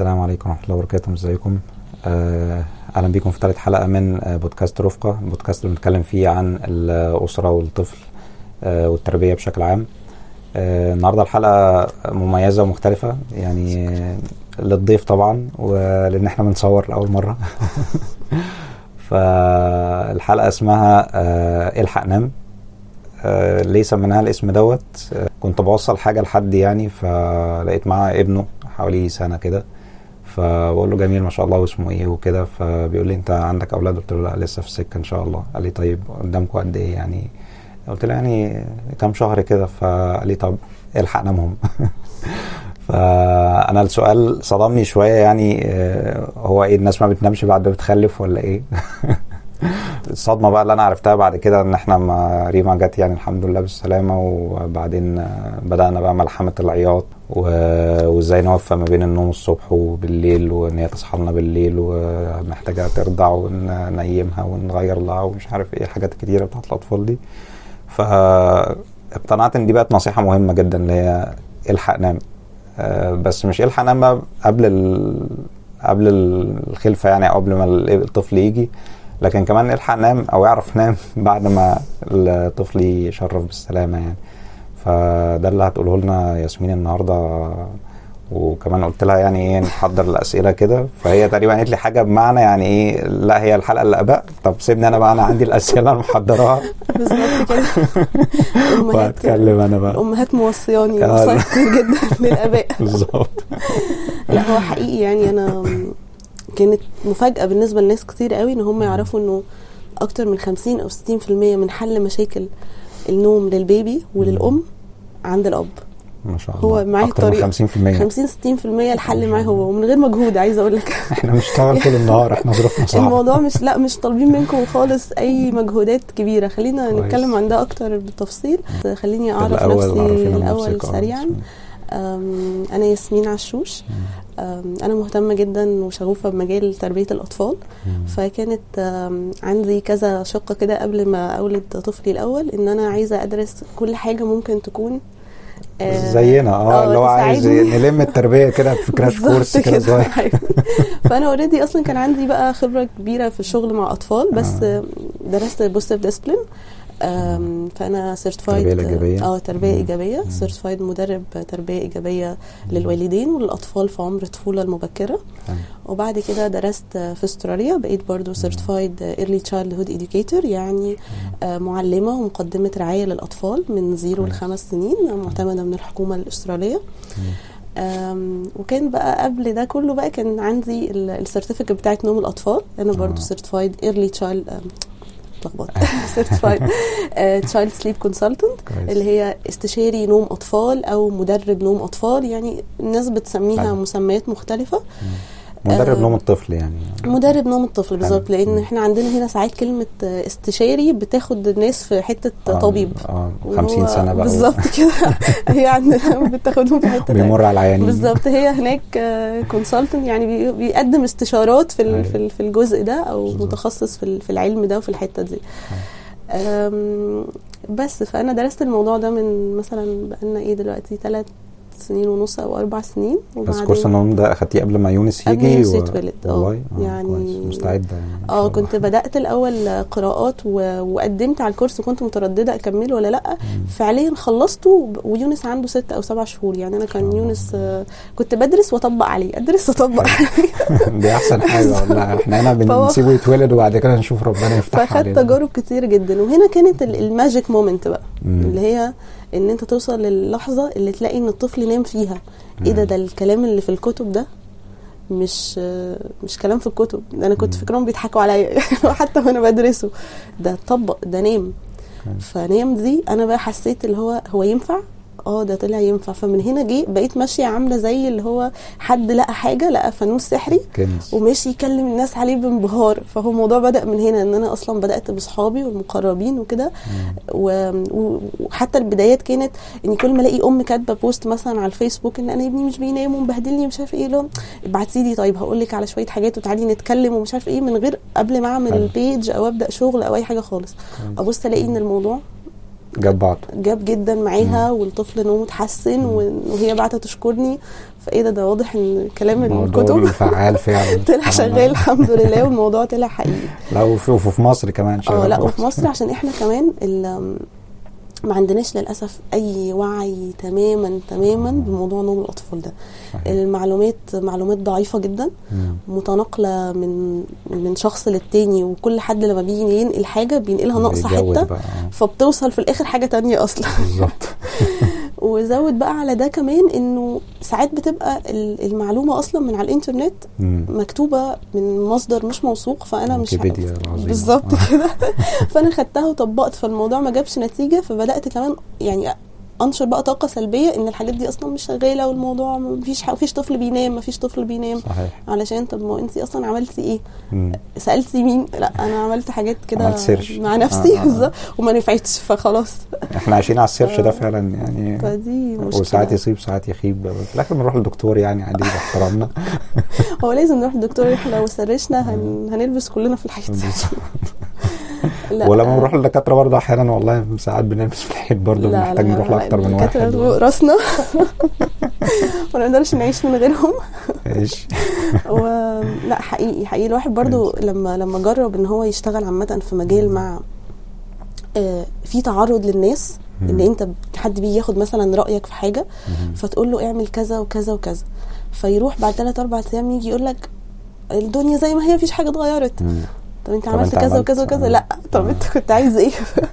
السلام عليكم ورحمة الله وبركاته ازيكم آه، اهلا بيكم في ثالث حلقة من آه، بودكاست رفقة البودكاست اللي بنتكلم فيه عن الأسرة والطفل آه، والتربية بشكل عام آه، النهاردة الحلقة مميزة ومختلفة يعني آه، للضيف طبعا ولان احنا بنصور لأول مرة فالحلقة اسمها آه، الحق نام آه، ليه سميناها الاسم دوت آه، كنت بوصل حاجة لحد يعني فلقيت معاه ابنه حوالي سنة كده فبقول له جميل ما شاء الله واسمه ايه وكده فبيقول لي انت عندك اولاد قلت له لا لسه في السكه ان شاء الله قال لي طيب قدامكم قد ايه يعني قلت له يعني كام شهر كده فقال لي طب الحق نامهم فانا السؤال صدمني شويه يعني آه، هو ايه الناس ما بتنامش بعد ما بتخلف ولا ايه الصدمه بقى اللي انا عرفتها بعد كده ان احنا ما ريما جت يعني الحمد لله بالسلامه وبعدين آه، بدانا بقى ملحمه العياط و- وازاي نوفق ما بين النوم الصبح وبالليل وان هي تصحى لنا بالليل ومحتاجه ترضع وننيمها ونغير لها ومش عارف ايه الحاجات الكتيره بتاعت الاطفال دي فاقتنعت ان دي بقت نصيحه مهمه جدا اللي هي الحق نام آه، بس مش الحق نام بقى قبل ال... قبل الخلفه يعني او قبل ما الطفل يجي لكن كمان الحق نام او يعرف نام بعد ما الطفل يشرف بالسلامه يعني فده اللي هتقوله لنا ياسمين النهارده وكمان قلت لها يعني ايه نحضر الاسئله كده فهي تقريبا قالت لي حاجه بمعنى يعني ايه لا هي الحلقه اللي اباء طب سيبني انا بقى انا عندي الاسئله انا محضراها بالظبط كده الامهات وهتكلم انا بقى الامهات موصياني آه. وصايا كتير جدا للاباء بالظبط لا هو حقيقي يعني انا كانت مفاجاه بالنسبه لناس كتير قوي ان هم يعرفوا انه اكتر من 50 او 60% من حل مشاكل النوم للبيبي وللام عند الاب ما شاء الله هو معاه اكتر من طريقة. 50% 50 60% الحل معاه هو ومن غير مجهود عايزه اقول لك احنا بنشتغل طول النهار احنا ظروفنا صعبه الموضوع مش لا مش طالبين منكم خالص اي مجهودات كبيره خلينا كويس. نتكلم عن ده اكتر بالتفصيل خليني اعرف الأول نفسي عرفينا الاول بنفسك. آه، سريعا بسم أم، انا ياسمين عشوش أم، انا مهتمه جدا وشغوفه بمجال تربيه الاطفال الله. فكانت أم، عندي كذا شقه كده قبل ما اولد طفلي الاول ان انا عايزه ادرس كل حاجه ممكن تكون آه، زينا اه اللي هو عايز تساعدني. نلم التربيه كده في كراش بالظبط كورس كده صغير أيوة. فانا اوريدي اصلا كان عندي بقى خبره كبيره في الشغل مع اطفال بس آه. درست بوستيف ديسبلين فانا سيرتيفايد التربية الإيجابية. اه تربيه مم. ايجابيه مم. سيرتيفايد مدرب تربيه ايجابيه للوالدين وللاطفال في عمر الطفوله المبكره تمام. وبعد كده درست في استراليا بقيت برضو سيرتيفايد ايرلي تشايلد هود اديوكيتور يعني آه، معلمه ومقدمه رعايه للاطفال من زيرو كويس. لخمس سنين معتمده من الحكومه الاستراليه أم، وكان بقى قبل ده كله بقى كان عندي السيرتيفيكت بتاعت نوم الاطفال انا برضو آه. سيرتيفايد ايرلي تشايلد اتلخبطت سيرتيفايد تشايلد سليب كونسلتنت كويس. اللي هي استشاري نوم اطفال او مدرب نوم اطفال يعني الناس بتسميها أيوة. مسميات مختلفه مدرب آه، نوم الطفل يعني مدرب نوم الطفل بالظبط حلو. لان مم. احنا عندنا هنا ساعات كلمه آه، استشاري بتاخد الناس في حته آه، طبيب اه وهو 50 سنه بقى بالظبط كده هي عندنا بتاخدهم في حته تانية. بيمر على العيانين بالظبط هي هناك كونسلتنت يعني بي- بيقدم استشارات في ال- أيوة. في ال- في الجزء ده او بالظبط. متخصص في ال- في العلم ده وفي الحته دي أم، بس فانا درست الموضوع ده من مثلا بقالنا ايه دلوقتي ثلاث سنين ونص او اربع سنين بس كورس النوم ده اخدتيه قبل ما يونس قبل يجي يونس يتولد، آه. والله آه يعني- كويس. مستعده يعني إن شاء اه الله. كنت بدات الاول قراءات و... وقدمت على الكورس وكنت متردده اكمله ولا لا فعليا خلصته وب- ويونس عنده ست او سبع شهور يعني انا كان شاء الله. يونس آه، كنت بدرس واطبق عليه ادرس واطبق عليه دي احسن حاجه والله احنا هنا فهو- بنسيبه يتولد وبعد كده نشوف ربنا يفتح فاخدت علينا تجارب كتير جدا وهنا كانت ال- الماجيك مومنت بقى مم. اللي هي ان انت توصل للحظه اللي تلاقي ان الطفل نام فيها ايه ده مم. ده الكلام اللي في الكتب ده مش آه، مش كلام في الكتب ده انا كنت مم. فاكرهم بيضحكوا عليا حتى وانا بدرسه ده طبق ده نام كويس. فنام دي انا بقى حسيت اللي هو هو ينفع اه ده طلع ينفع فمن هنا جه بقيت ماشيه عامله زي اللي هو حد لقى حاجه لقى فانوس سحري كنز وماشي يكلم الناس عليه بانبهار فهو الموضوع بدا من هنا ان انا اصلا بدات باصحابي والمقربين وكده و- و- وحتى البدايات كانت اني كل ما الاقي ام كاتبه بوست مثلا على الفيسبوك ان انا ابني مش بينام ومبهدلني ومش عارف ايه لهم ابعتي لي طيب هقول لك على شويه حاجات وتعالي نتكلم ومش عارف ايه من غير قبل ما اعمل حلو. البيج او ابدا شغل او اي حاجه خالص ابص الاقي ان الموضوع جاب بعض جاب جدا معاها والطفل نومه اتحسن وإن- وهي بعتت تشكرني فايه ده ده واضح ان كلام الموضوع الكتب فعال فعلا طلع شغال الحمد لله والموضوع طلع حقيقي لا وفي, وفي مصر كمان شغال اه لا برضه. وفي مصر عشان احنا كمان ال- ما عندناش للاسف اي وعي تماما تماما بموضوع نوم الاطفال ده صحيح. المعلومات معلومات ضعيفه جدا مم. متناقله من من شخص للتاني وكل حد لما بيجي ينقل حاجه بينقلها ناقصه بيجود حته بقى، آه. فبتوصل في الاخر حاجه تانية اصلا بالظبط وزود بقى على ده كمان انه ساعات بتبقى ال- المعلومه اصلا من على الانترنت مم. مكتوبه من مصدر مش موثوق فانا مش ويكيبيديا العظيمة. بالظبط آه. كده فانا خدتها وطبقت فالموضوع ما جابش نتيجه فبدات كمان يعني انشر بقى طاقه سلبيه ان الحاجات دي اصلا مش شغاله والموضوع مفيش ح- مفيش طفل بينام مفيش طفل بينام صحيح علشان طب ما انت اصلا عملتي ايه مم. سالتي مين لا انا عملت حاجات كده عملت سيرش. مع نفسي آه، آه، آه. بالظبط وما نفعتش فخلاص احنا عايشين على السيرش ده آه. فعلا يعني فدي مشكله وساعات يصيب ساعات يخيب في الاخر بنروح للدكتور يعني عادي باحترامنا هو لازم نروح للدكتور احنا لو سرشنا هن... هنلبس كلنا في الحيط لا ولما بنروح للدكاتره برضه احيانا والله ساعات بنلبس في الحيط برضه لا بنحتاج لا نروح لا، لاكتر من الدكاترة واحد فوق راسنا ما نقدرش نعيش من غيرهم ايش و... لا حقيقي حقيقي الواحد برضو لما لما جرب ان هو يشتغل عامة في مجال مع آه، في تعرض للناس ان مم. انت حد بيجي ياخد مثلا رايك في حاجه فتقول له اعمل كذا وكذا وكذا فيروح بعد ثلاث اربع ايام يجي يقول لك الدنيا زي ما هي مفيش حاجه اتغيرت مم. طب انت طب عملت انت كذا عملت- وكذا وكذا آه. لا طب آه. انت كنت عايز ايه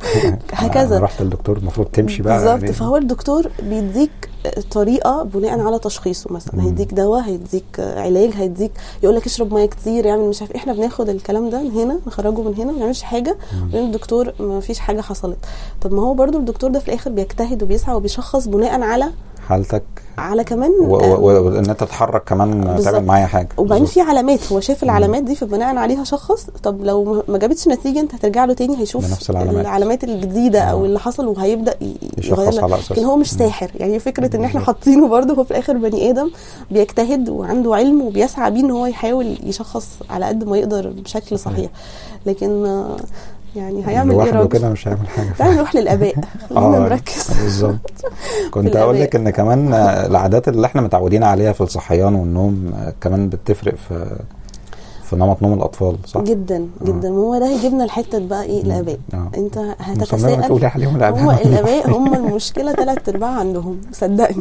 هكذا. أنا رحت للدكتور المفروض تمشي بقى بالظبط يعني. فهو الدكتور بيديك طريقه بناء على تشخيصه مثلا مم. هيديك دواء هيديك علاج هيديك يقول لك اشرب ميه كتير يعمل مش عارف إيه. احنا بناخد الكلام ده من هنا نخرجه من هنا ما نعملش حاجه لان الدكتور ما فيش حاجه حصلت طب ما هو برضو الدكتور ده في الاخر بيجتهد وبيسعى وبيشخص بناء على حالتك على كمان و- آه، و- وان انت تتحرك كمان بالظبط. تعمل معايا حاجه وبعدين بالظبط. في علامات هو شاف العلامات دي فبناء عليها شخص طب لو ما- ما جابتش نتيجه انت هترجع له تاني هيشوف بنفس العلامات. العلامات الجديده او آه. اللي حصل وهيبدا ي- يشخص يغير لك. على أساسها. لكن هو مش مم. ساحر يعني فكره ان احنا بالظبط. حاطينه برضه هو في الاخر بني ادم بيجتهد وعنده علم وبيسعى بيه ان هو يحاول يشخص على قد ما يقدر بشكل صحيح لكن آه، يعني هيعمل ايه لوحده راجل كده مش هيعمل حاجه تعالى نروح للاباء خلينا آه، نركز بالظبط كنت الآباء. اقول لك ان كمان آه، العادات اللي احنا متعودين عليها في الصحيان والنوم آه، كمان بتفرق في في نمط نوم الاطفال صح؟ جدا جدا وهو ده هيجيبنا لحته بقى ايه الاباء آه. انت مصممة هتتساءل تقولي عليهم الاباء هو الاباء هم المشكله ثلاث ارباع عندهم صدقني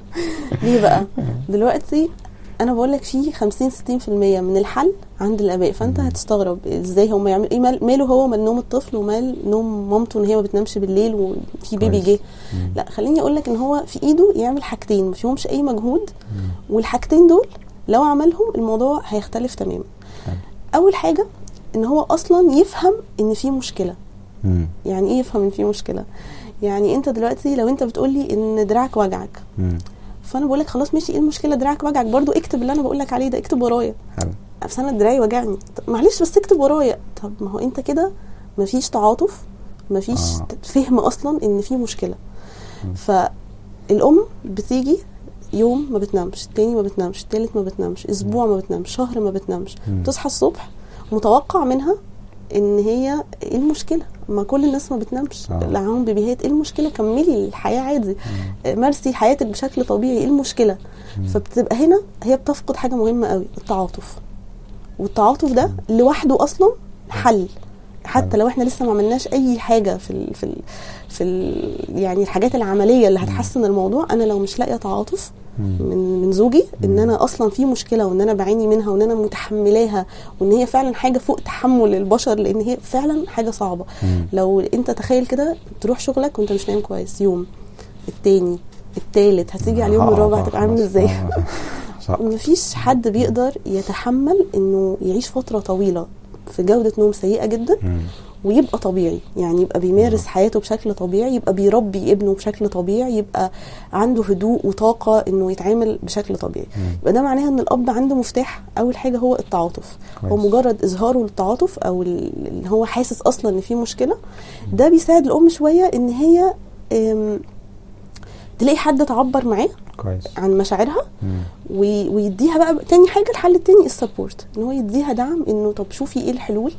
ليه بقى دلوقتي انا بقول لك في 50 60% من الحل عند الاباء فانت هتستغرب ازاي هم يعملوا ايه مال- ماله هو من نوم الطفل ومال نوم مامته ان هي ما بتنامش بالليل وفي بيبي كويس. جه لا خليني اقول لك ان هو في ايده يعمل حاجتين ما فيهمش اي مجهود والحاجتين دول لو عملهم الموضوع هيختلف تماما حلو. اول حاجه ان هو اصلا يفهم ان في مشكله مم. يعني ايه يفهم ان في مشكله يعني انت دلوقتي لو انت بتقولي ان دراعك وجعك مم. فانا بقول لك خلاص ماشي ايه المشكله دراعك وجعك برضو اكتب اللي انا بقول لك عليه ده اكتب ورايا حلو بس انا دراعي وجعني طب معلش بس اكتب ورايا طب ما هو انت كده مفيش تعاطف مفيش آه. فهم اصلا ان في مشكله فالام بتيجي يوم ما بتنامش التاني ما بتنامش التالت ما بتنامش اسبوع ما بتنامش شهر ما بتنامش مم. تصحى الصبح متوقع منها ان هي ايه المشكله ما كل الناس ما بتنامش آه. اللي معاهم بيبيهات ايه المشكله كملي الحياه عادي مارسي حياتك بشكل طبيعي ايه المشكله فبتبقى هنا هي بتفقد حاجه مهمه قوي التعاطف والتعاطف ده لوحده اصلا حل حتى حلو. لو احنا لسه ما عملناش اي حاجه في ال في ال في ال يعني الحاجات العمليه اللي هتحسن الموضوع انا لو مش لاقيه تعاطف مم. من من زوجي ان انا اصلا في مشكله وان انا بعاني منها وان انا متحملاها وان هي فعلا حاجه فوق تحمل البشر لان هي فعلا حاجه صعبه مم. لو انت تخيل كده تروح شغلك وانت مش نايم كويس يوم التاني التالت هتيجي على اليوم آه، الرابع آه، هتبقى عامل خلاص. ازاي آه. صح مفيش حد بيقدر يتحمل انه يعيش فتره طويله في جوده نوم سيئه جدا مم. ويبقى طبيعي يعني يبقى بيمارس حياته بشكل طبيعي يبقى بيربي ابنه بشكل طبيعي يبقى عنده هدوء وطاقة انه يتعامل بشكل طبيعي يبقى ده معناها ان الاب عنده مفتاح اول حاجة هو التعاطف هو كويس. مجرد اظهاره للتعاطف او ال- ان هو حاسس اصلا ان في مشكلة ده بيساعد الام شوية ان هي أم، تلاقي حد تعبر معاه كويس عن مشاعرها مم. وي- ويديها بقى تاني حاجه الحل التاني السبورت ان هو يديها دعم انه طب شوفي ايه الحلول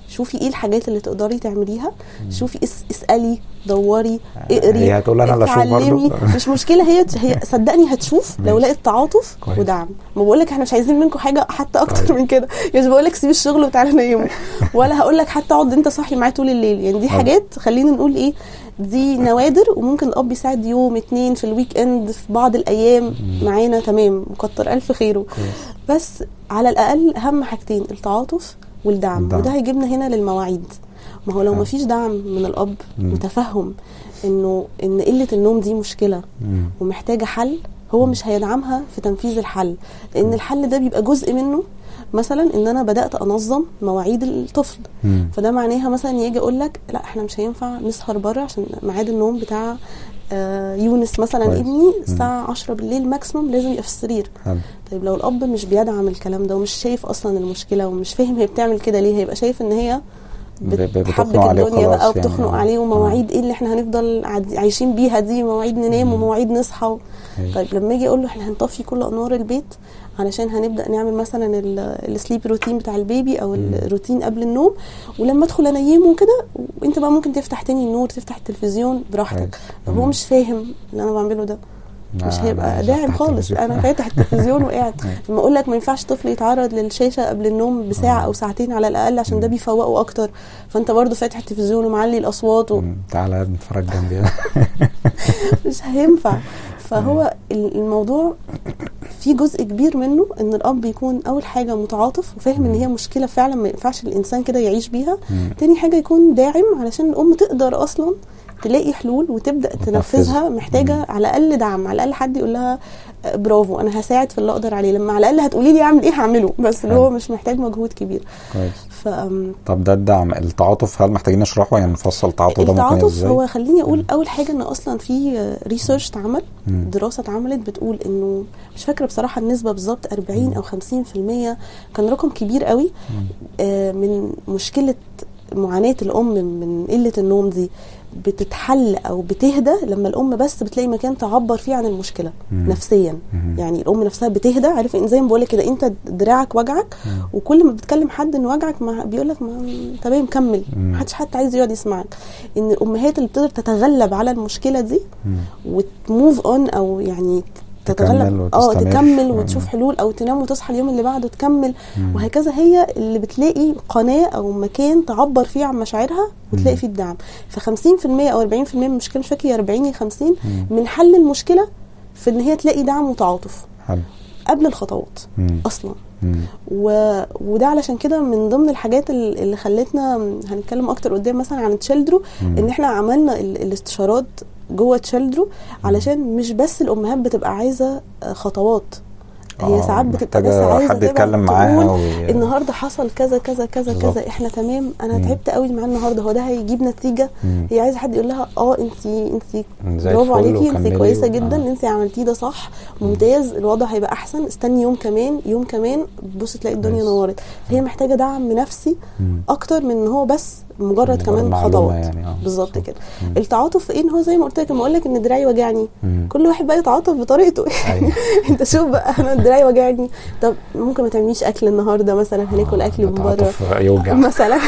شوفي ايه الحاجات اللي تقدري تعمليها شوفي اس اسالي دوري اقري هي هتقول انا لا اشوف اتعلمي برضه مش مشكله هي هي صدقني هتشوف لو ماشي. لقيت تعاطف كويس. ودعم ما بقول لك احنا مش عايزين منكم حاجه حتى اكتر طيب. من كده يعني مش بقول لك سيب الشغل وتعالى نيمه ولا هقول لك حتى اقعد انت صاحي معاه طول الليل يعني دي حلو. حاجات خلينا نقول ايه دي نوادر وممكن الاب يساعد يوم اتنين في الويك اند في بعض الايام معانا تمام وكتر الف خيره كويس. بس على الاقل اهم حاجتين التعاطف والدعم الدعم. وده هيجيبنا هنا للمواعيد ما هو لو حلو. ما فيش دعم من الاب مم. وتفهم انه ان قله النوم دي مشكله مم. ومحتاجه حل هو مش هيدعمها في تنفيذ الحل لان الحل ده بيبقى جزء منه مثلا ان انا بدات انظم مواعيد الطفل مم. فده معناها مثلا يجي اقول لك لا احنا مش هينفع نسهر بره عشان ميعاد النوم بتاع آه، يونس مثلا كويس. ابني الساعه 10 بالليل ماكسيموم لازم يبقى في السرير حلو طيب لو الاب مش بيدعم الكلام ده ومش شايف اصلا المشكله ومش فاهم هي بتعمل كده ليه هيبقى شايف ان هي ب- ب- بتحبك بتخنق عليه الدنيا وخلاص بقى يعني. وبتخنق عليه ومواعيد ايه اللي احنا هنفضل عاد- عايشين بيها دي مواعيد ننام ومواعيد نصحى و... أيوة. طيب لما اجي اقول له احنا هنطفي كل انوار البيت علشان هنبدا نعمل مثلا السليب روتين بتاع البيبي او الروتين قبل النوم ولما ادخل انيمه كده وانت بقى ممكن تفتح تاني النور تفتح التلفزيون براحتك لو هو مم. مش فاهم اللي انا بعمله ده مش لا، هيبقى أنا مش داعم هفتح خالص التلفزيون. انا فاتح التلفزيون وقاعد أيوة. لما اقول لك ما ينفعش طفل يتعرض للشاشه قبل النوم بساعه او ساعتين على الاقل عشان ده بيفوقه اكتر فانت برضو فاتح التلفزيون ومعلي الاصوات و... مم. تعالى يا ابني اتفرج جنبي مش هينفع فهو ال- الموضوع في جزء كبير منه ان الاب يكون اول حاجه متعاطف وفاهم ان هي مشكله فعلا ما ينفعش الانسان كده يعيش بيها مم. تاني حاجه يكون داعم علشان الام تقدر اصلا تلاقي حلول وتبدا وتنفذها. تنفذها محتاجه على الاقل دعم على الاقل حد يقول لها آه، برافو انا هساعد في اللي اقدر عليه لما على الاقل هتقولي لي اعمل ايه هعمله بس اللي حلو. هو مش محتاج مجهود كبير كويس ف أم، طب ده الدعم التعاطف هل محتاجين نشرحه يعني نفصل التعاطف ده ممكن التعاطف ازاي؟ هو خليني اقول اول حاجه ان اصلا في ريسيرش اتعمل مم. دراسه اتعملت بتقول انه مش فاكره بصراحه النسبه بالظبط 40 او 50% كان رقم كبير قوي آه، من مشكله معاناه الام من قله النوم دي بتتحل او بتهدى لما الام بس بتلاقي مكان تعبر فيه عن المشكله مم. نفسيا مم. يعني الام نفسها بتهدى عارف ان زي ما بقول لك كده انت دراعك وجعك وكل ما بتكلم حد ان وجعك ما بيقول لك ما تمام كمل مم. محدش حتى عايز يقعد يسمعك ان الامهات اللي بتقدر تتغلب على المشكله دي مم. وتموف اون او يعني تكمل تتغلب اه وتستمر. تكمل مم. وتشوف حلول او تنام وتصحى اليوم اللي بعده تكمل مم. وهكذا هي اللي بتلاقي قناه او مكان تعبر فيه عن مشاعرها وتلاقي فيه الدعم ف 50% او 40% من المشكله مش فاكر يا 40 يا 50 من حل المشكله في ان هي تلاقي دعم وتعاطف حلو قبل الخطوات مم. اصلا مم. و... وده علشان كده من ضمن الحاجات ال- اللي خلتنا هنتكلم اكتر قدام مثلا عن تشيلدرو مم. ان احنا عملنا ال... الاستشارات جوه تشيلدرو علشان مش بس الامهات بتبقى عايزه آه، خطوات هي آه، ساعات بتبقى بس محتاجة عايزه حد تبقى يتكلم معاها تقول وي- النهارده حصل كذا كذا كذا بالظبط. كذا احنا تمام انا مم. تعبت قوي معاه النهارده هو ده هيجيب نتيجه مم. هي عايزه حد يقول لها اه انت انت زي برافو الفل عليكي انت وكملي كويسه و- جدا آه. اللي انت عملتيه ده صح ممتاز الوضع هيبقى احسن استني يوم كمان يوم كمان بص تلاقي الدنيا كويس. نورت فهي محتاجه دعم نفسي مم. اكتر من ان هو بس مجرد مجرد كمان معلومة خطوات يعني، آه. بالظبط كده مم. التعاطف في ايه ان هو زي ما قلت لك لما اقول لك ان دراعي وجعني مم. كل واحد بقى يتعاطف بطريقته أيوة. انت شوف بقى انا دراعي وجعني طب ممكن ما تعمليش اكل النهارده مثلا هناكل اكل من بره تعاطف يوجع مثلا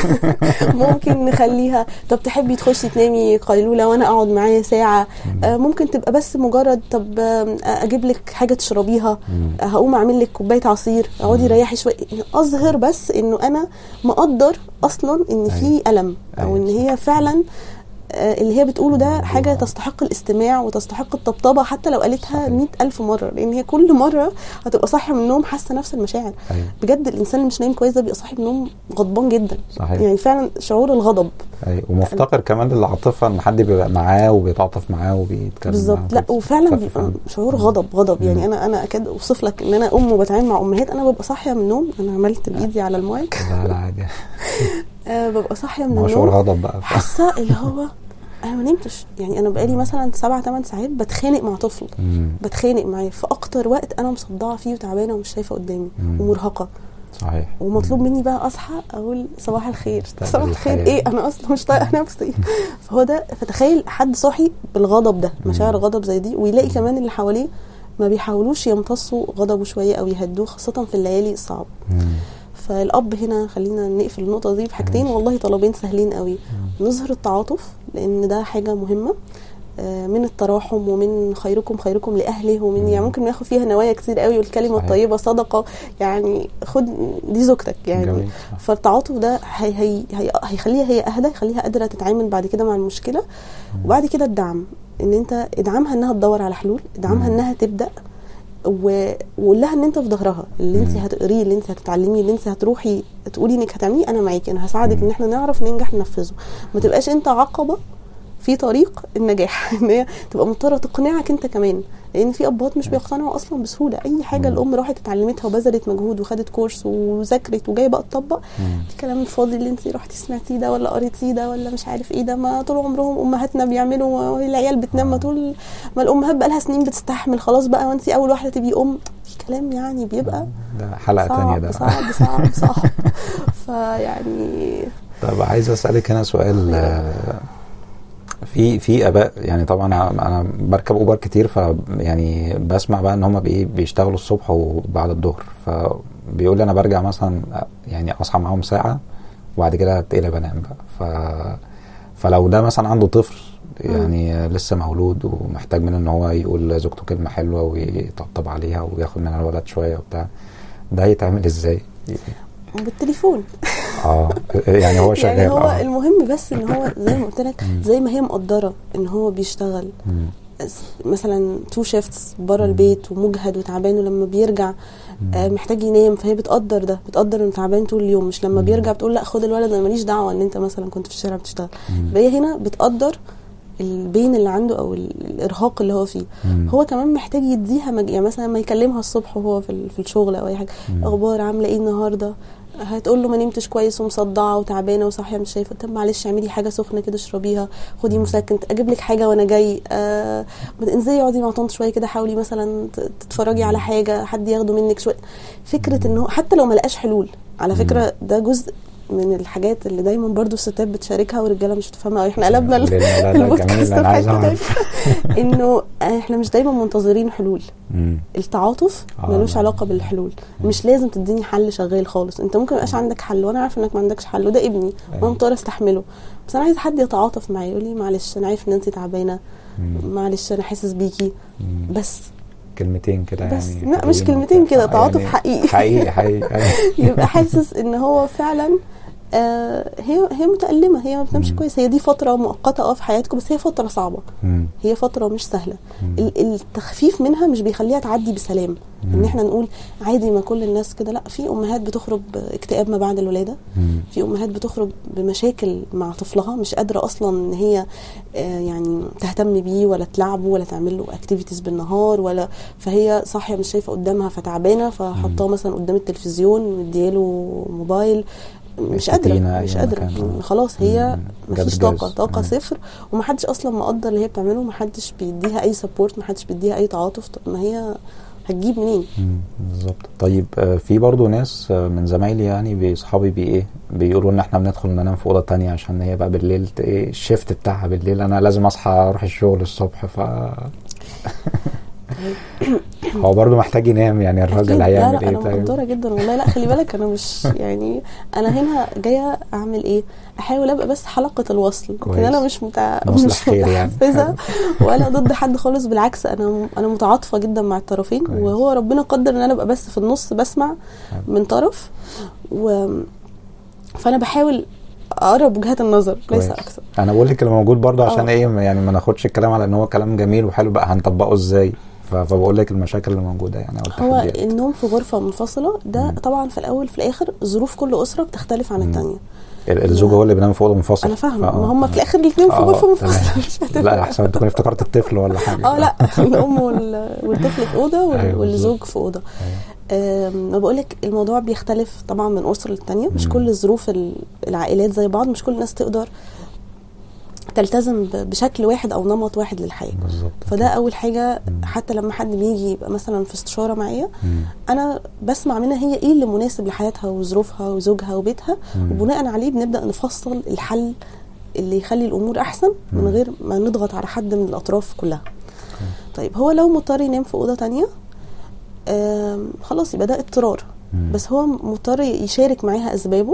ممكن نخليها طب تحبي تخشي تنامي قيلوله وانا اقعد معايا ساعه آه، ممكن تبقى بس مجرد طب آه، اجيب لك حاجه تشربيها مم. آه، هقوم اعمل لك كوبايه عصير اقعدي ريحي شويه اظهر بس انه انا مقدر اصلا ان في الم او أيوة. ان هي فعلا آه، اللي هي بتقوله ده الموضوع- حاجة تستحق الاستماع وتستحق الطبطبة حتى لو قالتها صحيح. مئة ألف مرة لأن هي كل مرة هتبقى صاحية من النوم حاسة نفس المشاعر أيوة. بجد الإنسان اللي مش نايم كويس ده بيبقى صاحي من النوم غضبان جدا صحيح. يعني فعلا شعور الغضب أيوة. ومفتقر كمان للعاطفة ان حد بيبقى معاه وبيتعاطف معاه وبيتكلم بالظبط معاه لا وكده. وفعلا خفف بيبقى عنه. شعور غضب غضب يعني مم. انا انا اكاد اوصف لك ان انا ام وبتعامل مع امهات انا ببقى صاحيه من النوم انا عملت بايدي على المايك لا لا عادي آه ببقى صاحيه من ما هو شعور النوم غضب بقى ف... حاسه اللي هو انا ما نمتش يعني انا بقالي مثلا سبع ثمان ساعات بتخانق مع طفل مم. بتخانق معاه في اكتر وقت انا مصدعه فيه وتعبانه ومش شايفه قدامي مم. ومرهقه صحيح ومطلوب مني بقى اصحى اقول صباح الخير استقبل صباح الخير الحياة. ايه انا اصلا مش طايقه نفسي فهو ده فتخيل حد صاحي بالغضب ده مشاعر غضب زي دي ويلاقي كمان اللي حواليه ما بيحاولوش يمتصوا غضبه شويه او يهدوه خاصه في الليالي الصعبه مم. ف فالاب هنا خلينا نقفل النقطه دي بحاجتين ماشي. والله طلبين سهلين قوي نظهر التعاطف لان ده حاجه مهمه آه، من التراحم ومن خيركم خيركم لاهله ومن يعني ممكن ناخد فيها نوايا كتير قوي والكلمه صحيح. الطيبه صدقه يعني خد دي زوجتك يعني جميل. فالتعاطف ده هي هي هي هيخليها هي اهدى يخليها قادره تتعامل بعد كده مع المشكله وبعد كده الدعم ان انت ادعمها انها تدور على حلول ادعمها مم. انها تبدا و- وقول لها ان انت في ظهرها اللي انت مم. هتقريه اللي انت هتتعلميه اللي انت هتروحي تقولي انك هتعمليه انا معاكي انا هساعدك مم. ان احنا نعرف ننجح ننفذه ما تبقاش انت عقبه في طريق النجاح ان هي تبقى مضطره تقنعك انت كمان لان في ابهات مش بيقتنعوا اصلا بسهوله اي حاجه مم. الام راحت اتعلمتها وبذلت مجهود وخدت كورس وذاكرت وجايه بقى تطبق مم. الكلام الفاضي اللي انت رحتي سمعتيه ده ولا قريتيه ده ولا مش عارف ايه ده ما طول عمرهم امهاتنا بيعملوا العيال بتنام ما طول ما الامهات بقى لها سنين بتستحمل خلاص بقى وانت اول واحده تبقي ام في كلام يعني بيبقى ده حلقه تانية صعب ده صعب صعب صعب فيعني طب عايز اسالك هنا سؤال آه، في في اباء يعني طبعا انا بركب اوبر كتير ف يعني بسمع بقى ان هم بي بيشتغلوا الصبح وبعد الظهر فبيقول لي انا برجع مثلا يعني اصحى معاهم ساعه وبعد كده اتقلب انام بقى ف فلو ده مثلا عنده طفل يعني لسه مولود ومحتاج منه ان هو يقول لزوجته كلمه حلوه ويطبطب عليها وياخد منها الولد شويه وبتاع ده هيتعمل ازاي؟ بالتليفون اه يعني هو شغال يعني هو آه. المهم بس ان هو زي ما قلت لك مم. زي ما هي مقدره ان هو بيشتغل مم. مثلا تو شيفتس بره مم. البيت ومجهد وتعبان ولما بيرجع آه، محتاج ينام فهي بتقدر ده بتقدر انه تعبان طول اليوم مش لما مم. بيرجع بتقول لا خد الولد انا ماليش دعوه ان انت مثلا كنت في الشارع بتشتغل مم. فهي هنا بتقدر البين اللي عنده او ال- الارهاق اللي هو فيه مم. هو كمان محتاج يديها مج... يعني مثلا لما يكلمها الصبح وهو في, ال- في الشغل او اي حاجه مم. اخبار عامله ايه النهارده هتقول له ما نمتش كويس ومصدعه وتعبانه وصاحيه مش شايفه طب معلش اعملي حاجه سخنه كده اشربيها خدي مسكن اجيب لك حاجه وانا جاي آه انزلي اقعدي مع طنط شويه كده حاولي مثلا ت- تتفرجي على حاجه حد ياخده منك شويه فكره ان هو حتى لو ما لقاش حلول على فكره ده جزء من الحاجات اللي دايما برضو الستات بتشاركها والرجاله مش بتفهمها احنا قلبنا ال- لا لا لا البودكاست جميل انا عايز في حتة اعرف انه احنا مش دايما منتظرين حلول مم. التعاطف آه، ملوش لا. علاقه بالحلول مش لازم تديني حل شغال خالص انت ممكن يبقاش عندك حل وانا عارفه انك ما عندكش حل وده ابني أيوة. وانا مضطره استحمله بس انا عايز حد يتعاطف معايا يقول لي معلش انا عارف ان انت تعبانه مم. معلش انا حاسس بيكي مم. بس كلمتين كده بس يعني لا مش حلوين كلمتين وبتاع. كده آه، تعاطف يعني حقيقي حقيقي حقيقي أيوة. يبقى حاسس ان هو فعلا آه هي هي متألمة هي ما بتنامش مم. كويس هي دي فترة مؤقتة اه في حياتكم بس هي فترة صعبة مم. هي فترة مش سهلة مم. ال- التخفيف منها مش بيخليها تعدي بسلام ان مم. احنا نقول عادي ما كل الناس كده لا في امهات بتخرج باكتئاب ما بعد الولاده مم. في امهات بتخرج بمشاكل مع طفلها مش قادره اصلا ان هي آه، يعني تهتم بيه ولا تلعبه ولا تعمل له اكتيفيتيز بالنهار ولا فهي صاحيه مش شايفه قدامها فتعبانه فحطاه مثلا قدام التلفزيون مدياله موبايل مش قادره التينة مش أي قادره مكان. خلاص هي مم. مفيش جاب طاقه جاز. طاقه مم. صفر ومحدش اصلا مقدر اللي هي بتعمله محدش بيديها اي سبورت محدش بيديها اي تعاطف طب ما هي هتجيب منين مم. بالظبط طيب آه، في برضو ناس آه، من زمايلي يعني بيصحابي بي ايه بيقولوا ان احنا بندخل ننام في اوضه تانية عشان هي بقى بالليل ت- ايه الشيفت بتاعها بالليل انا لازم اصحى اروح الشغل الصبح ف هو برضو محتاج ينام يعني أكيد. الراجل لا هيعمل لا ايه انا طيب مقدره جدا والله لا خلي بالك انا مش يعني انا هنا جايه اعمل ايه احاول ابقى بس حلقه الوصل لكن كويس. انا مش متع... مصلح مش خير يعني. متحفزه ولا ضد حد خالص بالعكس انا انا متعاطفه جدا مع الطرفين كويس. وهو ربنا قدر ان انا ابقى بس في النص بسمع من طرف و فانا بحاول اقرب وجهات النظر ليس كويس. اكثر انا بقول لك اللي موجود برضه عشان آه. ايه يعني ما ناخدش الكلام على ان هو كلام جميل وحلو بقى هنطبقه ازاي ف- فبقول لك المشاكل اللي موجوده يعني او هو التحديات النوم في غرفه منفصله ده مم. طبعا في الاول في الاخر ظروف كل اسره بتختلف عن مم. الثانيه ال- الزوج هو اللي بينام في اوضه منفصله انا فاهمه فآه، ما هم في تمام. الاخر الاثنين في آه، غرفه تمام. منفصله مش هتفرق. لا احسن تكوني افتكرت الطفل ولا حاجه اه لا الام وال- والطفل في اوضه وال- أيوة والزوج في اوضه آم، ما بقول لك الموضوع بيختلف طبعا من اسره للتانيه مش مم. كل الظروف ال- العائلات زي بعض مش كل الناس تقدر تلتزم ب- بشكل واحد او نمط واحد للحياه بالظبط فده اول حاجه مم. حتى لما حد بيجي يبقى مثلا في استشاره معايا مم. انا بسمع منها هي ايه اللي مناسب لحياتها وظروفها وزوجها وبيتها مم. وبناء عليه بنبدا نفصل الحل اللي يخلي الامور احسن من مم. غير ما نضغط على حد من الاطراف كلها طيب هو لو مضطر ينام في اوضه تانية آم، خلاص يبقى ده اضطرار مم. بس هو مضطر يشارك معاها اسبابه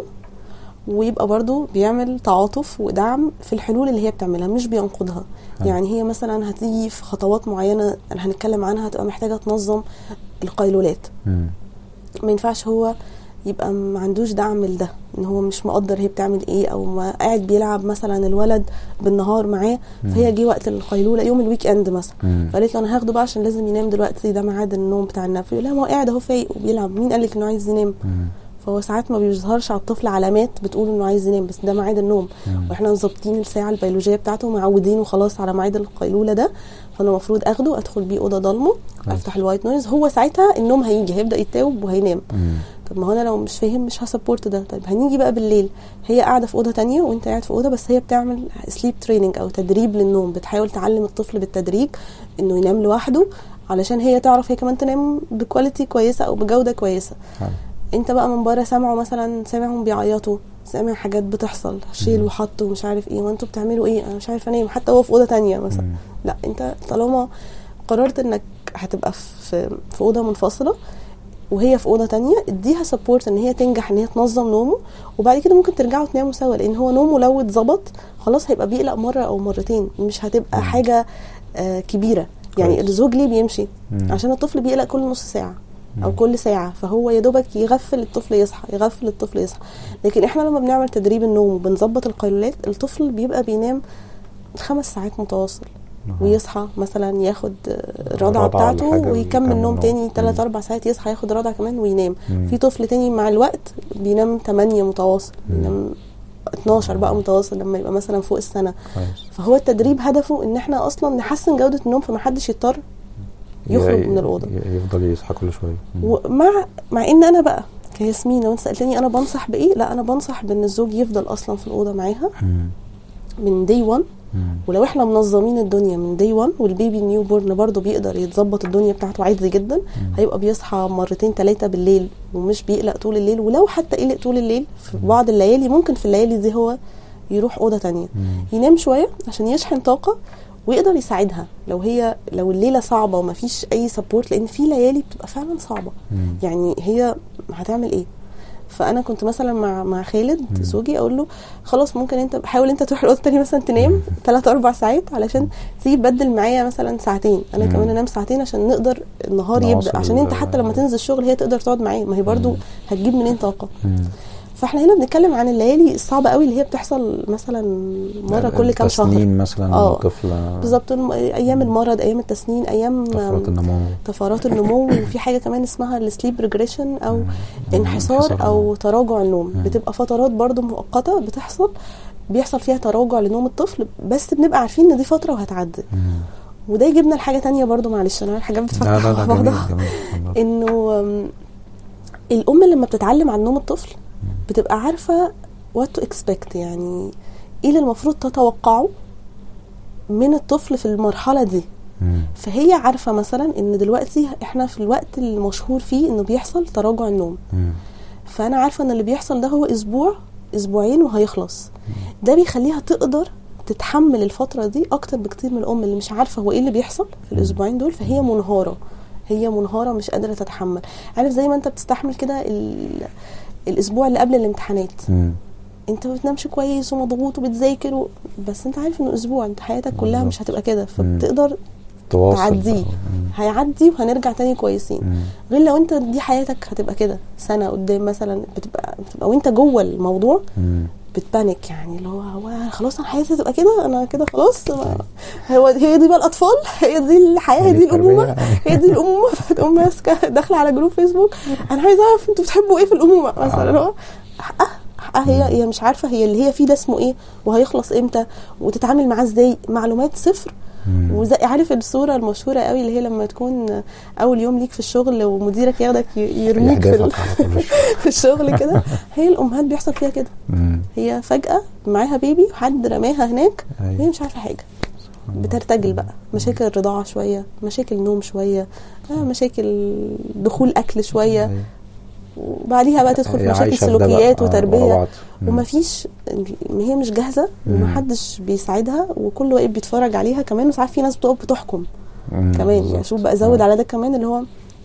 ويبقى برضو بيعمل تعاطف ودعم في الحلول اللي هي بتعملها مش بينقضها حلو. يعني هي مثلا هتيجي في خطوات معينه اللي هنتكلم عنها هتبقى محتاجه تنظم القيلولات مم. ما ينفعش هو يبقى ما عندوش دعم لده ان هو مش مقدر هي بتعمل ايه او ما قاعد بيلعب مثلا الولد بالنهار معاه فهي جه وقت القيلوله يوم الويك اند مثلا مم. فقالت له انا هاخده بقى عشان لازم ينام دلوقتي ده ميعاد النوم بتاع النفل يقول لها ما هو قاعد اهو فايق وبيلعب مين قال لك انه عايز ينام مم. فهو ساعات ما بيظهرش على الطفل علامات بتقول انه عايز ينام بس ده ميعاد النوم مم. واحنا مظبطين الساعه البيولوجيه بتاعته ومعودينه خلاص على ميعاد القيلوله ده فانا المفروض اخده ادخل بيه اوضه ضلمه كويس. افتح الوايت نويز هو ساعتها النوم هيجي هيبدا يتاوب وهينام مم. طب ما هو انا لو مش فاهم مش هسبورت ده طيب هنيجي بقى بالليل هي قاعده في اوضه تانية وانت قاعد في اوضه بس هي بتعمل سليب تريننج او تدريب للنوم بتحاول تعلم الطفل بالتدريج انه ينام لوحده علشان هي تعرف هي كمان تنام بكواليتي كويسه او بجوده كويسه حلو. انت بقى من بره سامعه مثلا سامعهم بيعيطوا سامع حاجات بتحصل شيل وحط ومش عارف ايه وانتوا بتعملوا ايه انا مش عارفه انام حتى هو في اوضه تانية مثلا مم. لا انت طالما قررت انك هتبقى في في اوضه منفصله وهي في اوضه تانية اديها سبورت ان هي تنجح ان هي تنظم نومه وبعد كده ممكن ترجعوا تناموا سوا لان هو نومه لو اتظبط خلاص هيبقى بيقلق مره او مرتين مش هتبقى مم. حاجه آه كبيره يعني كويس. الزوج ليه بيمشي مم. عشان الطفل بيقلق كل نص ساعه او مم. كل ساعه فهو يا دوبك يغفل الطفل يصحى يغفل الطفل يصحى لكن احنا لما بنعمل تدريب النوم وبنظبط القيلولات الطفل بيبقى بينام خمس ساعات متواصل أها. ويصحى مثلا ياخد الرضعه رضعة ولا بتاعته حاجة ويكمل ويكمل نوم نوم. تاني 3 مم. 4 ساعات يصحى ياخد رضعه كمان وينام مم. في طفل تاني مع الوقت بينام 8 متواصل مم. بينام 12 بقى متواصل لما يبقى مثلا فوق السنه كويس فهو التدريب هدفه ان احنا اصلا نحسن جوده النوم فمحدش يضطر يخرج ي- من الأوضة. ي- يفضل يصحى كل شويه مم. ومع مع ان انا بقى كياسمين لو انت سالتني انا بنصح بايه لا انا بنصح بان الزوج يفضل اصلا في الاوضه معاها مم. من دي 1 مم. ولو احنا منظمين الدنيا من دي 1 والبيبي نيو بورن برضه بيقدر يتظبط الدنيا بتاعته عادي جدا هيبقى بيصحى مرتين ثلاثه بالليل ومش بيقلق طول الليل ولو حتى قلق طول الليل في بعض الليالي ممكن في الليالي دي هو يروح اوضه تانية مم. ينام شويه عشان يشحن طاقه ويقدر يساعدها لو هي لو الليله صعبه ومفيش اي سبورت لان في ليالي بتبقى فعلا صعبه مم. يعني هي هتعمل ايه فانا كنت مثلا مع مع خالد زوجي اقول له خلاص ممكن انت حاول انت تروح الاوضه التانية مثلا تنام ثلاث اربع ساعات علشان تيجي تبدل معايا مثلا ساعتين انا مم. كمان انام ساعتين عشان نقدر النهار نواصل يبدا عشان انت ال- حتى لما تنزل الشغل هي تقدر تقعد معايا ما هي برضو هتجيب منين طاقه مم. فاحنا هنا بنتكلم عن الليالي الصعبه قوي اللي هي بتحصل مثلا مره كل كام شهر تسنين مثلا آه. الطفل بالظبط الم- ايام المرض ايام التسنين ايام طفرات النمو طفرات النمو وفي حاجه كمان اسمها السليب ريجريشن او مم. انحسار انحسار او تراجع النوم مم. بتبقى فترات برضو مؤقته بتحصل بيحصل فيها تراجع لنوم الطفل بس بنبقى عارفين ان دي فتره وهتعدي مم. وده يجيبنا لحاجه تانية برضو معلش انا الحاجات لا بتفتح لا لا مع جميل بعضها جميل اتفضل. انه أم، الام لما بتتعلم عن نوم الطفل بتبقى عارفه وات تو اكسبكت يعني ايه اللي المفروض تتوقعه من الطفل في المرحله دي مم. فهي عارفه مثلا ان دلوقتي احنا في الوقت المشهور فيه انه بيحصل تراجع النوم مم. فانا عارفه ان اللي بيحصل ده هو اسبوع اسبوعين وهيخلص ده بيخليها تقدر تتحمل الفتره دي اكتر بكتير من الام اللي مش عارفه هو ايه اللي بيحصل في الاسبوعين دول فهي منهاره هي منهاره مش قادره تتحمل عارف زي ما انت بتستحمل كده ال- الاسبوع اللي قبل الامتحانات مم. انت ما بتنامش كويس ومضغوط وبتذاكر و... بس انت عارف انه اسبوع انت حياتك كلها بالظبط. مش هتبقى كده فبتقدر تواصل تعديه بقى. مم. هيعدي وهنرجع تاني كويسين مم. غير لو انت دي حياتك هتبقى كده سنه قدام مثلا بتبقى بتبقى وانت جوه الموضوع مم. بتبانك يعني اللي هو هو خلاص انا حياتي هتبقى كده انا كده خلاص ما- هو هي دي بقى الاطفال هي دي الحياه هي هي دي التربية الامومه يعني. هي دي الامومه فتقوم ماسكه داخله على جروب فيسبوك انا عايزه اعرف انتوا بتحبوا ايه في الامومه مثلا آه. هو حقها حقها هي هي مش عارفه هي اللي هي فيه ده اسمه ايه وهيخلص امتى وتتعامل معاه ازاي معلومات صفر مم. وزي عارف الصوره المشهوره قوي اللي هي لما تكون اول يوم ليك في الشغل ومديرك ياخدك ي- يرميك في, ال- يحدفك على طول في الشغل كده هي الامهات بيحصل فيها كده مم. هي فجاه معاها بيبي وحد رماها هناك أيوة. وهي مش عارفه حاجه بترتجل بقى مشاكل الرضاعه شويه مشاكل نوم شويه آه مشاكل دخول اكل شويه أيوة. وبعديها بقى تدخل في هي مشاكل عايشة في ده سلوكيات بقى. آه، ورا وتربيه بعض. مم. ومفيش هي مش جاهزه مم. ومحدش بيساعدها وكل واقف بيتفرج عليها كمان وساعات في ناس بتقف بتحكم مم. كمان يعني بالظبط. شوف بقى زود آه. على ده كمان اللي هو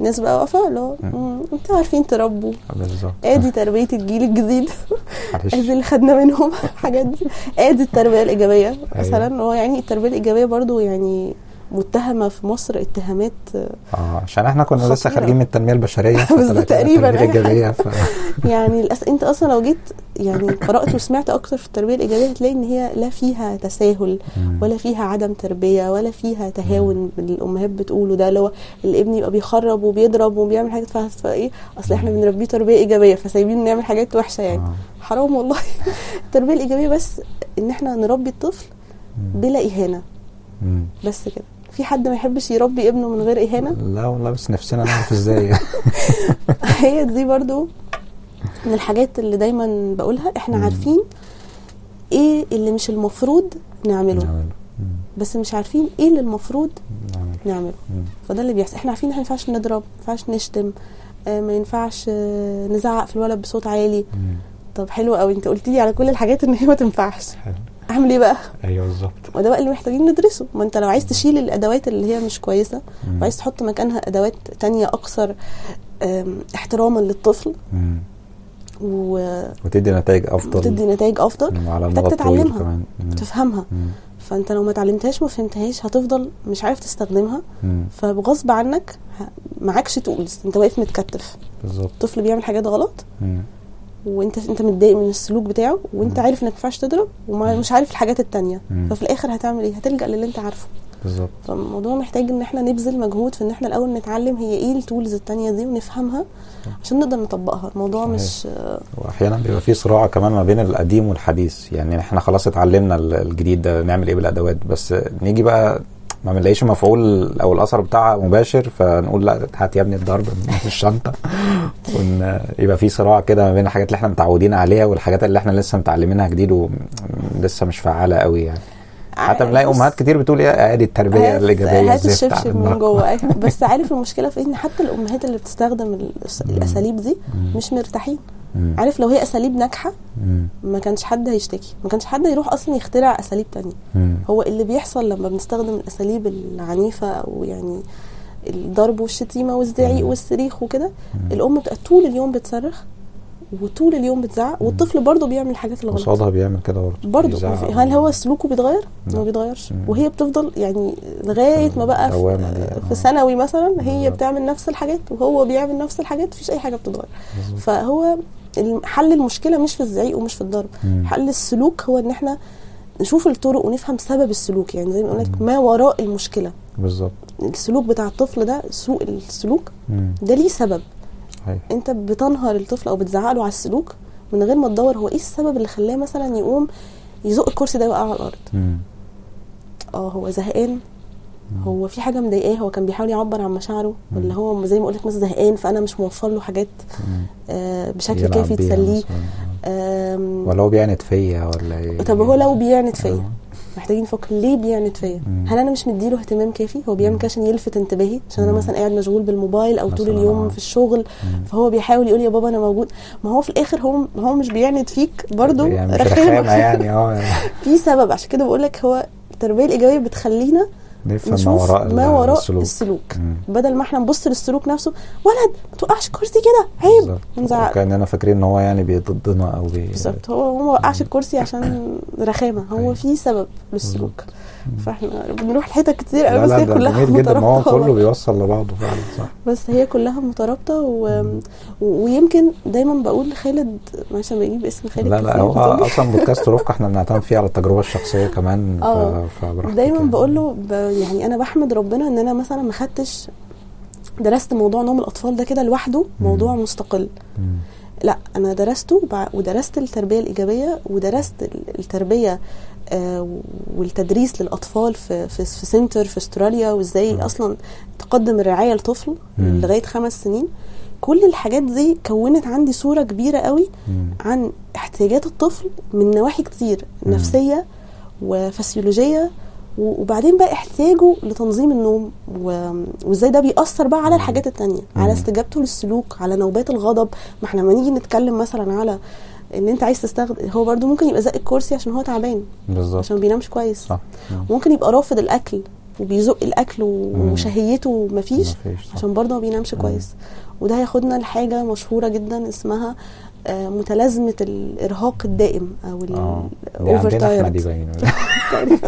الناس بقى واقفه اللي هو مم. مم، انتوا عارفين تربوا بالظبط ادي تربيه الجيل الجديد معلش ادي اللي خدنا منهم حاجات دي ادي التربيه الايجابيه مثلا هو يعني التربيه الايجابيه برضو يعني متهمه في مصر اتهامات اه عشان احنا كنا لسه خطيرة. خارجين من التنميه البشريه بس فطلعت لنا تقريباً التنميه أي حاجة. الايجابيه ف... يعني الأس... انت اصلا لو جيت يعني قرات وسمعت اكتر في التربيه الايجابيه هتلاقي ان هي لا فيها تساهل مم. ولا فيها عدم تربيه ولا فيها تهاون اللي الامهات بتقوله ده اللي هو الابن يبقى بيخرب وبيضرب وبيعمل حاجات فا- فايه اصل احنا بنربيه تربيه ايجابيه فسايبينه نعمل حاجات وحشه يعني آه. حرام والله التربيه الايجابيه بس ان احنا نربي الطفل مم. بلا اهانه مم. بس كده في حد ما يحبش يربي ابنه من غير اهانه لا والله بس نفسنا نعرف ازاي هي دي برضو من الحاجات اللي دايما بقولها احنا مم. عارفين ايه اللي مش المفروض نعمله نعمله مم. بس مش عارفين ايه اللي المفروض نعمله نعمله مم. فده اللي بيحصل احنا عارفين ان احنا ما ينفعش نضرب ما ينفعش نشتم آه، ما ينفعش آه، نزعق في الولد بصوت عالي مم. طب حلو قوي انت قلت لي على كل الحاجات ان هي ما تنفعش حلو اعمل ايه بقى ايوه بالظبط وده بقى اللي محتاجين ندرسه ما انت لو عايز تشيل الادوات اللي هي مش كويسه مم. وعايز تحط مكانها ادوات تانية اكثر آم، احتراما للطفل مم. و- وتدي نتائج افضل وتدي نتائج افضل مم. وعلى محتاج المدى الطويل تتعلمها. كمان مم. تفهمها مم. فانت لو ما اتعلمتهاش ما فهمتهاش هتفضل مش عارف تستخدمها مم. فبغصب عنك ه- معكش تولز انت واقف متكتف بالظبط الطفل بيعمل حاجات غلط مم. وانت انت متضايق من السلوك بتاعه وانت مم. عارف انك ما ينفعش تضرب ومش عارف الحاجات التانية مم. ففي الاخر هتعمل ايه هتلجأ للي انت عارفه بالظبط فالموضوع محتاج ان احنا نبذل مجهود في ان احنا الاول نتعلم هي ايه التولز التانية دي ونفهمها عشان نقدر نطبقها الموضوع صحيح. مش واحيانا بيبقى في صراع كمان ما بين القديم والحديث يعني احنا خلاص اتعلمنا ال- الجديد ده نعمل ايه بالادوات بس نيجي بقى ما بنلاقيش مفعول او الاثر بتاعها مباشر فنقول لا هات يا ابني الضرب من الشنطه ون يبقى في صراع كده ما بين الحاجات اللي احنا متعودين عليها والحاجات اللي احنا لسه متعلمينها جديد ولسه مش فعاله قوي يعني حتى بنلاقي بص، امهات كتير بتقول ايه ادي التربيه هات- الايجابيه هات الزفت الشبشب من عملناها. جوه أيوة. بس عارف المشكله في إيه؟ ان حتى الامهات اللي بتستخدم الأس- مم. الاساليب دي مم. مش مرتاحين مم. عارف لو هي اساليب ناجحه مم. ما كانش حد هيشتكي ما كانش حد يروح اصلا يخترع اساليب تانية مم. هو اللي بيحصل لما بنستخدم الاساليب العنيفه او يعني الضرب والشتيمه والزعيق مم. والصريخ وكده مم. الام بتبقى طول اليوم بتصرخ وطول اليوم بتزعق والطفل برضه بيعمل الحاجات الغلط قصادها بيعمل كده برضه برضه بيزعق. هل هو سلوكه بيتغير؟ لا. ما بيتغيرش مم. وهي بتفضل يعني لغايه ما بقى دوامة دي، في, آه. في ثانوي مثلا هي بالظبط. بتعمل نفس الحاجات وهو بيعمل نفس الحاجات مفيش اي حاجه بتتغير بالظبط. فهو الم- حل المشكله مش في الزعيق ومش في الضرب مم. حل السلوك هو ان احنا نشوف الطرق ونفهم سبب السلوك يعني زي ما قلت لك ما وراء المشكله بالظبط السلوك بتاع الطفل ده سوء السلوك مم. ده ليه سبب صحيح. انت بتنهر الطفل او بتزعق له على السلوك من غير ما تدور هو ايه السبب اللي خلاه مثلا يقوم يزق الكرسي ده ويقع على الارض مم. اه هو زهقان هو في حاجه مضايقاه هو كان بيحاول يعبر عن مشاعره ولا هو زي ما قلت لك مثلا زهقان فانا مش موفر له حاجات مم. آه بشكل يلعب كافي بيها تسليه مثلاً. آم، ولا هو بيعند فيا ولا ايه طب هو لو بيعند فيا آه. محتاجين نفكر ليه بيعند فيا مم. هل انا مش مديله اهتمام كافي هو بيعمل كده عشان يلفت انتباهي عشان انا مم. مثلا قاعد مشغول بالموبايل او طول مثلاً، اليوم آه. في الشغل مم. فهو بيحاول يقول يا بابا انا موجود ما هو في الاخر هو هو مش بيعند فيك برضو يعني مش رخامة. رخامه يعني اه في سبب عشان كده بقول لك هو التربيه الايجابيه بتخلينا نفهم ما نشوف وراء ما وراء السلوك السلوك مم. بدل ما احنا نبص للسلوك نفسه ولد ما توقعش الكرسي كده عيب بالظبط. ونزعق وكاننا فاكرين ان هو يعني بيضدنا او بي بالظبط هو هو ما وقعش الكرسي عشان رخامه هو أيوة. في سبب للسلوك فاحنا بنروح لحتت كتير قوي لا بس لا هي ده كلها جميل جدا ما هو مترابطة كله والله. بيوصل لبعضه فعلا صح بس هي كلها مترابطه و... و- ويمكن دايما بقول لخالد معلش انا بجيب اسم خالد لا لا كتير هو بتقولي. اصلا بودكاست رفقه احنا بنعتمد فيه على التجربه الشخصيه كمان ف- آه. فبراحتك دايما يعني. بقول له ب... يعني انا بحمد ربنا ان انا مثلا ما خدتش درست موضوع نوم الاطفال ده كده لوحده موضوع مستقل مم. لا انا درسته وبع- ودرست التربيه الايجابيه ودرست ال- التربيه آه، والتدريس للاطفال في في, في سنتر في استراليا وازاي مم. اصلا تقدم الرعايه لطفل مم. لغايه خمس سنين كل الحاجات دي كونت عندي صوره كبيره قوي مم. عن احتياجات الطفل من نواحي كتير مم. نفسيه وفسيولوجيه و- وبعدين بقى احتياجه لتنظيم النوم و- وازاي ده بيأثر بقى على الحاجات التانية على مم. استجابته للسلوك على نوبات الغضب ما احنا لما نيجي نتكلم مثلا على ان انت عايز تستخدم هو برضو ممكن يبقى زق الكرسي عشان هو تعبان بالظبط عشان ما بينامش كويس صح مم. ممكن يبقى رافض الاكل وبيزق الاكل مم. وشهيته مفيش مفيش صح. عشان برضه ما بينامش مم. كويس وده هياخدنا لحاجه مشهوره جدا اسمها آه، متلازمه الارهاق الدائم او اه دي الاوفر عندنا احنا دي تايرد باين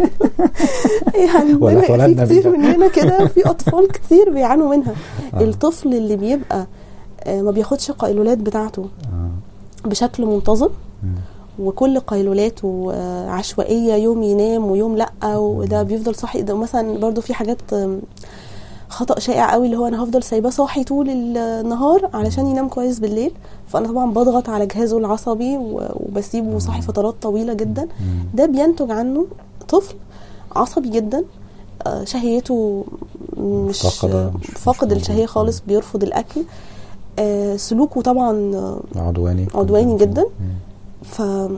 يعني ولا دايما في اتولدنا كتير بيها. مننا كده في اطفال كتير بيعانوا منها آه. الطفل اللي بيبقى آه، ما بياخدش قيلولات بتاعته آه. بشكل منتظم مم. وكل قيلولاته آه، عشوائيه يوم ينام ويوم لا وده بيفضل صاحي ده مثلا برضو في حاجات آم، خطا شائع قوي اللي هو انا هفضل سايباه صاحي طول النهار علشان ينام كويس بالليل فانا طبعا بضغط على جهازه العصبي و- وبسيبه صاحي فترات طويله جدا مم. ده بينتج عنه طفل عصبي جدا آه، شهيته مش مفتقدة، مش- مش فاقد موجود. الشهيه خالص بيرفض الاكل آه، سلوكه طبعا آه، عدواني عدواني جدا. مم. ف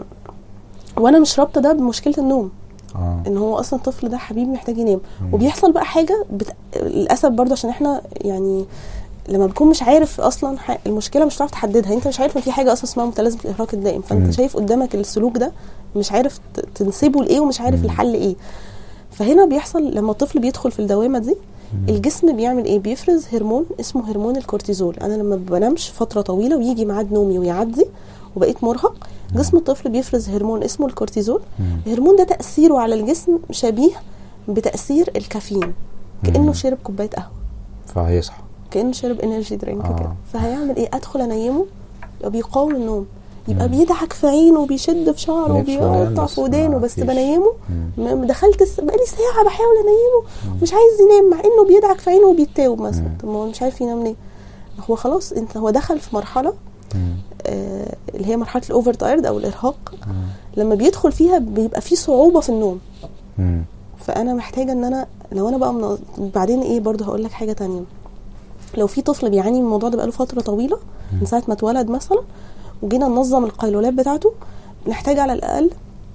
وانا مش رابطه ده بمشكله النوم اه ان هو اصلا الطفل ده حبيبي محتاج ينام مم. وبيحصل بقى حاجه بت... للاسف برضه عشان احنا يعني لما بتكون مش عارف اصلا ح... المشكله مش هتعرف تحددها انت مش عارف ان في حاجه اصلا اسمها متلازمه الارهاق الدائم فانت مم. شايف قدامك السلوك ده مش عارف ت... تنسبه لايه ومش عارف مم. الحل ايه فهنا بيحصل لما الطفل بيدخل في الدوامه دي مم. الجسم بيعمل ايه بيفرز هرمون اسمه هرمون الكورتيزول انا لما بنامش فتره طويله ويجي ميعاد نومي ويعدي وبقيت مرهق جسم الطفل بيفرز هرمون اسمه الكورتيزول مم. الهرمون ده تاثيره على الجسم شبيه بتاثير الكافيين كانه مم. شرب كوبايه قهوه فهيصحى كانه شرب انرجي درينك آه. كده فهيعمل ايه ادخل انيمه يبقى بيقاوم النوم يبقى مم. بيضحك في عينه وبيشد في شعره نفسه ينام وبيقطع بس في ودانه ما بس فيش. بنيمه مم. م- دخلت الس- بقالي ساعه بحاول انيمه مش عايز ينام مع انه بيدعك في عينه وبيتاوب مثلا مم. طب ما هو مش عارف ينام ليه هو خلاص انت هو دخل في مرحله مم. آه اللي هي مرحله الاوفر تايرد او الارهاق مم. لما بيدخل فيها بيبقى في صعوبه في النوم مم. فانا محتاجه ان انا لو انا بقى من... بعدين ايه برضه هقول لك حاجه تانية لو في طفل بيعاني من الموضوع ده بقاله فتره طويله من ساعه ما اتولد مثلا وجينا ننظم القيلولات بتاعته نحتاج على الاقل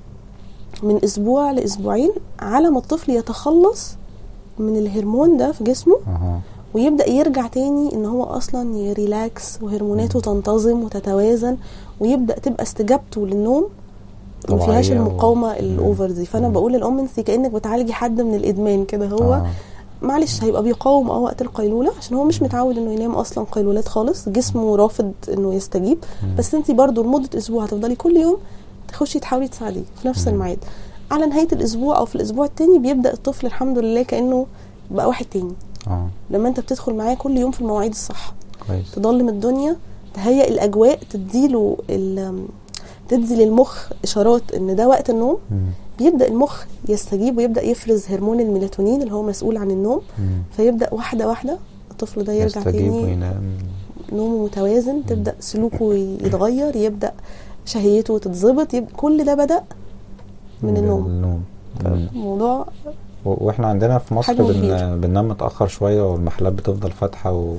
من اسبوع لاسبوعين على ما الطفل يتخلص من الهرمون ده في جسمه اها ويبدا يرجع تاني ان هو اصلا يريلاكس وهرموناته تنتظم وتتوازن ويبدا تبقى استجابته للنوم ما طبيعية فيهاش و- المقاومه مم. الاوفر دي فانا مم. بقول للام انت كانك بتعالجي حد من الادمان كده هو آه. معلش هيبقى بيقاوم اه وقت القيلوله عشان هو مش متعود انه ينام اصلا قيلولات خالص جسمه رافض انه يستجيب مم. بس انت برضو لمده اسبوع هتفضلي كل يوم تخشي تحاولي تساعديه في نفس مم. الميعاد على نهايه الاسبوع او في الاسبوع التاني بيبدا الطفل الحمد لله كانه بقى واحد تاني اه لما انت بتدخل معاه كل يوم في المواعيد الصح كويس تضلم الدنيا تهيئ الاجواء تديله ال- تدي للمخ اشارات ان ده وقت النوم مم. بيبدا المخ يستجيب ويبدا يفرز هرمون الميلاتونين اللي هو مسؤول عن النوم مم. فيبدا واحده واحده الطفل ده يرجع يستجيب تاني وينام نومه متوازن تبدا سلوكه يتغير يبدا شهيته تتظبط يبقى كل ده بدا من النوم النوم مم. الموضوع و- واحنا عندنا في مصر حجمه كبير. بن... بننام متاخر شويه والمحلات بتفضل فاتحه و...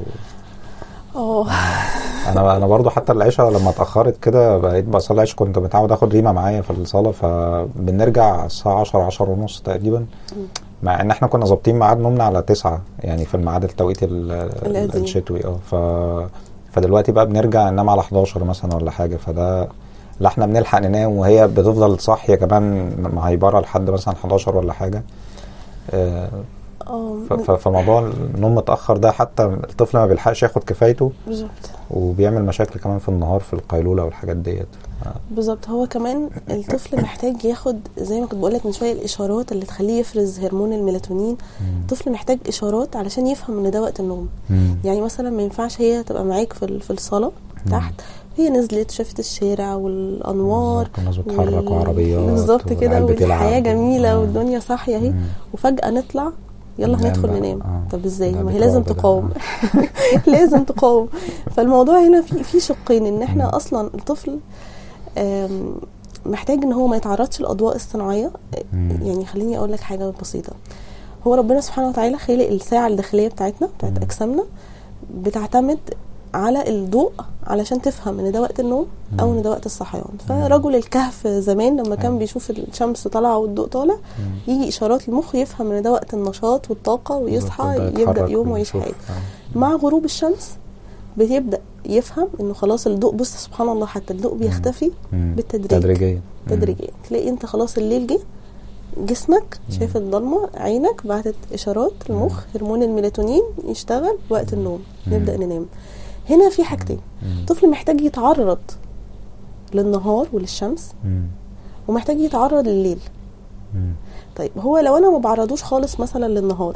اه انا انا برضو حتى العشاء لما اتاخرت كده بقيت بصلي العشاء كنت متعود اخد ريما معايا في الصاله فبنرجع الساعه 10 10 ونص تقريبا مع ان احنا كنا ظابطين ميعاد نومنا على 9 يعني في الميعاد التوقيت ال- القديم. الشتوي اه ف فدلوقتي بقى بنرجع ننام على 11 مثلا ولا حاجه فده لا احنا بنلحق ننام وهي بتفضل صاحيه كمان مهيبره لحد مثلا 11 ولا حاجه آه، اه ف- ف- فموضوع النوم متاخر ده حتى الطفل ما بيلحقش ياخد كفايته بالظبط وبيعمل مشاكل كمان في النهار في القيلوله والحاجات ديت بالظبط هو كمان الطفل محتاج ياخد زي ما كنت بقول لك من شويه الاشارات اللي تخليه يفرز هرمون الميلاتونين الطفل محتاج اشارات علشان يفهم ان ده وقت النوم مم. يعني مثلا ما ينفعش هي تبقى معاك في ال- في الصاله مم. تحت هي نزلت شافت الشارع والانوار بالظبط، الناس بتتحرك وعربيات بالظبط كده والعيال بتلعب. والحياه جميله آه. والدنيا صاحيه اهي مم. وفجاه نطلع يلا ننام هندخل بقى. ننام آه. طب ازاي ده ما هي بيترعب لازم ده. تقاوم لازم تقاوم فالموضوع هنا في في شقين ان مم. احنا اصلا الطفل آم، محتاج ان هو ما يتعرضش للاضواء الصناعيه مم. يعني خليني اقول لك حاجه بسيطه هو ربنا سبحانه وتعالى خلق الساعه الداخليه بتاعتنا بتاعت مم. اجسامنا بتعتمد على الضوء علشان تفهم ان ده وقت النوم او ان ده وقت الصحيان فرجل الكهف زمان لما كان مم. بيشوف الشمس طالعه والضوء طالع مم. يجي اشارات للمخ يفهم ان ده وقت النشاط والطاقه ويصحى بالظبط، يبدا يتحرك يوم ويعيش ويشوف. حياته آه. مع غروب الشمس بيبدا يفهم انه خلاص الضوء بص سبحان الله حتى الضوء بيختفي مم. بالتدريج تدريجيا مم. تدريجيا تلاقي انت خلاص الليل جه جسمك شايف الضلمه عينك بعتت اشارات المخ هرمون الميلاتونين يشتغل وقت النوم مم. نبدا ننام هنا في حاجتين مم. الطفل محتاج يتعرض للنهار وللشمس مم. ومحتاج يتعرض لليل مم. طيب هو لو انا ما بعرضوش خالص مثلا للنهار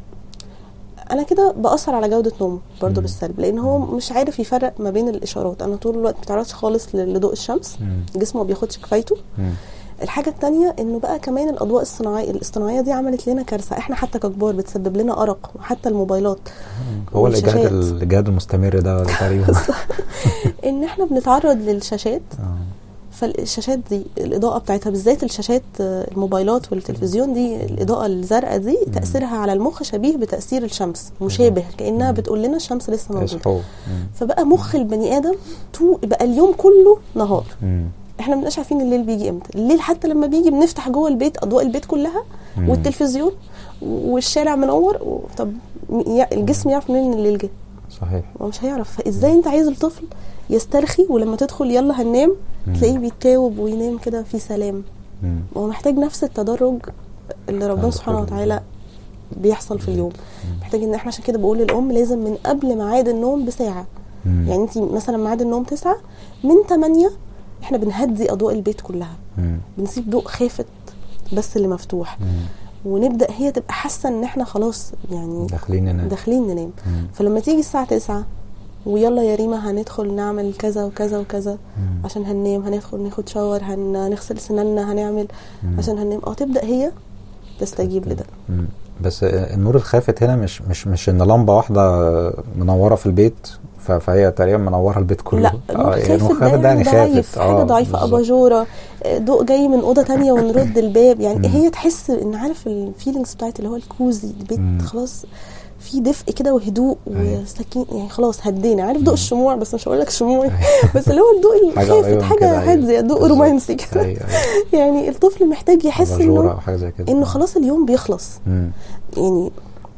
انا كده باثر على جوده نومه برضه مم. بالسلب لان هو مش عارف يفرق ما بين الاشارات انا طول الوقت ما بتعرضش خالص ل- لضوء الشمس مم. جسمه ما بياخدش كفايته مم. الحاجه التانية انه بقى كمان الاضواء الصناعيه الاصطناعيه دي عملت لنا كارثه احنا حتى ككبار بتسبب لنا ارق وحتى الموبايلات هو الاجهاد والشاشات. الاجهاد المستمر ده تقريبا ان احنا بنتعرض للشاشات آه. فالشاشات دي الاضاءه بتاعتها بالذات الشاشات آه، الموبايلات والتلفزيون دي الاضاءه الزرقاء دي تاثيرها على المخ شبيه بتاثير الشمس مشابه كانها بتقول لنا الشمس لسه موجوده يصحوا مم. فبقى مخ البني ادم تو بقى اليوم كله نهار مم. احنا ما بنبقاش عارفين الليل بيجي امتى الليل حتى لما بيجي بنفتح جوه البيت اضواء البيت كلها مم. والتلفزيون والشارع منور و- طب م- يع- الجسم يعرف منين ان الليل جه صحيح هو مش هيعرف فازاي انت عايز الطفل يسترخي ولما تدخل يلا هننام مم. تلاقيه بيتاوب وينام كده في سلام مم. هو محتاج نفس التدرج اللي ربنا عند سبحانه كل وتعالى بيحصل في اليوم محتاج ان احنا عشان كده بقول للام لازم من قبل ميعاد النوم بساعه مم. يعني انت مثلا ميعاد النوم تسعة من 8 احنا بنهدي اضواء البيت كلها مم. بنسيب ضوء خافت بس اللي مفتوح مم. ونبدا هي تبقى حاسه ان احنا خلاص يعني داخلين ننام داخلين ننام مم. فلما تيجي الساعه 9 ويلا يا ريما هندخل نعمل كذا وكذا وكذا مم. عشان هننام هندخل ناخد شاور هنغسل سناننا هنعمل مم. عشان هننام اه تبدا هي تستجيب لده مم. بس النور الخافت هنا مش مش مش ان لمبه واحده منوره في البيت ف- فهي تقريبا منوره البيت كله لا آه، النور يعني خافت خافت ده يعني ضعيف خافت حاجه ضعيفه بالظبط. اباجوره آه، ضوء جاي من اوضه تانية ونرد الباب مم. يعني هي تحس ان عارف الفيلينجز بتاعت اللي هو الكوزي البيت مم. خلاص في دفء كده وهدوء أيوة. وسكين يعني خلاص هدينا عارف ضوء مم. الشموع بس مش هقول لك شموع أيوة. بس اللي هو الضوء حاجة الخافت قريبة من حاجه كده، أيوة. هاديه ضوء بالظبط. رومانسي كده أيوة، أيوة. يعني الطفل محتاج يحس أباجورة انه أو حاجه زي كده انه خلاص اليوم بيخلص مم. يعني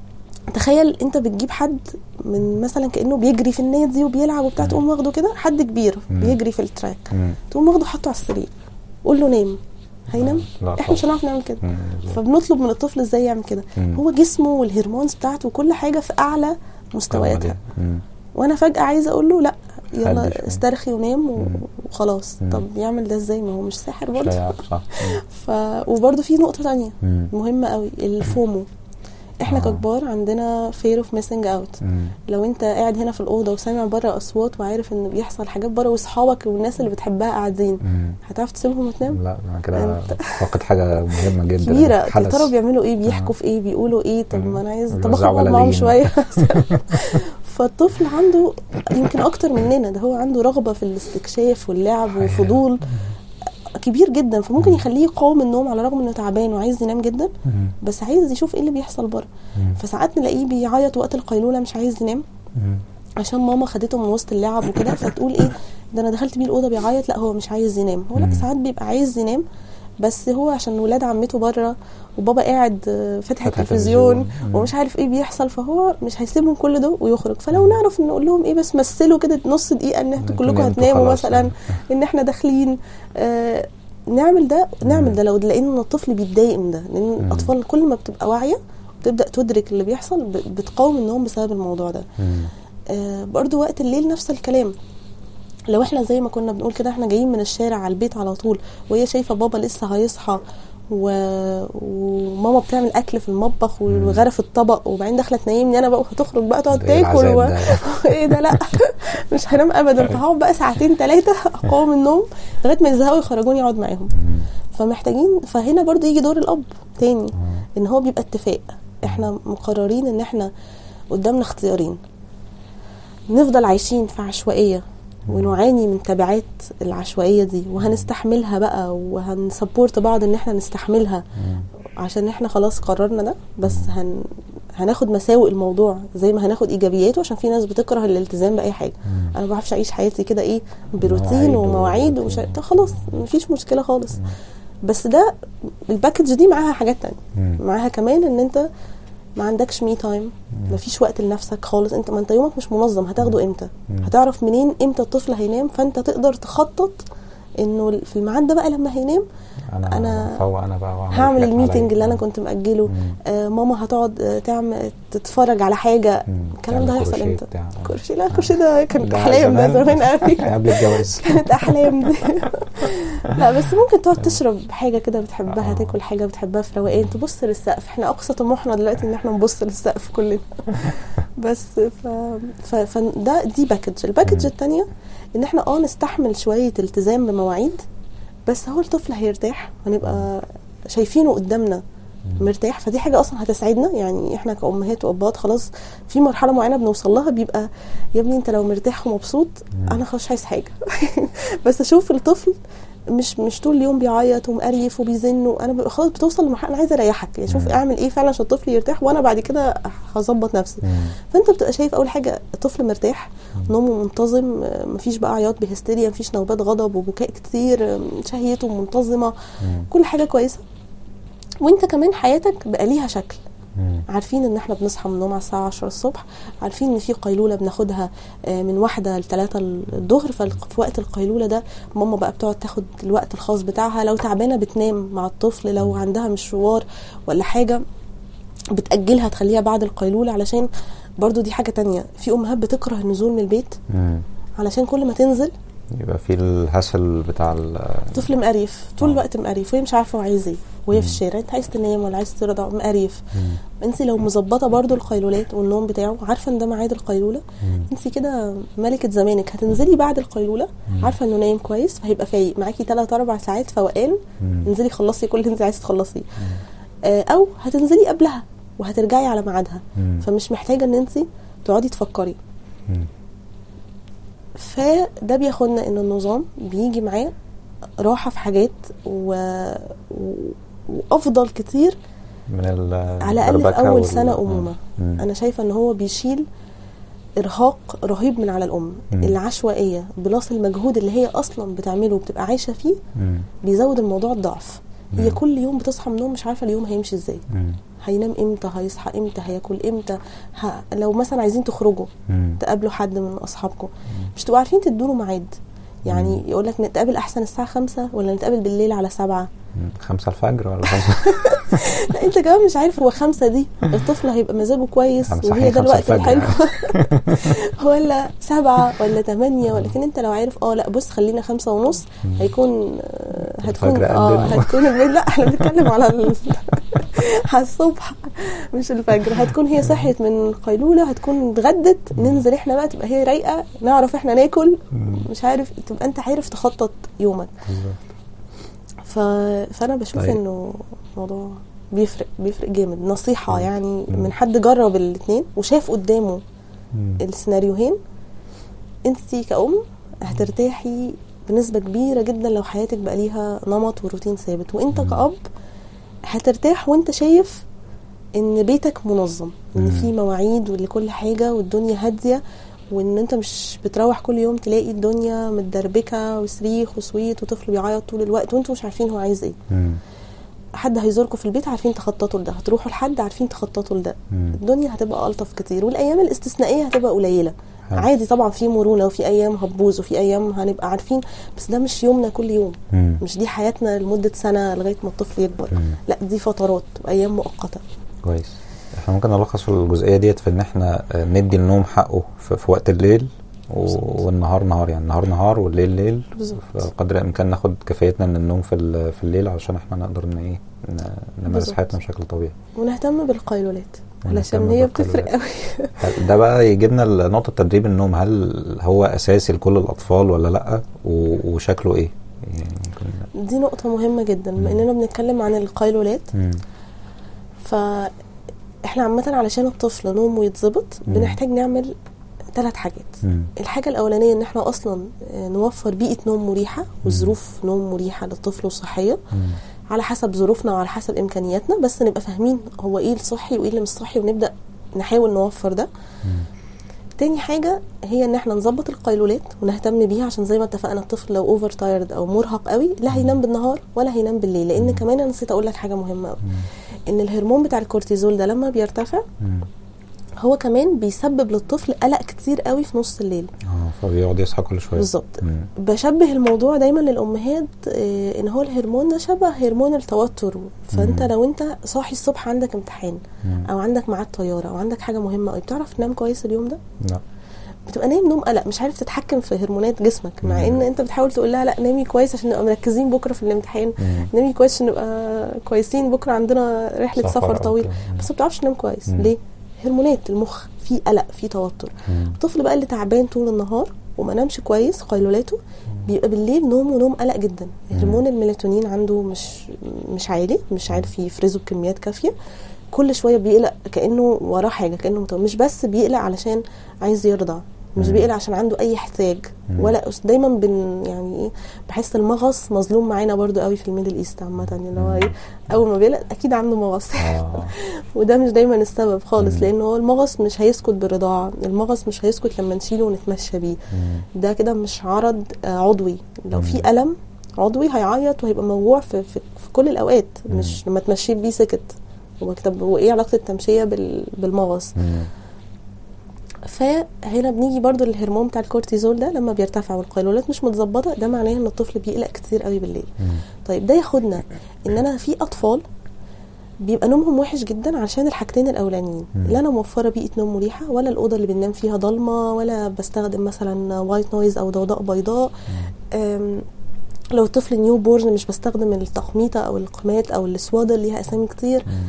تخيل انت بتجيب حد من مثلا كانه بيجري في النادي وبيلعب وبتاع مم. تقوم واخده كده حد كبير مم. بيجري في التراك مم. تقوم واخده حاطه على السرير قول له نام هينام لا احنا مش طبعا. هنعرف نعمل كده مم. بالظبط. فبنطلب من الطفل ازاي يعمل كده مم. هو جسمه والهرمونز بتاعته وكل حاجه في اعلى مستوياتها مم. وانا فجاه عايزه اقول له لا هدي يلا شوية. استرخي ونام و- مم. وخلاص مم. طب يعمل ده ازاي ما هو مش ساحر مش برضه هيعرف، صح مم. ف... وبرضه في نقطه تانية مم. مهمه قوي الفومو احنا آه. ككبار عندنا fear of missing out مم. لو انت قاعد هنا في الاوضه وسامع بره اصوات وعارف ان بيحصل حاجات بره واصحابك والناس اللي بتحبها قاعدين مم. هتعرف تسيبهم وتنام لا انا كده أنت- فاقد حاجه مهمه جدا كبيره يا حدث. ترى بيعملوا ايه بيحكوا آه. في ايه بيقولوا ايه طب مم. ما انا عايز طب بيوزعوا اخرج معاهم بلالين. شويه فالطفل عنده يمكن اكتر مننا ده هو عنده رغبه في الاستكشاف واللعب حقيقة. وفضول كبير جدا فممكن يخليه يقاوم النوم على الرغم انه تعبان وعايز ينام جدا مم. بس عايز يشوف ايه اللي بيحصل بره مم. فساعات نلاقيه بيعيط وقت القيلوله مش عايز ينام مم. عشان ماما خدته من وسط اللعب وكده فتقول ايه ده انا دخلت بيه الاوضه بيعيط لا هو مش عايز ينام هو لا مم. ساعات بيبقى عايز ينام بس هو عشان ولاد عمته بره وبابا قاعد آه، فاتح فاتح التلفزيون التلفزيون. مم. ومش عارف ايه بيحصل فهو مش هيسيبهم كل ده ويخرج فلو نعرف نقول لهم ايه بس مثلوا كده نص دقيقه ان انتوا انتوا كلكم نمتوا هتناموا خلاص. مثلا ان احنا داخلين آه نعمل ده نعمل ده لو لان الطفل بيتضايق من ده لان مم. الاطفال كل ما بتبقى واعيه بتبدا تدرك اللي بيحصل ب- بتقاوم النوم بسبب الموضوع ده مم. آه، برضو وقت الليل نفس الكلام لو احنا زي ما كنا بنقول كده احنا جايين من الشارع على البيت على طول وهي شايفه بابا لسه هيصحى و... وماما بتعمل اكل في المطبخ وغرف الطبق وبعدين داخله تنيمني انا بقى وهتخرج بقى تقعد ده إيه تاكل العذاب و... ده؟ ايه ده لا مش هنام ابدا فهقعد بقى ساعتين ثلاثه اقاوم النوم لغايه ما يزهقوا يخرجوني اقعد معاهم مم. فمحتاجين فهنا برضو يجي دور الاب تاني آه. ان هو بيبقى اتفاق احنا مقررين ان احنا قدامنا اختيارين نفضل عايشين في عشوائيه ونعاني من تبعات العشوائيه دي وهنستحملها بقى وهنسبورت بعض ان احنا نستحملها مم. عشان احنا خلاص قررنا ده بس هن هناخد مساوئ الموضوع زي ما هناخد ايجابياته عشان في ناس بتكره الالتزام باي حاجه مم. انا ما بعرفش اعيش حياتي كده ايه بروتين مواعيد ومواعيد ومش وروتين. طب خلاص مفيش مشكله خالص بس ده الباكج دي معاها حاجات تانية مم. معاها كمان ان انت ما عندكش مي تايم مفيش وقت لنفسك خالص انت ما انت يومك مش منظم هتاخده امتى مم. هتعرف منين امتى الطفل هينام فانت تقدر تخطط انه في الميعاد ده بقى لما هينام انا أنا انا فوق انا بقى وأعمل هعمل حاجات الميتنج عليا. اللي انا كنت مأجله مم. آه ماما هتقعد آه، تعمل تتفرج على حاجه مم. الكلام ده تعمل هيحصل كروشيه امتى بتاع. كرسي لا كرسي ده كانت ده احلام ده زمان قوي قبل الجواز كانت احلام دي لا بس ممكن تقعد تشرب حاجه كده بتحبها آه. تاكل حاجه بتحبها في روقان تبص للسقف احنا اقصى طموحنا دلوقتي ان احنا نبص للسقف كلنا بس ف... ف... فده دي باكج الباكج مم. التانية ان احنا اه نستحمل شويه التزام بمواعيد بس هو الطفل هيرتاح هنبقى شايفينه قدامنا مرتاح فدي حاجه اصلا هتسعدنا يعني احنا كامهات وابات خلاص في مرحله معينه بنوصل لها بيبقى يا ابني انت لو مرتاح ومبسوط انا خلاص مش عايز حاجه بس اشوف الطفل مش مش طول اليوم بيعيط ومقريف وبيزن وانا ببقى خلاص بتوصل لمرحله انا عايزه اريحك يعني شوف مم. اعمل ايه فعلا عشان الطفل يرتاح وانا بعد كده هظبط نفسي مم. فانت بتبقى شايف اول حاجه الطفل مرتاح نومه منتظم آه، مفيش بقى عياط بهستيريا مفيش نوبات غضب وبكاء كتير آه، شهيته منتظمه مم. كل حاجه كويسه وانت كمان حياتك بقى ليها شكل مم. عارفين ان احنا بنصحى من النوم على الساعه 10 الصبح عارفين ان في قيلوله بناخدها آه، من واحده لثلاثة الظهر ففي وقت القيلوله ده ماما بقى بتقعد تاخد الوقت الخاص بتاعها لو تعبانه بتنام مع الطفل لو عندها مشوار ولا حاجه بتأجلها تخليها بعد القيلولة علشان برضو دي حاجة تانية في أمهات بتكره النزول من البيت مم. علشان كل ما تنزل يبقى في الهسل بتاع ال- الطفل مقريف طول آه. الوقت مقريف وهي مش عارفة هو عايز ايه وهي في مم. الشارع انت عايز تنام ولا عايز ترضع مقريف مم. انت لو مظبطه برضو القيلولات والنوم بتاعه عارفه ان ده ميعاد القيلوله مم. انت كده ملكه زمانك هتنزلي بعد القيلوله مم. عارفه انه نايم كويس فهيبقى فايق معاكي 3 4 ساعات فوقان مم. انزلي خلصي كل اللي انت عايزه تخلصيه آه، او هتنزلي قبلها وهترجعي على ميعادها مم. فمش محتاجه ان انت تقعدي تفكري مم. فده بياخدنا ان النظام بيجي معاه راحه في حاجات و... و... وافضل كتير من ال على الاقل في الدربكة اول وال- سنه امومه مم. انا شايفه ان هو بيشيل ارهاق رهيب من على الام مم. العشوائيه بلس المجهود اللي هي اصلا بتعمله وبتبقى عايشه فيه مم. بيزود الموضوع الضعف هي مم. كل يوم بتصحى من النوم مش عارفه اليوم هيمشي ازاي مم. هينام امتى هيصحى امتى هياكل امتى ه... لو مثلا عايزين تخرجوا مم. تقابلوا حد من اصحابكم مش تبقوا عارفين تدوا له ميعاد يعني يقول لك نتقابل احسن الساعه خمسة ولا نتقابل بالليل على سبعة مم. خمسة الفجر ولا خمسة لا انت كمان مش عارف هو خمسة دي الطفل هيبقى مزاجه كويس خمسة وهي حي ده خمسة الوقت الفجر. الحلو ولا سبعة ولا تمانية ولكن انت لو عارف اه لا بص خلينا خمسة ونص هيكون آه، هتكون الفجر اه قدم. هتكون البيت لا احنا بنتكلم على ال... على الصبح مش الفجر هتكون هي صحيت من القيلولة هتكون اتغدت ننزل احنا بقى تبقى هي رايقة نعرف احنا ناكل مم. مش عارف تبقى انت عارف تخطط يومك بالظبط. ف... فانا بشوف طيب. انه موضوع بيفرق بيفرق جامد نصيحة مم. يعني مم. من حد جرب الاثنين وشاف قدامه مم. السيناريوهين انت كأم هترتاحي بنسبة كبيرة جدا لو حياتك بقى ليها نمط وروتين ثابت وانت مم. كأب هترتاح وانت شايف ان بيتك منظم ان مم. في مواعيد ولكل حاجة والدنيا هادية وان انت مش بتروح كل يوم تلاقي الدنيا متدربكة وصريخ وصويت وطفل بيعيط طول الوقت وانتوا مش عارفين هو عايز ايه مم. حد هيزوركم في البيت عارفين تخططوا لده هتروحوا لحد عارفين تخططوا لده مم. الدنيا هتبقى الطف كتير والايام الاستثنائيه هتبقى قليله حلو. عادي طبعا في مرونه وفي ايام هتبوظ وفي ايام هنبقى عارفين بس ده مش يومنا كل يوم مم. مش دي حياتنا لمده سنه لغايه ما الطفل يكبر مم. لا دي فترات وايام مؤقته كويس احنا ممكن نلخص الجزئيه ديت في ان احنا آه، ندي النوم حقه في, في وقت الليل و- بالظبط. والنهار نهار يعني النهار نهار والليل ليل بالظبط فقدر الامكان ناخد كفايتنا من النوم في ال- في الليل علشان احنا نقدر ان ايه ن- نمارس بالظبط. حياتنا بشكل طبيعي ونهتم بالقيلولات علشان ونهتم هي بالقيلولات. بتفرق قوي هل- ده بقى يجيبنا لنقطه تدريب النوم هل هو اساسي لكل الاطفال ولا لا و- وشكله ايه يعني ممكن دي نقطه مهمه جدا بما اننا بنتكلم عن القيلولات مم. فاحنا عامه علشان الطفل نومه يتظبط مم. بنحتاج نعمل ثلاث حاجات مم. الحاجة الأولانية إن إحنا أصلا آه، نوفر بيئة نوم مريحة وظروف نوم مريحة للطفل وصحية مم. على حسب ظروفنا وعلى حسب إمكانياتنا بس نبقى فاهمين هو إيه الصحي وإيه اللي مش صحي ونبدأ نحاول نوفر ده مم. تاني حاجة هي إن إحنا نظبط القيلولات ونهتم بيها عشان زي ما اتفقنا الطفل لو أوفر تايرد أو مرهق قوي لا هينام بالنهار ولا هينام بالليل لأن كمان أنا نسيت أقول لك حاجة مهمة قوي مم. إن الهرمون بتاع الكورتيزول ده لما بيرتفع مم. هو كمان بيسبب للطفل قلق كتير قوي في نص الليل اه فبيقعد يصحى كل شويه بالظبط مم. بشبه الموضوع دايما للامهات آه، ان هو الهرمون ده شبه هرمون التوتر فانت مم. لو انت صاحي الصبح عندك امتحان مم. او عندك ميعاد طياره او عندك حاجه مهمه قوي بتعرف تنام كويس اليوم ده لا بتبقى نايم نوم قلق مش عارف تتحكم في هرمونات جسمك مع مم. ان انت بتحاول تقول لها لا نامي كويس عشان نبقى مركزين بكره في الامتحان مم. نامي كويس عشان نبقى كويسين بكره عندنا رحله سفر سفر أو طويل كده. مم. بس ما بتعرفش تنام كويس مم. ليه هرمونات المخ في قلق في توتر مم. الطفل بقى اللي تعبان طول النهار وما نامش كويس قيلولاته بيبقى بالليل نومه نوم قلق جدا هرمون الميلاتونين عنده مش مش عالي مش عارف يفرزه بكميات كافيه كل شويه بيقلق كانه وراه حاجه كانه متو... مش بس بيقلق علشان عايز يرضع مش مم. بيقلق عشان عنده اي احتياج مم. ولا دايما بن يعني ايه بحس المغص مظلوم معانا برضو قوي في الميدل ايست عامه اللي هو ايه اول ما بيقلق اكيد عنده مغص اه وده مش دايما السبب خالص مم. لان هو المغص مش هيسكت بالرضاعه المغص مش هيسكت لما نشيله ونتمشى بيه مم. ده كده مش عرض آه، عضوي لو في الم عضوي هيعيط وهيبقى موجوع في, في, في كل الاوقات مش لما تمشيه بيه سكت هو طب وايه علاقه التمشيه بال- بالمغص مم. فهنا بنيجي برضو للهرمون بتاع الكورتيزول ده لما بيرتفع والقيلولات مش متظبطه ده معناه ان الطفل بيقلق كتير قوي بالليل مم. طيب ده ياخدنا ان انا في اطفال بيبقى نومهم وحش جدا عشان الحاجتين الاولانيين مم. لا انا موفره بيئه نوم مريحه ولا الاوضه اللي بننام فيها ضلمه ولا بستخدم مثلا وايت نويز او ضوضاء بيضاء أم، لو الطفل نيو بورن مش بستخدم التقميطه او القمات او السواده اللي ليها اسامي كتير مم.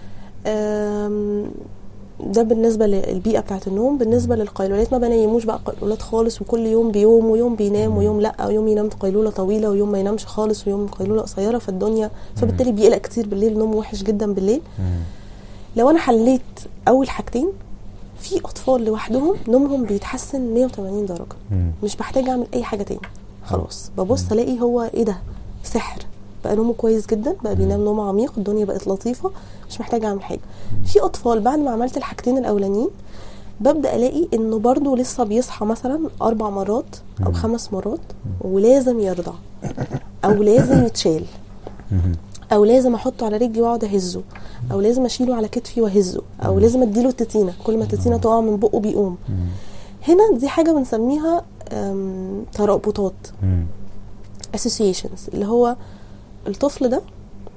أم، ده بالنسبة للبيئة بتاعة النوم بالنسبة للقيلولات ما بنيموش بقى قيلولات خالص وكل يوم بيوم ويوم بينام ويوم لا ويوم ينام قيلولة طويلة ويوم ما ينامش خالص ويوم قيلولة قصيرة فالدنيا فبالتالي بيقلق كتير بالليل نوم وحش جدا بالليل مم. لو انا حليت اول حاجتين في اطفال لوحدهم نومهم بيتحسن 180 درجة مم. مش بحتاج اعمل اي حاجة تاني خلاص ببص الاقي هو ايه ده سحر بقى نومه كويس جدا بقى بينام نوم عميق الدنيا بقت لطيفه مش محتاجه اعمل حاجه في اطفال بعد ما عملت الحاجتين الاولانيين ببدا الاقي انه برضه لسه بيصحى مثلا اربع مرات او مم. خمس مرات ولازم يرضع او لازم يتشال مم. او لازم احطه على رجلي واقعد اهزه او لازم اشيله على كتفي واهزه او لازم اديله التتينه كل ما التتينه تقع من بقه بيقوم مم. هنا دي حاجه بنسميها أم، ترابطات مم. associations اللي هو الطفل ده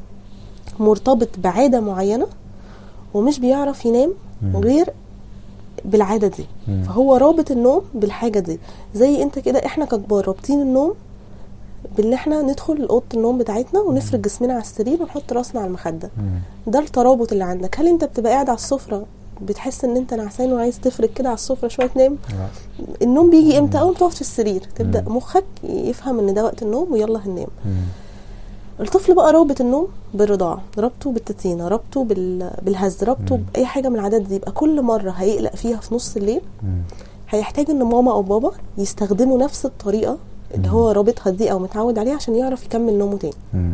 مرتبط بعادة معينة ومش بيعرف ينام مم. غير بالعادة دي مم. فهو رابط النوم بالحاجة دي زي انت كده احنا ككبار رابطين النوم بان احنا ندخل اوضه النوم بتاعتنا ونفرد جسمنا على السرير ونحط راسنا على المخده مم. ده الترابط اللي عندك هل انت بتبقى قاعد على السفره بتحس ان انت نعسان وعايز تفرد كده على السفره شويه تنام لا. النوم بيجي امتى اول ما تقعد في السرير تبدا مم. مخك يفهم ان ده وقت النوم ويلا هننام مم. الطفل بقى رابط النوم بالرضاعه ربطه بالتتينه ربطه بال... بالهز ربطه مم. باي حاجه من العادات دي يبقى كل مره هيقلق فيها في نص الليل مم. هيحتاج ان ماما او بابا يستخدموا نفس الطريقه اللي هو رابطها دي او متعود عليها عشان يعرف يكمل نومه تاني مم.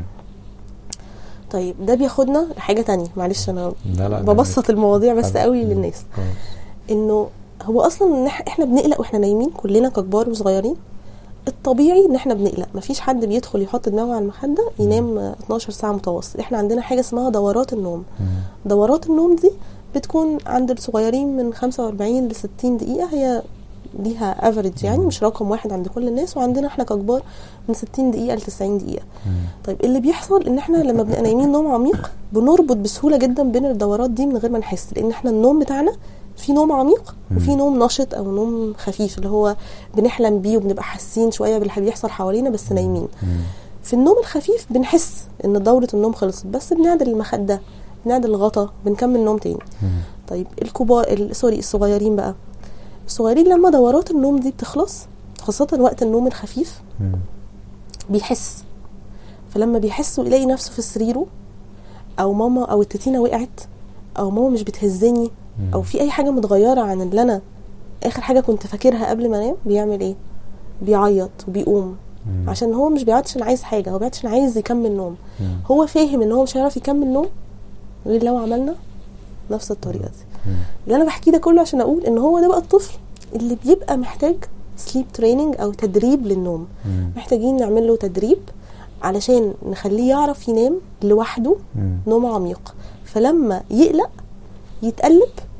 طيب ده بياخدنا لحاجه تانية معلش انا لا لا ده ببسط المواضيع بس حلو. قوي مم. للناس كويس. انه هو اصلا إن إح- احنا بنقلق واحنا نايمين كلنا ككبار وصغيرين الطبيعي ان احنا بنقلق مفيش حد بيدخل يحط دماغه على المخده ينام آه، 12 ساعه متواصل احنا عندنا حاجه اسمها دورات النوم مم. دورات النوم دي بتكون عند الصغيرين من 45 ل 60 دقيقه هي ليها افريج يعني مش رقم واحد عند كل الناس وعندنا احنا ككبار من 60 دقيقه ل 90 دقيقه مم. طيب اللي بيحصل ان احنا لما بنبقى نايمين نوم عميق بنربط بسهوله جدا بين الدورات دي من غير ما نحس لان احنا النوم بتاعنا في نوم عميق وفي نوم نشط او نوم خفيف اللي هو بنحلم بيه وبنبقى حاسين شويه باللي بيحصل حوالينا بس نايمين مم. في النوم الخفيف بنحس ان دوره النوم خلصت بس بنعدل المخده بنعدل الغطا بنكمل نوم تاني مم. طيب الكبار ال- سوري الصغيرين بقى الصغيرين لما دورات النوم دي بتخلص خاصة وقت النوم الخفيف مم. بيحس فلما بيحس ويلاقي نفسه في سريره او ماما او التتينه وقعت او ماما مش بتهزني او في اي حاجه متغيره عن اللي انا اخر حاجه كنت فاكرها قبل ما انام بيعمل ايه بيعيط وبيقوم مم. عشان هو مش بيعيط عشان عايز حاجه هو بيعيط عشان عايز يكمل نوم مم. هو فاهم ان هو مش هيعرف يكمل نوم غير لو عملنا نفس الطريقه دي مم. اللي انا بحكيه ده كله عشان اقول ان هو ده بقى الطفل اللي بيبقى محتاج سليب تريننج او تدريب للنوم مم. محتاجين نعمل له تدريب علشان نخليه يعرف ينام لوحده مم. نوم عميق فلما يقلق يتقلب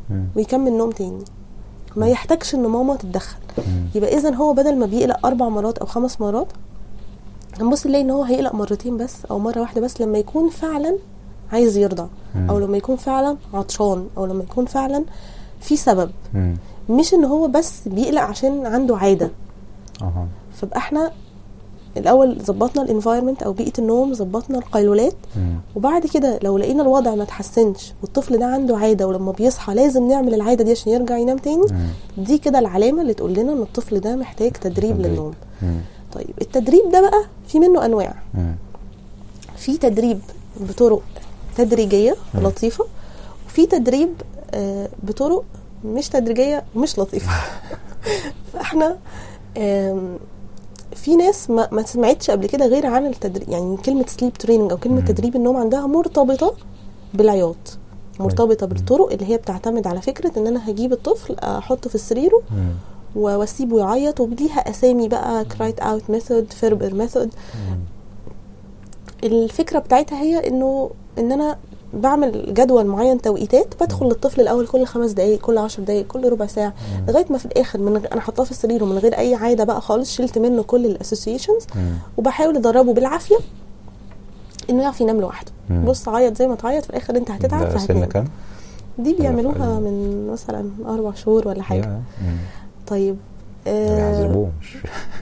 مم. ويكمل نوم تاني ما يحتاجش ان ماما تتدخل مم. يبقى اذا هو بدل ما بيقلق اربع مرات او خمس مرات هنبص نلاقي ان هو هيقلق مرتين بس او مره واحده بس لما يكون فعلا عايز يرضع مم. او لما يكون فعلا عطشان او لما يكون فعلا في سبب مم. مش ان هو بس بيقلق عشان عنده عاده اها فبقى احنا الاول ظبطنا الانفايرمنت او بيئه النوم ظبطنا القيلولات مم. وبعد كده لو لقينا الوضع ما تحسنش والطفل ده عنده عاده ولما بيصحى لازم نعمل العاده دي عشان يرجع ينام تاني مم. دي كده العلامه اللي تقول لنا ان الطفل ده محتاج تدريب تدريب. للنوم مم. طيب التدريب ده بقى في منه انواع مم. في تدريب بطرق تدريجيه مم. لطيفه وفي تدريب آه، بطرق مش تدريجيه ومش لطيفه فاحنا آم، في ناس ما, ما سمعتش قبل كده غير عن التدريب يعني كلمه سليب تريننج او كلمه مم. تدريب النوم عندها مرتبطه بالعياط مرتبطه بالطرق اللي هي بتعتمد على فكره ان انا هجيب الطفل احطه في سريره مم. و- واسيبه يعيط وليها اسامي بقى كرايت اوت ميثود فيربر ميثود مم. الفكره بتاعتها هي انه ان انا بعمل جدول معين توقيتات بدخل للطفل الاول كل خمس دقائق كل عشر دقائق كل ربع ساعه لغايه ما في الاخر من غ... انا حطاه في السرير ومن غير اي عاده بقى خالص شلت منه كل الاسوسيشنز مم. وبحاول ادربه بالعافيه انه يعرف ينام لوحده مم. بص عيط زي ما تعيط في الاخر انت هتتعب ده سن فهتنام كام؟ دي بيعملوها فعلا. من مثلا اربع شهور ولا حاجه يا. مم. طيب ما آه بيعذبوهمش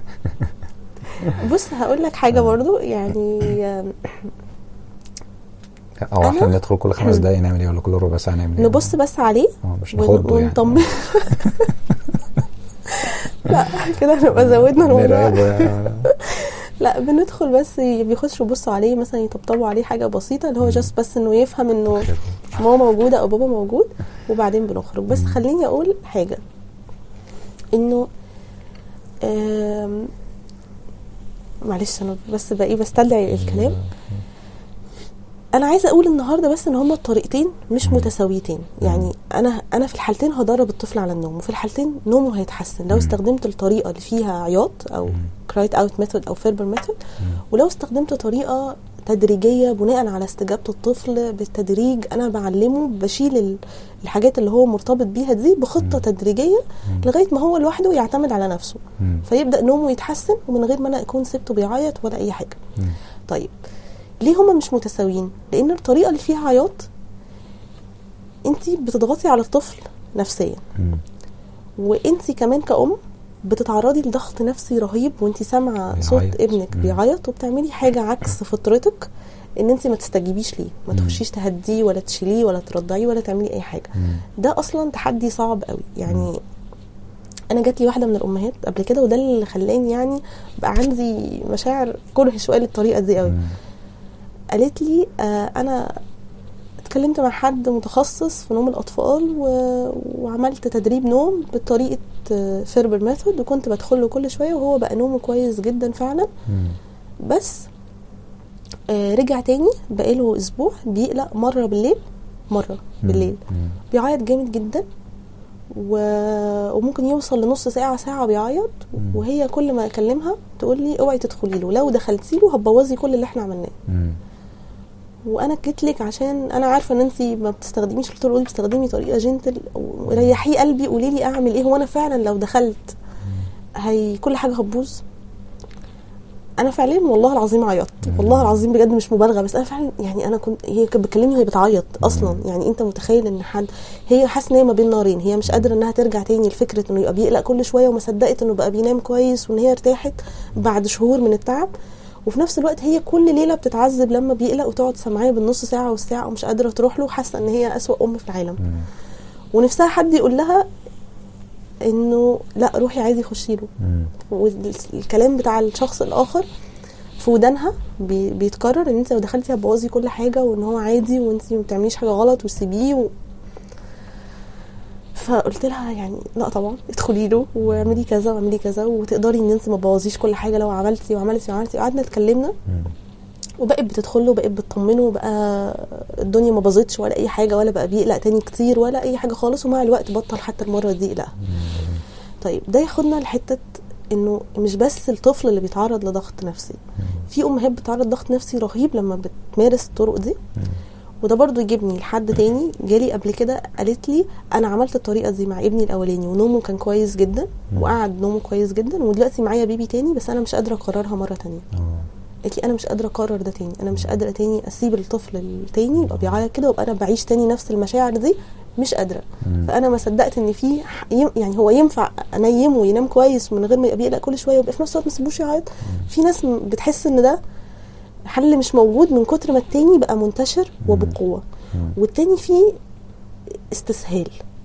بص هقول لك حاجه برضو يعني آم، او احنا أنا- ندخل كل خمس دقايق نعمل ايه ولا كل ربع ساعه نعمل ايه نبص بس عليه اه مش ون- نخضه يعني ونطمن لا كده هنبقى زودنا الموضوع نراقبه لا بندخل بس بيخشوا يبصوا عليه مثلا يطبطبوا عليه حاجه بسيطه اللي هو جاست بس انه يفهم انه ماما موجوده او بابا موجود وبعدين بنخرج بس مم. خليني اقول حاجه انه آم، معلش انا بس بقى ايه بستدعي الكلام انا عايزه اقول النهارده بس ان هما الطريقتين مش مم. متساويتين يعني انا انا في الحالتين هدرب الطفل على النوم وفي الحالتين نومه هيتحسن لو مم. استخدمت الطريقه اللي فيها عياط او مم. كرايت اوت ميثود او فيربر ميثود ولو استخدمت طريقه تدريجيه بناء على استجابه الطفل بالتدريج انا بعلمه بشيل ال- الحاجات اللي هو مرتبط بيها دي بخطه مم. تدريجيه مم. لغايه ما هو لوحده يعتمد على نفسه مم. فيبدا نومه يتحسن ومن غير ما انا اكون سبته بيعيط ولا اي حاجه مم. طيب ليه هما مش متساويين لان الطريقه اللي فيها عياط انت بتضغطي على الطفل نفسيا مم. وانت كمان كأم بتتعرضي لضغط نفسي رهيب وانت سامعه صوت بيعيط. ابنك مم. بيعيط وبتعملي حاجه عكس فطرتك ان انت ما تستجيبيش ليه ما مم. تخشيش تهديه ولا تشيليه ولا ترضعيه ولا تعملي اي حاجه مم. ده اصلا تحدي صعب قوي يعني انا جات لي واحده من الامهات قبل كده وده اللي خلاني يعني بقى عندي مشاعر كره شويه للطريقه دي قوي مم. قالت لي آه انا اتكلمت مع حد متخصص في نوم الاطفال و... وعملت تدريب نوم بطريقه آه، فيربر ميثود وكنت بدخل له كل شويه وهو بقى نومه كويس جدا فعلا مم. بس آه رجع تاني بقاله اسبوع بيقلق مره بالليل مره بالليل مم. بيعيط جامد جدا و... وممكن يوصل لنص ساعه ساعه بيعيط مم. وهي كل ما اكلمها تقول لي اوعي تدخلي له لو دخلتي له هتبوظي كل اللي احنا عملناه مم. وانا جيت لك عشان انا عارفه ان انت ما بتستخدميش الطرق دي بتستخدمي طريقه جنتل وريحي قلبي قولي لي اعمل ايه هو انا فعلا لو دخلت هي كل حاجه هتبوظ انا فعليا والله العظيم عيطت والله العظيم بجد مش مبالغه بس انا فعلا يعني انا كنت هي كانت بتكلمني وهي بتعيط اصلا يعني انت متخيل ان حد هي حاسه ان هي ما بين نارين هي مش قادره انها ترجع تاني لفكره انه يبقى بيقلق كل شويه وما صدقت انه بقى بينام كويس وان هي ارتاحت بعد شهور من التعب وفي نفس الوقت هي كل ليله بتتعذب لما بيقلق وتقعد سامعاه بالنص ساعه والساعه ومش قادره تروح له حاسه ان هي اسوا ام في العالم مم. ونفسها حد يقول لها انه لا روحي عايزي خشي له مم. والكلام بتاع الشخص الاخر في ودانها بي- بيتكرر ان انت لو دخلتي هتبوظي كل حاجه وان هو عادي وانت ما بتعمليش حاجه غلط وسيبيه و... فقلت لها يعني لا طبعا ادخلي له واعملي كذا واعملي كذا وتقدري ان انت ما تبوظيش كل حاجه لو عملتي وعملتي وعملتي وقعدنا اتكلمنا مم. وبقت بتدخل له وبقت بتطمنه وبقى الدنيا ما باظتش ولا اي حاجه ولا بقى بيقلق تاني كتير ولا اي حاجه خالص ومع الوقت بطل حتى المره دي يقلقها طيب ده ياخدنا لحته انه مش بس الطفل اللي بيتعرض لضغط نفسي في امهات بتتعرض لضغط نفسي رهيب لما بتمارس الطرق دي وده برضو يجيبني لحد تاني جالي قبل كده قالت لي انا عملت الطريقه دي مع ابني الاولاني ونومه كان كويس جدا مم. وقعد نومه كويس جدا ودلوقتي معايا بيبي تاني بس انا مش قادره اكررها مره تانية اه قالت لي انا مش قادره اكرر ده تاني انا مش قادره تاني اسيب الطفل التاني يبقى بيعيط كده وابقى انا بعيش تاني نفس المشاعر دي مش قادره مم. فانا ما صدقت ان في ح- يم- يعني هو ينفع انيمه وينام كويس من غير ما يبقى بيقلق كل شويه ويبقى في نفس الوقت ما تسيبوش يعيط في ناس م- بتحس ان ده حل مش موجود من كتر ما التاني بقى منتشر وبقوه مم. والتاني فيه استسهال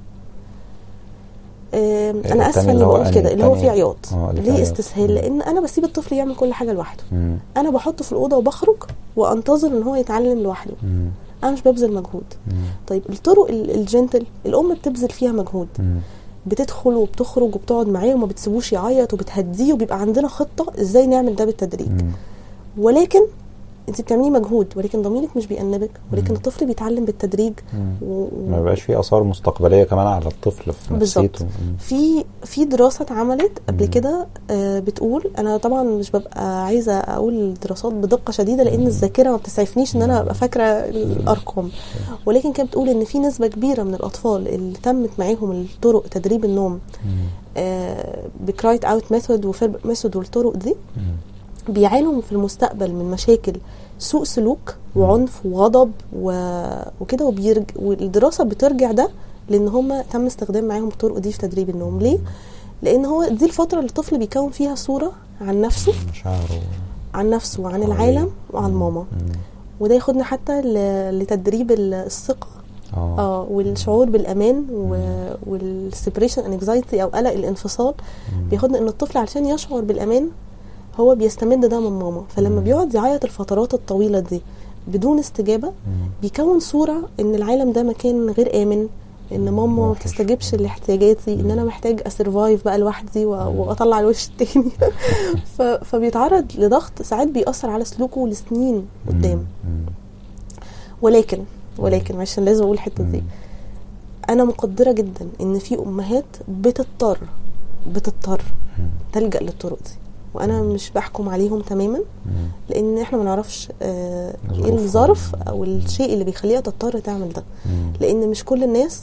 آم، انا اسفه التاني اني اللي هو بقول أنهي؟ كده اللي هو التاني- فيه عياط اه، اللي فيه ليه عياط. استسهال مم. لان انا بسيب الطفل يعمل كل حاجه لوحده مم. انا بحطه في الاوضه وبخرج وانتظر ان هو يتعلم لوحده مم. انا مش ببذل مجهود مم. طيب الطرق ال- الجنتل الام بتبذل فيها مجهود مم. بتدخل وبتخرج وبتقعد معاه وما بتسيبوش يعيط وبتهديه وبيبقى عندنا خطه ازاي نعمل ده بالتدريج مم. ولكن انت بتعملي مجهود ولكن ضميرك مش بيأنبك ولكن مم. الطفل بيتعلم بالتدريج مم. و... و... ما بيبقاش فيه اثار مستقبليه كمان على الطفل في بالظبط. نفسيته مم. في في دراسه اتعملت قبل مم. كده آه، بتقول انا طبعا مش ببقى عايزه اقول دراسات بدقه شديده لان مم. الذاكره ما بتسعفنيش ان انا ابقى فاكره الارقام ولكن كانت بتقول ان في نسبه كبيره من الاطفال اللي تمت معاهم الطرق تدريب النوم مم. بكرايت اوت ميثود وفيرب ميثود والطرق دي مم. بيعانوا في المستقبل من مشاكل سوء سلوك وعنف وغضب و... وكده وبيرج... والدراسه بترجع ده لان هم تم استخدام معاهم الطرق دي في تدريب النوم ليه لان هو دي الفتره اللي الطفل بيكون فيها صوره عن نفسه مشاعره عن نفسه وعن حواليه. العالم وعن مم. ماما مم. وده ياخدنا حتى ل... لتدريب ال- الثقه اه اه والشعور بالامان و... والسيبريشن انكزايتي او قلق الانفصال مم. بياخدنا ان الطفل علشان يشعر بالامان هو بيستمد ده من ماما فلما مم. بيقعد يعيط الفترات الطويله دي بدون استجابه مم. بيكون صوره ان العالم ده مكان غير امن ان ماما ما وحش. بتستجيبش لاحتياجاتي ان انا محتاج اسرفايف بقى لوحدي و- واطلع الوش التاني ف- فبيتعرض لضغط ساعات بيأثر على سلوكه لسنين قدام مم. ولكن ولكن عشان لازم اقول الحته دي مم. انا مقدره جدا ان في امهات بتضطر بتضطر مم. تلجا للطرق دي وانا مش بحكم عليهم تماما مم. لان احنا ما نعرفش آه، ايه ظروفها. الظرف او الشيء اللي بيخليها تضطر تعمل ده مم. لان مش كل الناس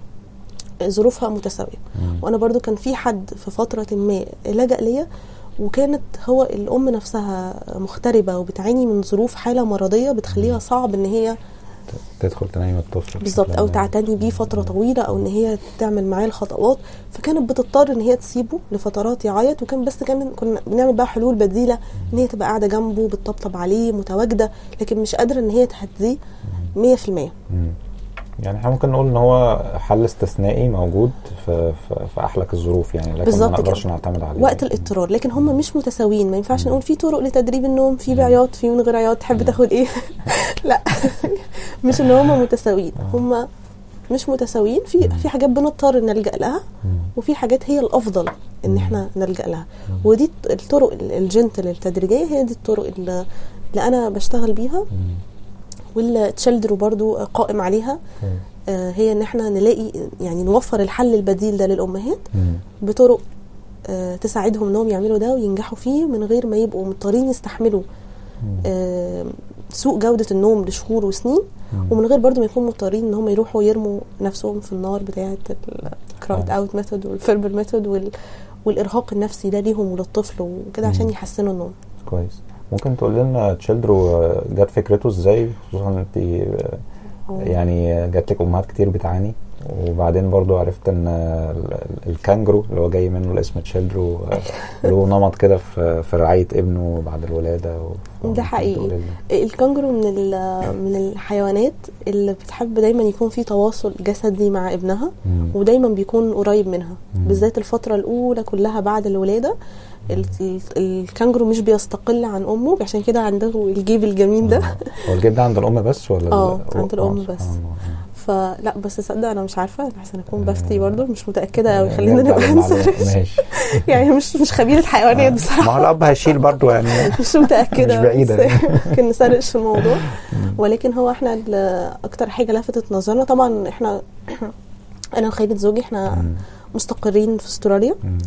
ظروفها متساويه مم. وانا برضو كان في حد في فتره ما لجأ ليا وكانت هو الام نفسها مغتربه وبتعاني من ظروف حاله مرضيه بتخليها صعب ان هي تدخل تنيم الطفل بالظبط او بشكل- تعتني بيه فتره طويله او ان هي تعمل معاه الخطوات فكانت بتضطر ان هي تسيبه لفترات يعيط وكان بس كان كنا بنعمل بقى حلول بديله ان هي تبقى قاعده جنبه بتطبطب عليه متواجده لكن مش قادره ان هي تهديه 100% مم. يعني احنا ممكن نقول ان هو حل استثنائي موجود في في, في احلك الظروف يعني لكن بالظبط ما نقدرش كده. نعتمد عليه وقت الاضطرار لكن هم مش متساويين ما ينفعش مم. نقول في طرق لتدريب النوم في بعياط في من غير عياط تحب تاخد ايه لا مش ان هم متساويين هم مش متساويين في في حاجات بنضطر نلجا لها مم. وفي حاجات هي الافضل ان مم. احنا نلجا لها ودي الطرق ال- الجنتل التدريجيه هي دي الطرق اللي اللي انا بشتغل بيها مم. والتشيلدرو برضو قائم عليها مم. آه، هي ان احنا نلاقي يعني نوفر الحل البديل ده للامهات مم. بطرق آه، تساعدهم انهم يعملوا ده وينجحوا فيه من غير ما يبقوا مضطرين يستحملوا مم. آه، سوء جودة النوم لشهور وسنين مم. ومن غير برضو ما يكونوا مضطرين ان هم يروحوا يرموا نفسهم في النار بتاعة الكرايت آه. اوت ميثود والفيربل ميثود وال والارهاق النفسي ده ليهم وللطفل وكده عشان مم. يحسنوا النوم كويس ممكن تقول لنا تشيلدرو جت فكرته ازاي خصوصا انت يعني جات لك امهات كتير بتعاني وبعدين برضو عرفت ان ال- ال- الكانجرو اللي هو جاي منه الاسم تشيلدرو له نمط كده في في رعايه ابنه بعد الولاده و- ده ممكن حقيقي. تقولي لنا. الكانجرو من ال- من الحيوانات اللي بتحب دايما يكون في تواصل جسدي مع ابنها مم. ودايما بيكون قريب منها مم. بالذات الفترة الأولى كلها بعد الولادة ال- ال- الكانجرو مش بيستقل عن أمه عشان كده عنده الجيب الجميل ده آه. هو الجيب ده عند الام بس ولا ال- آه، عند الأم آه، بس. سبحان الله. فلا بس صدق أنا مش عارفة عشان أكون آه. بفتي برضه مش متأكدة أوي آه، خلينا نرجع نبقى للمعلومة. نسرش ماشي يعني مش مش خبيرة حيوانات ما بصراحة هو الاب هيشيل برضو يعني مش متأكدة مش بعيدة. بس ممكن نسرش في الموضوع ولكن هو احنا ال- أكتر حاجة لفتت نظرنا طبعا احنا أنا وخالد زوجي احنا مم. مستقرين في استراليا مم.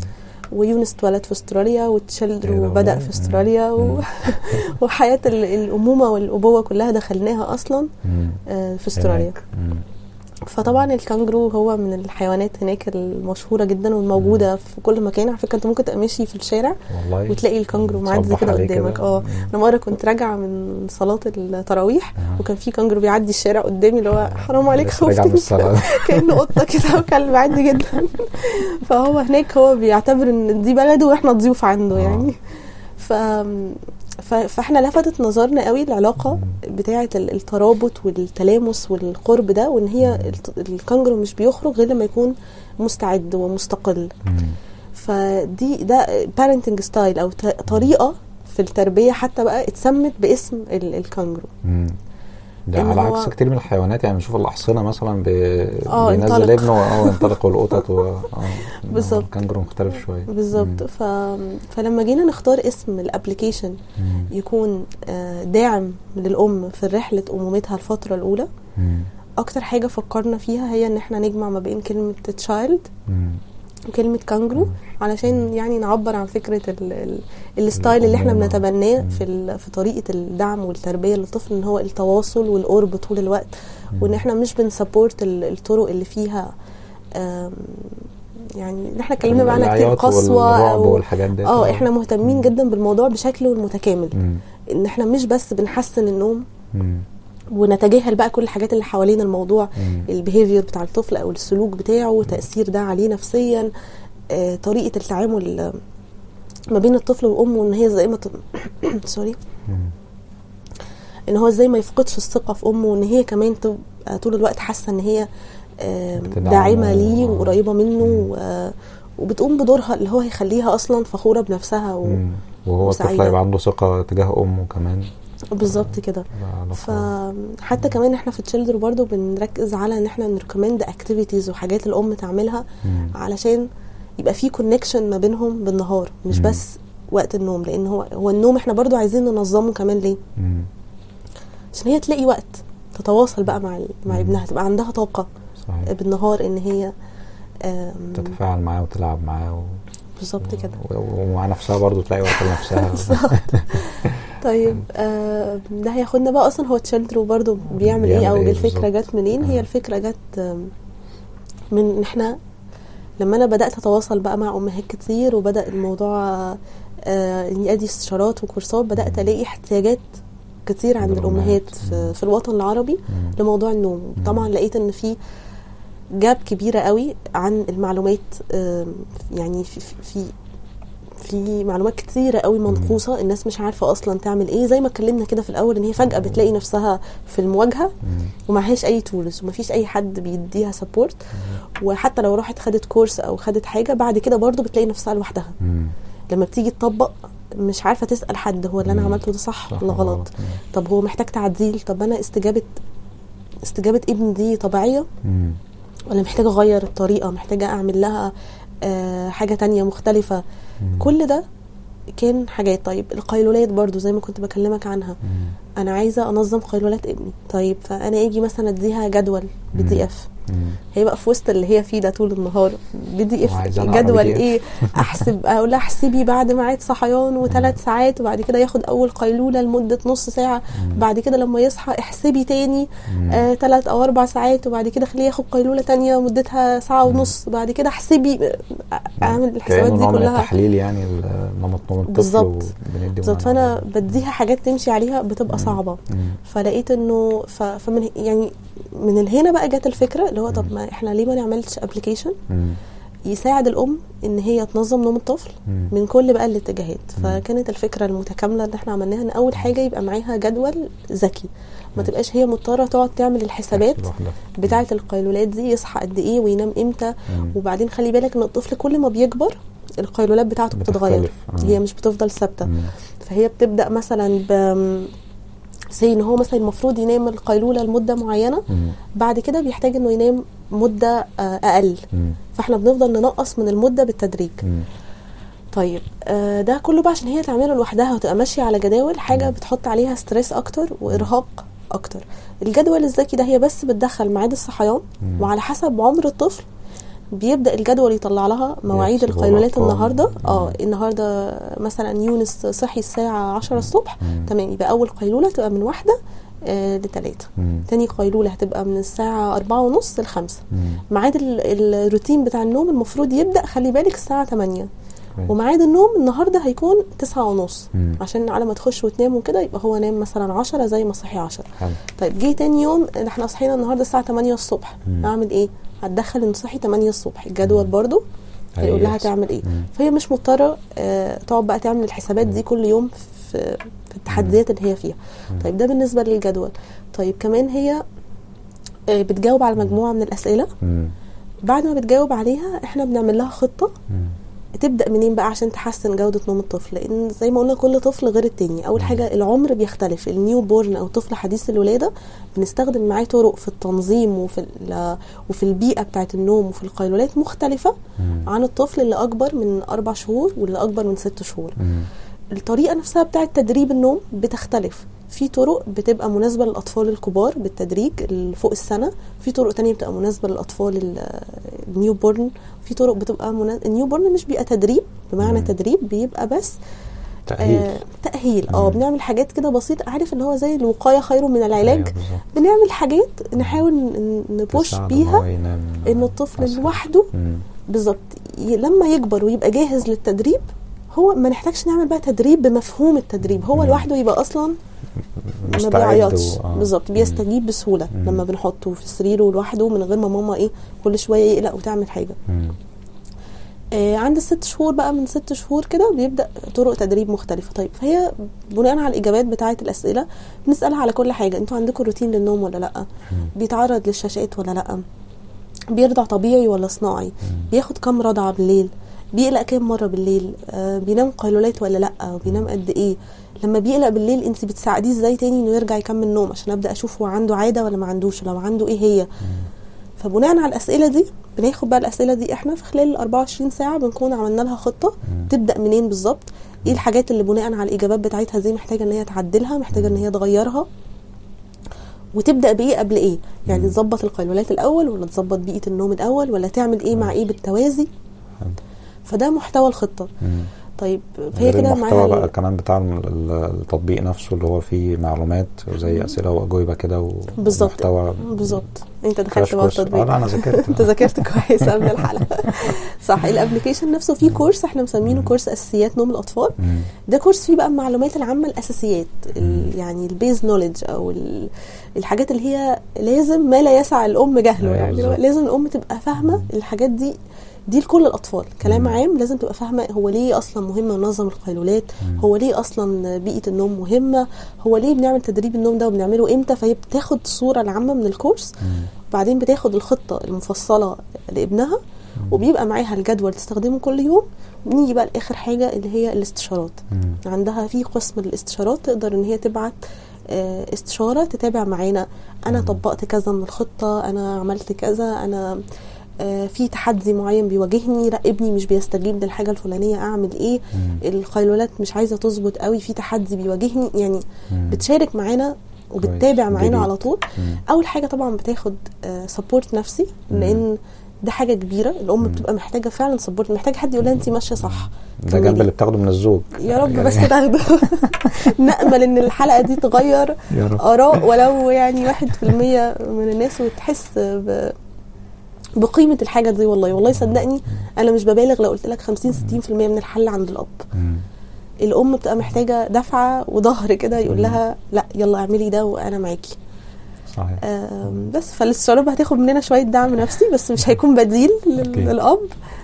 ويونس اتولد في استراليا إيه وتشيلدرو ده بدا والله؟ في استراليا و... مم. وحياه ال- الامومه والابوه كلها دخلناها اصلا مم. آه، في استراليا هناك. مم. فطبعا الكانجرو هو من الحيوانات هناك المشهوره جدا والموجوده في كل مكان على فكره انت ممكن تبقى ماشي في الشارع والله وتلاقي الكانجرو معدي تصبح كده عليه قدامك اه مم. انا مره كنت راجعه من صلاه التراويح آه. وكان في كانجرو بيعدي الشارع قدامي اللي هو حرام عليك لسه راجع من خوفتني الصلاة كانه قطه كده وكلب عادي جدا فهو هناك هو بيعتبر ان دي بلده واحنا ضيوف عنده آه. يعني ف ف- فاحنا لفتت نظرنا قوي العلاقه بتاعه ال- الترابط والتلامس والقرب ده وان هي الت- الكانجرو مش بيخرج غير لما يكون مستعد ومستقل مم. فدي ده بارنتنج ستايل او ط- طريقه في التربيه حتى بقى اتسمت باسم ال- الكانجرو مم. ده إن على هو- عكس كتير من الحيوانات يعني بنشوف الاحصنه مثلا بي... آه، بينزل انطلق. ابنه اه ينطلق والقطط و... اه بالظبط. الكانجرو مختلف شويه بالظبط ف... فلما جينا نختار اسم الابلكيشن مم. يكون آه، داعم للام في رحله امومتها الفتره الاولى مم. اكتر حاجه فكرنا فيها هي ان احنا نجمع ما بين كلمه تشايلد مم. وكلمه كانجرو علشان يعني نعبر عن فكره ال... ال... الستايل اللي احنا الأمومة. بنتبناه مم. في ال... في طريقه الدعم والتربيه للطفل ان هو التواصل والقرب طول الوقت وان احنا مش بنسبورت ال- الطرق اللي فيها آم، يعني ان احنا اتكلمنا معانا كتير العياط قسوه والرعب او والحاجات دي اه احنا مهتمين جدا بالموضوع بشكله المتكامل مم. ان احنا مش بس بنحسن النوم مم. ونتجاهل بقى كل الحاجات اللي حوالين الموضوع مم. البيهيفير بتاع الطفل او السلوك بتاعه وتاثير ده عليه نفسيا آه، طريقه التعامل آه، ما بين الطفل والام وان هي زي ما ت... سوري مم. ان هو ازاي ما يفقدش الثقه في امه وان هي كمان تبقى طول الوقت حاسه ان هي آم، بتدعمه. داعمه ليه آه. وقريبه منه مم. و- وبتقوم بدورها اللي هو هيخليها اصلا فخوره بنفسها و... مم. وهو الطفل وسعيدة. هيبقى عنده ثقه تجاه امه كمان بالظبط كده ده علاقة- فحتى كمان احنا في تشيلدر برضو بنركز على ان احنا نريكومند اكتيفيتيز وحاجات الام تعملها مم. علشان يبقى في كونكشن ما بينهم بالنهار مش مم. بس وقت النوم لان هو هو النوم احنا برضو عايزين ننظمه كمان ليه مم. عشان هي تلاقي وقت تتواصل بقى مع ال- مع مم. ابنها تبقى عندها طاقه صحيح بالنهار ان هي آم، تتفاعل معاه وتلعب معاه و... بالظبط كده و- ومع نفسها برضو تلاقي وقت لنفسها طيب آه ده هياخدنا بقى اصلا هو تشيلدرو برضو بيعمل ايه بيعمل او إيه الفكره بالظبط؟ جت منين آه. هي الفكره جت آم، من ان احنا لما انا بدات اتواصل بقى مع امهات كتير وبدا الموضوع آه اني ادي استشارات وكورسات بدات الاقي احتياجات كتير عند الأمهات. الامهات في, في الوطن العربي مم. لموضوع النوم طبعا لقيت ان في جاب كبيره قوي عن المعلومات آم، يعني في في, في في معلومات كتيرة قوي منقوصة الناس مش عارفة أصلا تعمل إيه زي ما اتكلمنا كده في الأول إن هي فجأة بتلاقي نفسها في المواجهة مم. ومعهاش أي تولز ومفيش أي حد بيديها سبورت وحتى لو راحت خدت كورس أو خدت حاجة بعد كده برضو بتلاقي نفسها لوحدها مم. لما بتيجي تطبق مش عارفة تسأل حد هو اللي أنا مم. عملته ده صح صح ولا ولا غلط غلط. مم. طب هو محتاج تعديل طب أنا استجابة استجابة ابني دي طبيعية مم. ولا محتاجة أغير الطريقة محتاجة أعمل لها آه حاجة تانية مختلفة مم. كل ده كان حاجات طيب القيلولات برضو زي ما كنت بكلمك عنها مم. انا عايزه انظم قيلولات ابني طيب فانا اجي مثلا اديها جدول بي مم. دي اف مم. هي بقى في وسط اللي هي فيه ده طول النهار بي دي اف وعايزة أنا جدول أعمل PDF. ايه احسب اقول لها احسبي بعد ميعاد صحيان وثلاث ساعات وبعد كده ياخد اول قيلوله لمده نص ساعه بعد كده لما يصحى احسبي تاني مم. آه ثلاث او اربع ساعات وبعد كده خليه ياخد قيلوله تانية مدتها ساعه ونص بعد كده احسبي آه، اعمل الحسابات كأنه دي نوع من كلها التحليل يعني ال- نمط نوم الطفل بالظبط. وبندي بالظبط فانا بديها حاجات تمشي عليها بتبقى صعبه مم. فلقيت انه ف... فمن يعني من هنا بقى جت الفكره اللي هو طب ما احنا ليه ما نعملش ابلكيشن مم. يساعد الام ان هي تنظم نوم الطفل مم. من كل بقى الاتجاهات فكانت الفكره المتكامله اللي احنا عملناها ان اول حاجه يبقى معاها جدول ذكي ما تبقاش هي مضطره تقعد تعمل الحسابات لوحدها. بتاعه القيلولات دي يصحى قد ايه وينام امتى مم. وبعدين خلي بالك ان الطفل كل ما بيكبر القيلولات بتاعته بتتغير بتختلف. آه. هي مش بتفضل ثابته مم. فهي بتبدا مثلا ب سي ان هو مثلا المفروض ينام القيلوله لمده معينه مم. بعد كده بيحتاج انه ينام مده آه، اقل مم. فاحنا بنفضل ننقص من المده بالتدريج مم. طيب آه، ده كله بقى عشان هي تعمله لوحدها وتبقى ماشيه على جداول حاجه بتحط عليها ستريس اكتر وارهاق اكتر الجدول الذكي ده هي بس بتدخل ميعاد الصحيان مم. وعلى حسب عمر الطفل بيبدا الجدول يطلع لها مواعيد يحسبوا القيلولات الأرقام. النهارده اه مم. النهارده مثلا يونس صحي الساعه 10 الصبح مم. تمام يبقى اول قيلوله تبقى من واحده آه لتلاته مم. تاني قيلوله هتبقى من الساعه أربعة ونص لخمسة مم. ميعاد ال- الروتين بتاع النوم المفروض يبدا خلي بالك الساعه 8 كويس. وميعاد النوم النهارده هيكون تسعة ونص مم. عشان على ما تخش وتنام وكده يبقى هو نام مثلا 10 زي ما صحي 10 حلو طيب جه تاني يوم احنا صحينا النهارده الساعه 8 الصبح مم. اعمل ايه هتدخل ان صحي 8 الصبح الجدول برضو هيقول لها هيحسب. تعمل ايه مم. فهي مش مضطره آه تقعد بقى تعمل الحسابات دي كل يوم في في التحديات اللي هي فيها مم. طيب ده بالنسبه للجدول طيب كمان هي آه بتجاوب على مجموعه من الاسئله مم. بعد ما بتجاوب عليها احنا بنعمل لها خطه مم. تبدا منين بقى عشان تحسن جوده نوم الطفل لان زي ما قلنا كل طفل غير التاني اول حاجه العمر بيختلف النيو بورن او طفل حديث الولاده بنستخدم معاه طرق في التنظيم وفي ال- وفي البيئه بتاعه النوم وفي القيلولات مختلفه مم. عن الطفل اللي اكبر من اربع شهور واللي اكبر من ست شهور مم. الطريقه نفسها بتاعه تدريب النوم بتختلف في طرق بتبقى مناسبه للاطفال الكبار بالتدريج اللي فوق السنه في طرق تانية بتبقى مناسبه للاطفال ال- النيو بورن في طرق بتبقى مناسبة النيو بورن مش بيبقى تدريب بمعنى مم. تدريب بيبقى بس تأهيل آه تأهيل اه مم. بنعمل حاجات كده بسيطة عارف اللي هو زي الوقاية خير من العلاج أيوة بالظبط. بنعمل حاجات نحاول ن- نبوش تساعده إن بيها هو ينام ان الطفل أسرع. لوحده مم. بالظبط ي- لما يكبر ويبقى جاهز للتدريب هو ما نحتاجش نعمل بقى تدريب بمفهوم التدريب هو مم. لوحده يبقى اصلا ما مستعد بيعيطش و- آه. بالظبط بيستجيب بسهوله مم. لما بنحطه في سريره لوحده من غير ما ماما ايه كل شويه يقلق وتعمل حاجه مم. آه عند الست شهور بقى من ست شهور كده بيبدا طرق تدريب مختلفه طيب فهي بناء على الاجابات بتاعه الاسئله بنسالها على كل حاجه انتوا عندكم روتين للنوم ولا لا مم. بيتعرض للشاشات ولا لا بيرضع طبيعي ولا صناعي مم. بياخد كام رضعه بالليل بيقلق كام مره بالليل آه بينام قيلولات ولا لا وبينام قد ايه لما بيقلق بالليل انت بتساعديه ازاي تاني انه يرجع يكمل نوم عشان ابدا اشوف هو عنده عاده ولا ما عندوش لو عنده ايه هي فبناء على الاسئله دي بناخد بقى الاسئله دي احنا في خلال ال 24 ساعه بنكون عملنا لها خطه مم. تبدا منين بالظبط ايه الحاجات اللي بناء على الاجابات بتاعتها دي محتاجه ان هي تعدلها محتاجه ان هي تغيرها وتبدا بايه قبل ايه يعني مم. تظبط القيلولات الاول ولا تظبط بيئه النوم الاول ولا تعمل ايه مع ايه بالتوازي حلو. فده محتوى الخطه مم. طيب فهي غير كده المحتوى معاها بقى ال- كمان بتاع ال- ال- التطبيق نفسه اللي هو فيه معلومات وزي اسئله واجوبه كده و- بالظبط ومحتوى بالظبط انت دخلت كراش بقى كورس التطبيق اه لا انا ذاكرت انت ذاكرت كويس قبل الحلقه صح الابلكيشن نفسه فيه كورس احنا مسمينه كورس اساسيات نوم الاطفال مم. ده كورس فيه بقى المعلومات العامه الاساسيات ال- يعني البيز نوليدج او ال- الحاجات اللي هي لازم ما لا يسع الام جهله أيوة يعني بالظبط. لازم الام تبقى فاهمه الحاجات دي دي لكل الاطفال كلام مم. عام لازم تبقى فاهمه هو ليه اصلا مهم ننظم القيلولات مم. هو ليه اصلا بيئه النوم مهمه هو ليه بنعمل تدريب النوم ده وبنعمله امتى فهي بتاخد الصوره العامه من الكورس مم. بعدين بتاخد الخطه المفصله لابنها وبيبقى معاها الجدول تستخدمه كل يوم ونيجي بقى لاخر حاجه اللي هي الاستشارات مم. عندها في قسم الاستشارات تقدر ان هي تبعت آه، استشاره تتابع معانا انا طبقت كذا من الخطه انا عملت كذا انا آه، في تحدي معين بيواجهني لا ابني مش بيستجيب للحاجه الفلانيه اعمل ايه مم. القيلولات مش عايزه تظبط قوي في تحدي بيواجهني يعني مم. بتشارك معانا وبتتابع كويس. معانا جديد. على طول مم. اول حاجه طبعا بتاخد سبورت نفسي مم. لان ده حاجه كبيره الام بتبقى محتاجه فعلا سبورت محتاجه حد يقول لها انت ماشيه صح ده كملي. جنب اللي بتاخده من الزوج يا رب يعني بس تاخده نأمل ان الحلقه دي تغير يا رب اراء ولو يعني واحد في المية من الناس وتحس ب... بقيمه الحاجه دي والله والله صدقني انا مش ببالغ لو قلت لك 50 60% من الحل عند الاب مم. الام بتبقى محتاجه دفعه وظهر كده يقول مم. لها لا يلا اعملي ده وانا معاكي صحيح آم، بس فالاستشارات هتاخد مننا شويه دعم نفسي بس مش هيكون بديل لل- أكيد. للاب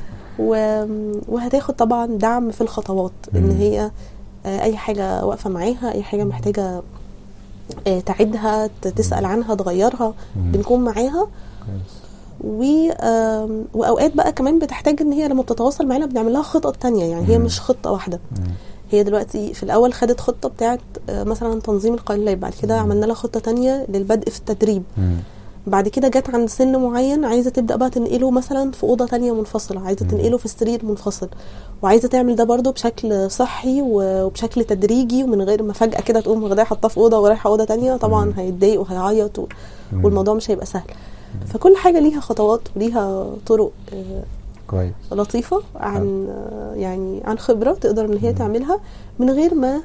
و- وهتاخد طبعا دعم في الخطوات ان مم. هي آه، اي حاجه واقفه معاها اي حاجه محتاجه آه، تعيدها ت- تسال عنها تغيرها مم. بنكون معاها كويس. و آم، واوقات بقى كمان بتحتاج ان هي لما بتتواصل معانا بنعمل لها خطط تانية يعني هي مم. مش خطه واحده مم. هي دلوقتي في الاول خدت خطه بتاعت آه، مثلا تنظيم القيلولات بعد كده عملنا لها خطه تانية للبدء في التدريب مم. بعد كده جت عند سن معين عايزه تبدا بقى تنقله مثلا في اوضه تانية منفصله عايزه مم. تنقله في السرير منفصل وعايزه تعمل ده برضو بشكل صحي و- وبشكل تدريجي ومن غير ما فجاه كده تقوم واخداه حطاه في اوضه ورايحه اوضه تانية طبعا مم. هيتضايق وهيعيط و... مم. والموضوع مش هيبقى سهل فكل حاجه ليها خطوات وليها طرق آه، كويس لطيفه عن آه، يعني عن خبره تقدر ان هي تعملها من غير ما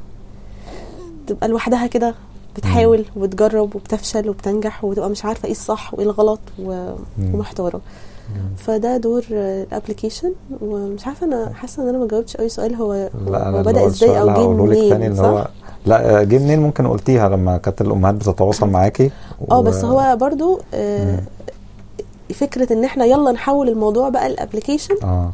تبقى لوحدها كده بتحاول وبتجرب وبتفشل وبتنجح وتبقى مش عارفه ايه الصح وايه الغلط و- مم. ومحتاره فده دور الابلكيشن ومش عارفه انا حاسه ان انا ما جاوبتش اي سؤال هو لا هو انا بدا اللي هو ازاي او السؤال جه هقوله لك تاني منين اللي هو صح؟ لا جه منين ممكن قلتيها لما كانت الامهات بتتواصل معاكي اه و- بس هو برضو آه فكره ان احنا يلا نحول الموضوع بقى الابلكيشن اه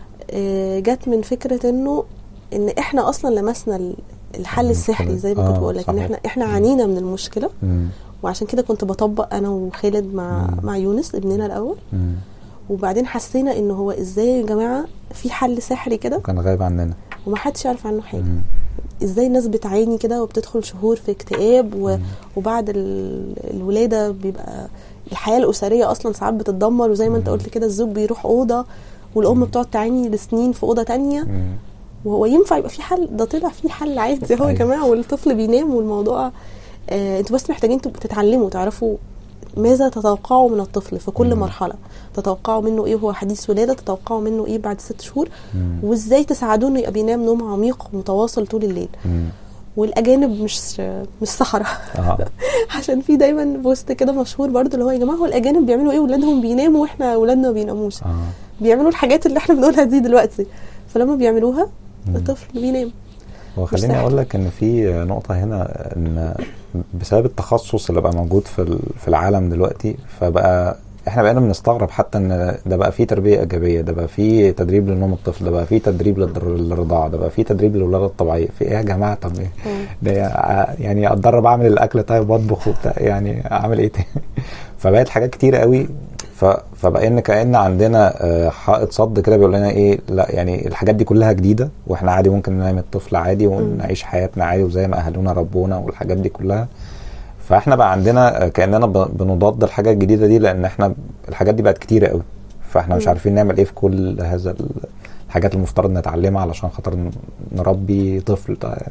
آه، جت من فكره انه ان احنا اصلا لمسنا ال- الحل السحري زي ما كنت آه، بقول لك ان صحيح. احنا احنا عانينا من المشكله مم. وعشان كده كنت بطبق انا وخالد مع مم. مع يونس ابننا الاول مم. وبعدين حسينا ان هو ازاي يا جماعه في حل سحري كده كان غايب عننا ومحدش يعرف عنه حاجه مم. ازاي الناس بتعاني كده وبتدخل شهور في اكتئاب و... مم. وبعد ال... الولاده بيبقى الحياه الاسريه اصلا ساعات بتتدمر وزي ما انت مم. قلت كده الزوج بيروح اوضه والام بتقعد تعاني لسنين في اوضه تانية مم. وهو ينفع يبقى في حل ده طلع في حل عادي اهو يا أيوة. جماعه والطفل بينام والموضوع آه انتوا بس محتاجين تبقوا تتعلموا تعرفوا ماذا تتوقعوا من الطفل في كل مم. مرحله تتوقعوا منه ايه وهو حديث ولاده تتوقعوا منه ايه بعد ست شهور مم. وازاي تساعدوه انه يبقى بينام نوم عميق متواصل طول الليل مم. والاجانب مش مش صحراء اه عشان في دايما بوست كده مشهور برضو اللي هو يا جماعه هو الاجانب بيعملوا ايه ولادهم بيناموا واحنا اولادنا ما بيناموش اه بيعملوا الحاجات اللي احنا بنقولها دي دلوقتي فلما بيعملوها مم. الطفل بينام وخليني سهل. اقول لك ان في نقطه هنا ان بسبب التخصص اللي بقى موجود في ال- في العالم دلوقتي فبقى احنا بقينا بنستغرب حتى ان ده بقى فيه تربيه ايجابيه ده بقى فيه تدريب لنوم الطفل ده بقى فيه تدريب للر- للرضاعه ده بقى فيه تدريب للولاده الطبيعيه في ايه يا جماعه طب ايه ده يا- يعني اتدرب اعمل الاكل طيب واطبخ وبتاع يعني اعمل ايه تاني فبقت حاجات كتير قوي ف... فبقى ان كان عندنا آه، حائط صد كده بيقول لنا ايه لا يعني الحاجات دي كلها جديده واحنا عادي ممكن ننام الطفل عادي ونعيش حياتنا عادي وزي ما اهلنا ربونا والحاجات دي كلها فاحنا بقى عندنا آه، كاننا ب- بنضاد الحاجه الجديده دي لان احنا الحاجات دي بقت كتيره قوي فاحنا مش مم. عارفين نعمل ايه في كل هذا ال- الحاجات المفترض نتعلمها علشان خاطر ن- نربي طفل ده يعني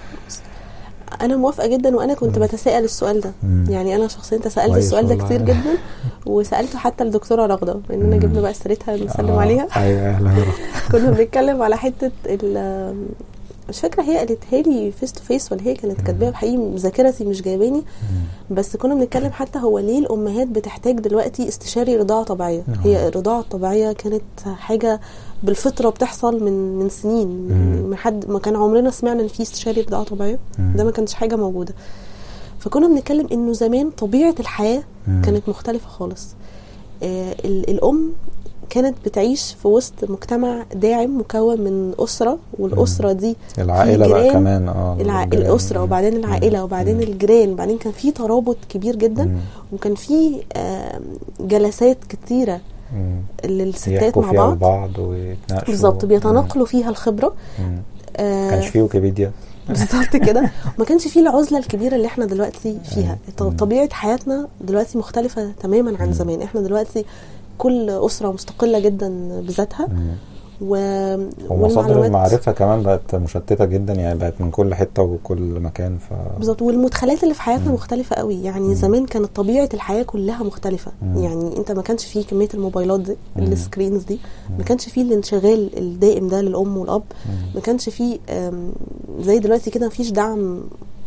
انا موافقه جدا وانا كنت مم. بتساءل السؤال ده مم. يعني انا شخصيا تسالت كويس السؤال ده والله. كتير جدا وسالته حتى الدكتوره رغده اننا مم. جبنا بقى سيرتها نسلم آه، عليها ايوه اهلا وسهلا. كنا بنتكلم على حته ال مش فاكره هي قالتها لي فيس تو فيس ولا هي كانت كاتباها بحقيقي ذاكرتي مش جايباني بس كنا بنتكلم حتى هو ليه الامهات بتحتاج دلوقتي استشاري رضاعه طبيعيه آه. هي الرضاعه الطبيعيه كانت حاجه بالفطره بتحصل من من سنين مم. من حد ما كان عمرنا سمعنا ان في استشاري رضاعه طبيعيه مم. ده ما كانش حاجه موجوده فكنا بنتكلم انه زمان طبيعه الحياه مم. كانت مختلفه خالص آه ال- الام كانت بتعيش في وسط مجتمع داعم مكون من اسره والاسره دي العائله بقى جيران، كمان اه الع... الجيران. الاسره وبعدين العائله وبعدين مم. الجيران وبعدين كان في ترابط كبير جدا مم. وكان في آم، جلسات كتيره مم. للستات يحكوا مع فيها بعض لبعض ويتناقشوا بالظبط بيتناقلوا فيها الخبره مم. آه، كانش فيه ويكيبيديا بالظبط كده ما كانش فيه العزله الكبيره اللي احنا دلوقتي فيها ط- مم. طبيعه حياتنا دلوقتي مختلفه تماما عن مم. زمان احنا دلوقتي كل اسره مستقله جدا بذاتها مم. و... ومصادر المعرفة كمان بقت مشتتة جدا يعني بقت من كل حتة وكل مكان ف بالظبط والمدخلات اللي في حياتنا مم. مختلفه قوي يعني مم. زمان كانت طبيعه الحياه كلها مختلفه مم. يعني انت ما كانش فيه كميه الموبايلات دي مم. السكرينز دي ما مم. كانش فيه الانشغال الدائم ده للام والاب مم. ما كانش فيه آم، زي دلوقتي كده مفيش دعم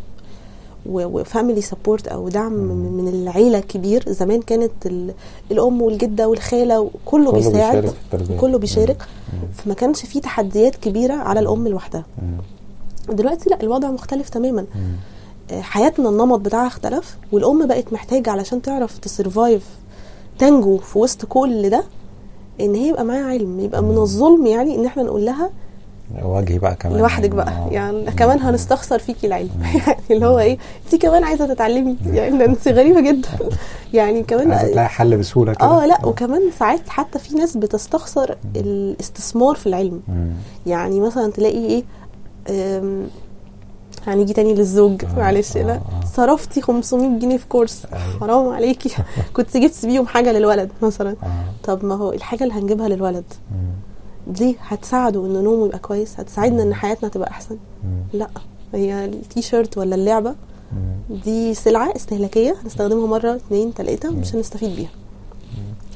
وفاميلي سبورت او دعم مم. من العيله كبير زمان كانت ال- الام والجده والخاله كله كله بيساعد بيشارك في التربية. كله بيشارك مم. فما كانش فيه تحديات كبيره على الام لوحدها مم. دلوقتي لا الوضع مختلف تماما مم. آه، حياتنا النمط بتاعها اختلف والام بقت محتاجه علشان تعرف تسرفايف تنجو في وسط كل ده ان هي يبقى معاها علم يبقى من مم. الظلم يعني ان احنا نقول لها واجهي بقى كمان لوحدك بقى آه. يعني مم. كمان هنستخسر فيكي العلم مم. يعني اللي هو ايه انت كمان عايزه تتعلمي يعني ده انت غريبه جدا يعني كمان عايزة تلاقي حل بسهولة كده اه لا وكمان ساعات حتى في ناس بتستخسر الاستثمار في العلم مم. يعني مثلا تلاقي ايه أم، هنيجي تاني للزوج آه، معلش آه، لا آه. صرفتي 500 جنيه في كورس أيوة. حرام عليكي كنت جبت بيهم حاجه للولد مثلا آه. طب ما هو الحاجه اللي هنجيبها للولد مم. دي هتساعده ان نومه يبقى كويس هتساعدنا ان حياتنا تبقى احسن مم. لا هي التيشيرت ولا اللعبه مم. دي سلعه استهلاكيه هنستخدمها مره اتنين تلاته مم. مش هنستفيد بيها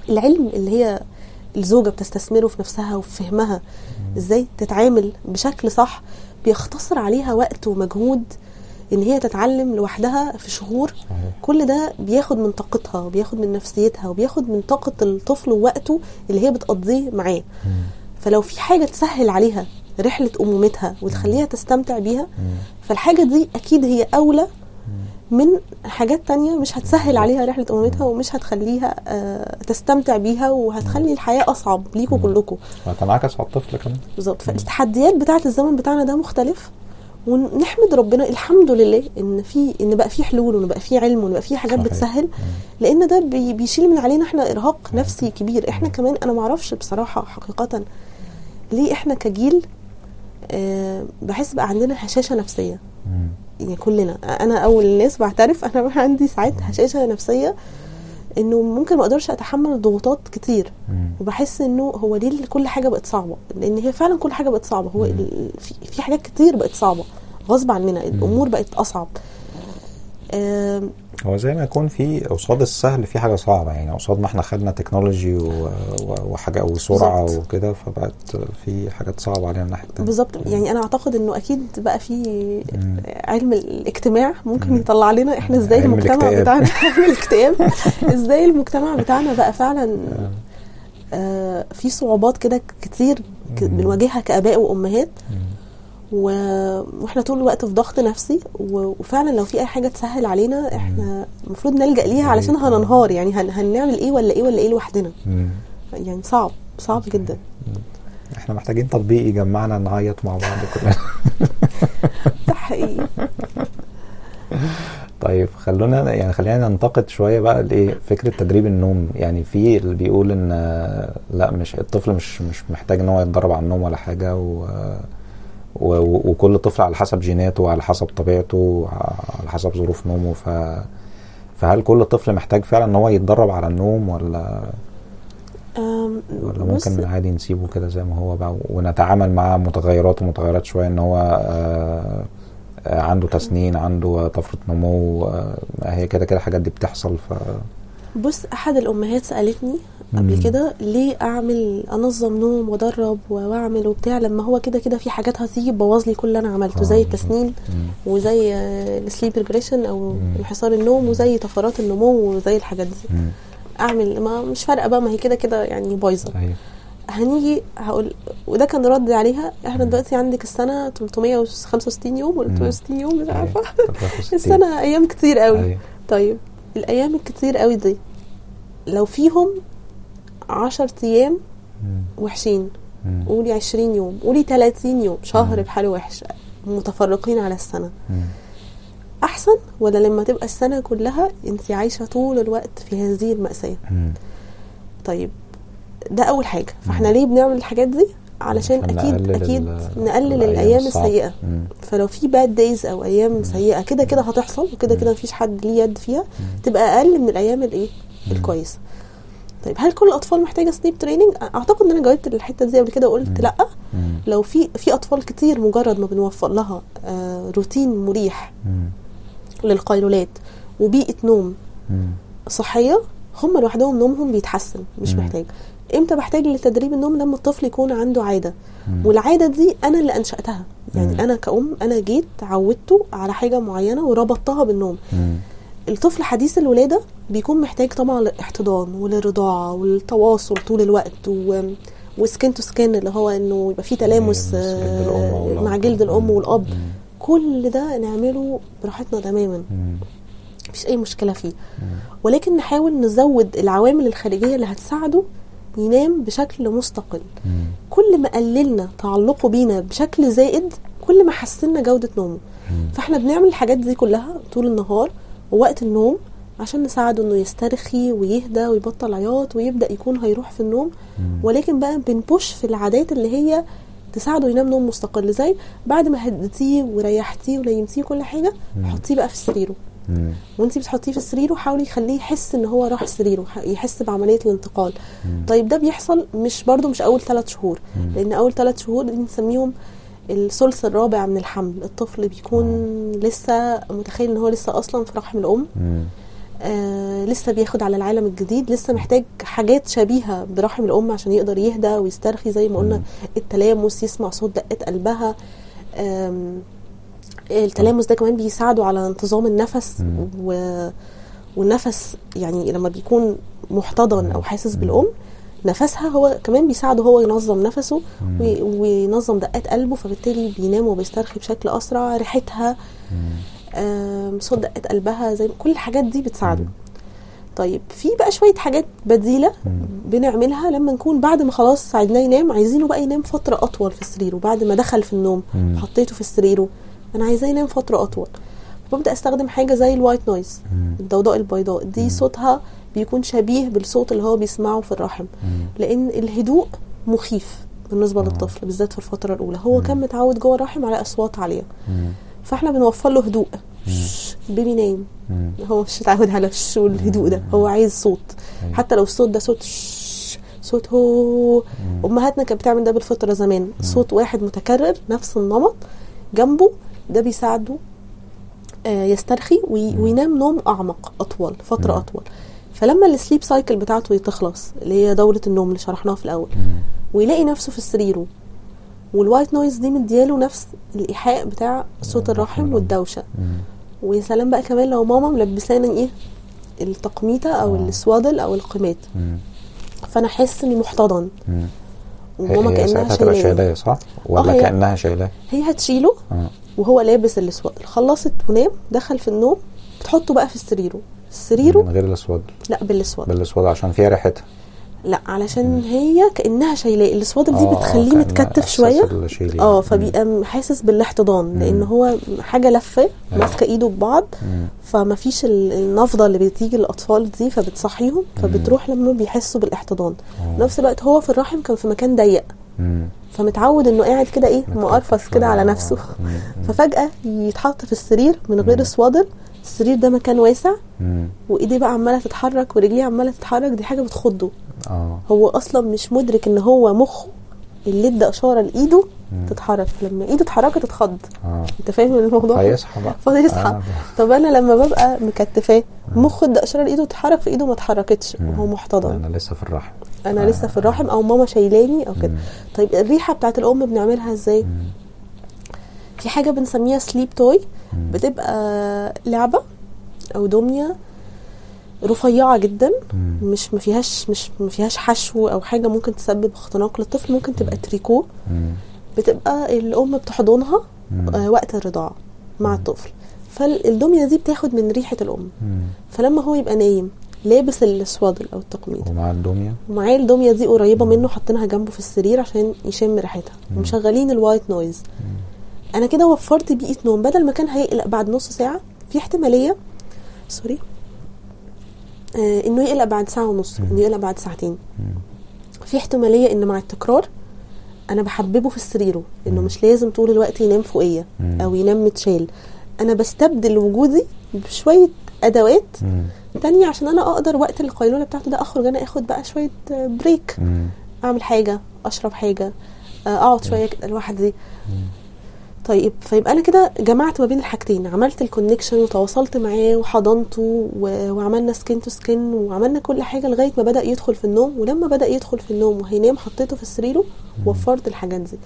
العلم اللي هي الزوجه بتستثمره في نفسها وفي فهمها ازاي تتعامل بشكل صح بيختصر عليها وقت ومجهود ان هي تتعلم لوحدها في شهور صحيح. كل ده بياخد من طاقتها وبياخد من نفسيتها وبياخد من طاقه الطفل ووقته اللي هي بتقضيه معاه فلو في حاجه تسهل عليها رحله امومتها وتخليها تستمتع بيها فالحاجه دي اكيد هي اولى من حاجات تانية مش هتسهل عليها رحلة أمومتها ومش هتخليها آه، تستمتع بيها وهتخلي الحياة أصعب ليكوا كلكم وهتنعكس على الطفل كمان بالظبط فالتحديات بتاعة الزمن بتاعنا ده مختلف ونحمد ربنا الحمد لله ان في ان بقى في حلول وان بقى في علم وان بقى في حاجات صحيح. بتسهل لان ده بي- بيشيل من علينا احنا ارهاق نفسي كبير احنا كمان انا ما اعرفش بصراحه حقيقه ليه احنا كجيل آه بحس بقى عندنا هشاشه نفسيه مم. يعني كلنا انا اول الناس بعترف انا بقى عندي ساعات هشاشه نفسيه انه ممكن ما اقدرش اتحمل ضغوطات كتير مم. وبحس انه هو ليه كل حاجه بقت صعبه لان هي فعلا كل حاجه بقت صعبه هو ال- في, في حاجات كتير بقت صعبه غصب عننا الامور بقت اصعب آم، هو زي ما يكون في قصاد السهل في حاجه صعبه يعني قصاد ما احنا خدنا تكنولوجي و- و- وحاجه وسرعه بالظبط. وكده فبقت في حاجات صعبه علينا الناحيه التانيه بالظبط يعني انا اعتقد انه اكيد بقى في مم. علم الاجتماع ممكن يطلع لنا احنا ازاي علم المجتمع الاكتئاب. بتاعنا علم الاكتئاب ازاي المجتمع بتاعنا بقى فعلا آه في صعوبات كده كتير ك- مم. بنواجهها كاباء وامهات مم. و- واحنا طول الوقت في ضغط نفسي و- وفعلا لو في اي حاجه تسهل علينا احنا المفروض نلجا ليها علشان أيوة. هننهار يعني هن هنعمل ايه ولا ايه ولا ايه لوحدنا مم. يعني صعب صعب جدا احنا محتاجين تطبيق يجمعنا نعيط مع بعض كلنا ده حقيقي طيب خلونا يعني خلينا ننتقد شويه بقى الايه فكره تدريب النوم يعني في اللي بيقول ان آه، لا مش الطفل مش مش محتاج ان هو يتدرب على النوم ولا حاجه و و- و- وكل طفل على حسب جيناته وعلى حسب طبيعته وعلى حسب ظروف نومه ف فهل كل طفل محتاج فعلا ان هو يتدرب على النوم ولا أم، ولا بص، ممكن عادي نسيبه كده زي ما هو بقى ونتعامل مع متغيرات ومتغيرات شويه ان هو آه، آه، عنده تسنين عنده طفره نمو آه، هي كده كده الحاجات دي بتحصل ف بص احد الامهات سالتني قبل مم. كده كده ليه اعمل انظم نوم وادرب واعمل وبتاع لما هو كده كده في حاجات هتيجي تبوظ لي كل اللي انا عملته آه، زي بالظبط. التسنين مم. وزي السليب ريجريشن او مم. انحسار النوم وزي طفرات النمو وزي الحاجات دي مم. اعمل ما مش فارقه بقى ما هي كده كده يعني بايظه صحيح هنيجي هقول وده كان ردي عليها احنا دلوقتي عندك السنه 365 يوم ولا مم. 360 يوم مش عارفه أيوة. السنه ايام كتير قوي أيوة. طيب الايام الكتير قوي دي لو فيهم 10 ايام مم. وحشين مم. قولي 20 يوم قولي 30 يوم شهر مم. بحاله وحش متفرقين على السنه مم. احسن ولا لما تبقى السنه كلها انت عايشه طول الوقت في هذه الماساه مم. طيب ده اول حاجه فاحنا ليه بنعمل الحاجات دي علشان عشان اكيد نقلل اكيد ال- نقلل الأيام الايام الصعبة. السيئه مم. فلو في باد دايز او ايام سيئه كده كده هتحصل وكده كده مفيش حد ليه يد فيها تبقى اقل من الايام الايه الكويسه طيب هل كل الاطفال محتاجه سليب تريننج اعتقد ان انا جاوبت الحته دي قبل كده وقلت لا مم. لو في في اطفال كتير مجرد ما بنوفر لها آه روتين مريح مم. للقيلولات وبيئه نوم مم. صحيه هم لوحدهم نومهم بيتحسن مش مم. محتاج امتى بحتاج لتدريب النوم لما الطفل يكون عنده عاده مم. والعاده دي انا اللي انشاتها يعني مم. انا كأم انا جيت عودته على حاجه معينه وربطتها بالنوم مم. الطفل حديث الولاده بيكون محتاج طبعا للاحتضان وللرضاعه والتواصل طول الوقت و وسكين تو سكين اللي هو انه يبقى في تلامس جلد الأم آه، والأب. مع جلد الام مم. والاب مم. كل ده نعمله براحتنا تماما مم. مفيش اي مشكله فيه مم. ولكن نحاول نزود العوامل الخارجيه اللي هتساعده ينام بشكل مستقل مم. كل ما قللنا تعلقه بينا بشكل زائد كل ما حسنا جوده نومه مم. فاحنا بنعمل الحاجات دي كلها طول النهار ووقت النوم عشان نساعده انه يسترخي ويهدى ويبطل عياط ويبدا يكون هيروح في النوم مم. ولكن بقى بنبوش في العادات اللي هي تساعده ينام نوم مستقل زي بعد ما هديتيه وريحتيه ونيمتيه كل حاجه مم. حطيه بقى في سريره مم. وانتي بتحطيه في سريره حاولي يخليه يحس ان هو راح سريره ح- يحس بعمليه الانتقال مم. طيب ده بيحصل مش برضو مش اول ثلاث شهور مم. لان اول ثلاث شهور دي بنسميهم الثلث الرابع من الحمل الطفل بيكون لسه متخيل ان هو لسه اصلا في رحم الام مم. آه لسه بياخد على العالم الجديد لسه محتاج حاجات شبيهه برحم الام عشان يقدر يهدى ويسترخي زي ما قلنا مم. التلامس يسمع صوت دقات قلبها آم، التلامس ده كمان بيساعده على انتظام النفس مم. و... والنفس يعني لما بيكون محتضن او حاسس مم. بالام نفسها هو كمان بيساعده هو ينظم نفسه مم. وي- وينظم دقات قلبه فبالتالي بينام وبيسترخي بشكل اسرع ريحتها مم. آم، صوت دقات قلبها زي كل الحاجات دي بتساعده مم. طيب في بقى شويه حاجات بديله مم. بنعملها لما نكون بعد ما خلاص ساعدناه ينام عايزينه بقى ينام فتره اطول في سريره بعد ما دخل في النوم مم. حطيته في سريره انا عايزاه ينام فتره اطول ببدا استخدم حاجه زي الوايت نويز مم. الضوضاء البيضاء دي مم. صوتها بيكون شبيه بالصوت اللي هو بيسمعه في الرحم مم. لان الهدوء مخيف بالنسبه آه. للطفل بالذات في الفتره الاولى هو مم. كان متعود جوه الرحم على اصوات عاليه مم. فاحنا بنوفر له هدوء مم. شش، البيبي نايم مم. هو مش متعود على الش والهدوء ده هو عايز صوت أيوة. حتى لو الصوت ده صوت شش، صوت هو مم. امهاتنا كانت بتعمل ده بالفطره زمان صوت واحد متكرر نفس النمط جنبه ده بيساعده آه، يسترخي وي- مم. وينام نوم اعمق اطول فتره مم. اطول فلما السليب سايكل بتاعته تخلص اللي هي دوره النوم اللي شرحناها في الاول مم. ويلاقي نفسه في سريره والوايت نويز دي مدياله نفس الايحاء بتاع صوت الرحم الرحم والدوشه مم. ويا سلام بقى كمان لو ماما ملبسانا ايه التقميطه او آه. السوادل او القمات مم. فانا احس اني محتضن مم. وماما هي كانها ساعتها تبقى شايلاه شايلاه صح؟ ولا هي- كأنها شايلاه؟ هي هتشيله اه وهو لابس الاسوادل خلصت ونام دخل في النوم بتحطه بقى في سريره سريره من غير الاسود لا بالاسوادل بالاسود عشان فيها ريحتها لا علشان هي كانها شايلاه الاسوادل دي آه، بتخليه كأنها متكتف إحساس شويه الشيل اه يعني. فبيبقى م- حاسس بالاحتضان لان مم. هو حاجه لفه أيوة. ماسكه ايده ببعض مم. فما فيش ال- النفضه اللي بتيجي للاطفال دي فبتصحيهم فبتروح لما بيحسوا بالاحتضان آه. نفس الوقت هو في الرحم كان في مكان ضيق مم. فمتعود انه قاعد كده ايه متكتف مقرفص كده شوية. على آه. نفسه مم. مم. ففجاه يتحط في السرير من غير مم. اسوادل السرير ده مكان واسع مم. وايديه بقى عماله تتحرك ورجليه عماله تتحرك دي حاجه بتخضه اه هو اصلا مش مدرك ان هو مخه اللي ادى اشاره لايده مم. تتحرك لما ايده اتحركت اتخض اه انت فاهم الموضوع فيصحى بقى فيصحى آه. طب انا لما ببقى مكتفاه مخه ادى اشاره لايده تتحرك في ايده ما اتحركتش مم. وهو محتضن انا لسه في الرحم انا آه. لسه في الرحم او ماما شايلاني او كده مم. طيب الريحه بتاعت الام بنعملها ازاي مم. في حاجه بنسميها سليب توي مم. بتبقى لعبه او دميه رفيعه جدا مم. مش ما فيهاش مش ما فيهاش حشو او حاجه ممكن تسبب اختناق للطفل ممكن تبقى تريكو مم. بتبقى الام بتحضنها مم. آه، وقت الرضاعه مع الطفل فالدميه دي بتاخد من ريحه الام مم. فلما هو يبقى نايم لابس السوادل او التقميط ومع الدميه ومعاه الدميه دي قريبه منه حاطينها جنبه في السرير عشان يشم ريحتها مم. ومشغلين الوايت نويز انا كده وفرت بيئه نوم بدل ما كان هيقلق بعد نص ساعه في احتماليه سوري آه انه يقلق بعد ساعه ونص مم. انه يقلق بعد ساعتين مم. في احتماليه ان مع التكرار انا بحببه في سريره انه مم. مش لازم طول الوقت ينام فوقيه مم. او ينام متشال انا بستبدل وجودي بشويه ادوات مم. تانية عشان انا اقدر وقت القيلوله بتاعته ده اخرج انا اخد بقى شويه آه، بريك مم. اعمل حاجه اشرب حاجه آه، اقعد شويه كده لوحدي طيب فيبقى انا كده جمعت ما بين الحاجتين عملت الكونكشن وتواصلت معاه وحضنته و- وعملنا سكين تو سكين وعملنا كل حاجه لغايه ما بدا يدخل في النوم ولما بدا يدخل في النوم وهينام حطيته في سريره وفرت الحاجات دي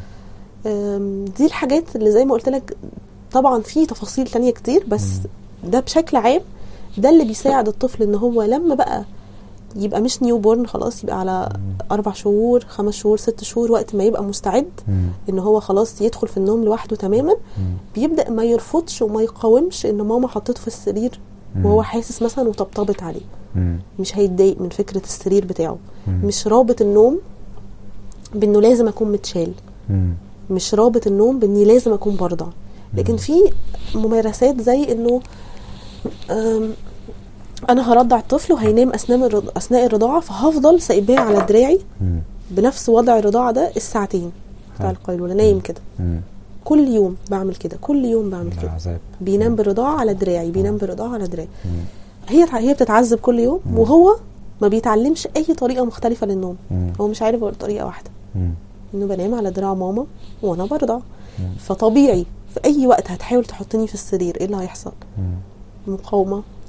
أم، دي الحاجات اللي زي ما قلت لك طبعا في تفاصيل تانية كتير بس ده بشكل عام ده اللي بيساعد الطفل ان هو لما بقى يبقى مش نيو بورن خلاص يبقى على اربع شهور خمس شهور ست شهور وقت ما يبقى مستعد مم. ان هو خلاص يدخل في النوم لوحده تماما مم. بيبدا ما يرفضش وما يقاومش ان ماما حطته في السرير مم. وهو حاسس مثلا وطبطبت عليه مم. مش هيتضايق من فكره السرير بتاعه مم. مش رابط النوم بانه لازم اكون متشال مم. مش رابط النوم باني لازم اكون برضع لكن في ممارسات زي انه أم، انا هرضع الطفل وهينام اثناء الرض- اثناء الرضاعه فهفضل سايباه على دراعي مم. بنفس وضع الرضاعه ده الساعتين بتاع حلو. القيلوله نايم كده مم. كل يوم بعمل كده كل يوم بعمل ده كده عذاب بينام بالرضاعه على دراعي بينام بالرضاعه على دراعي مم. هي هي بتتعذب كل يوم وهو ما بيتعلمش اي طريقه مختلفه للنوم مم. هو مش عارف غير طريقه واحده مم. انه بنام على دراع ماما وانا برضع فطبيعي في اي وقت هتحاول تحطني في السرير ايه اللي هيحصل مم. مقاومه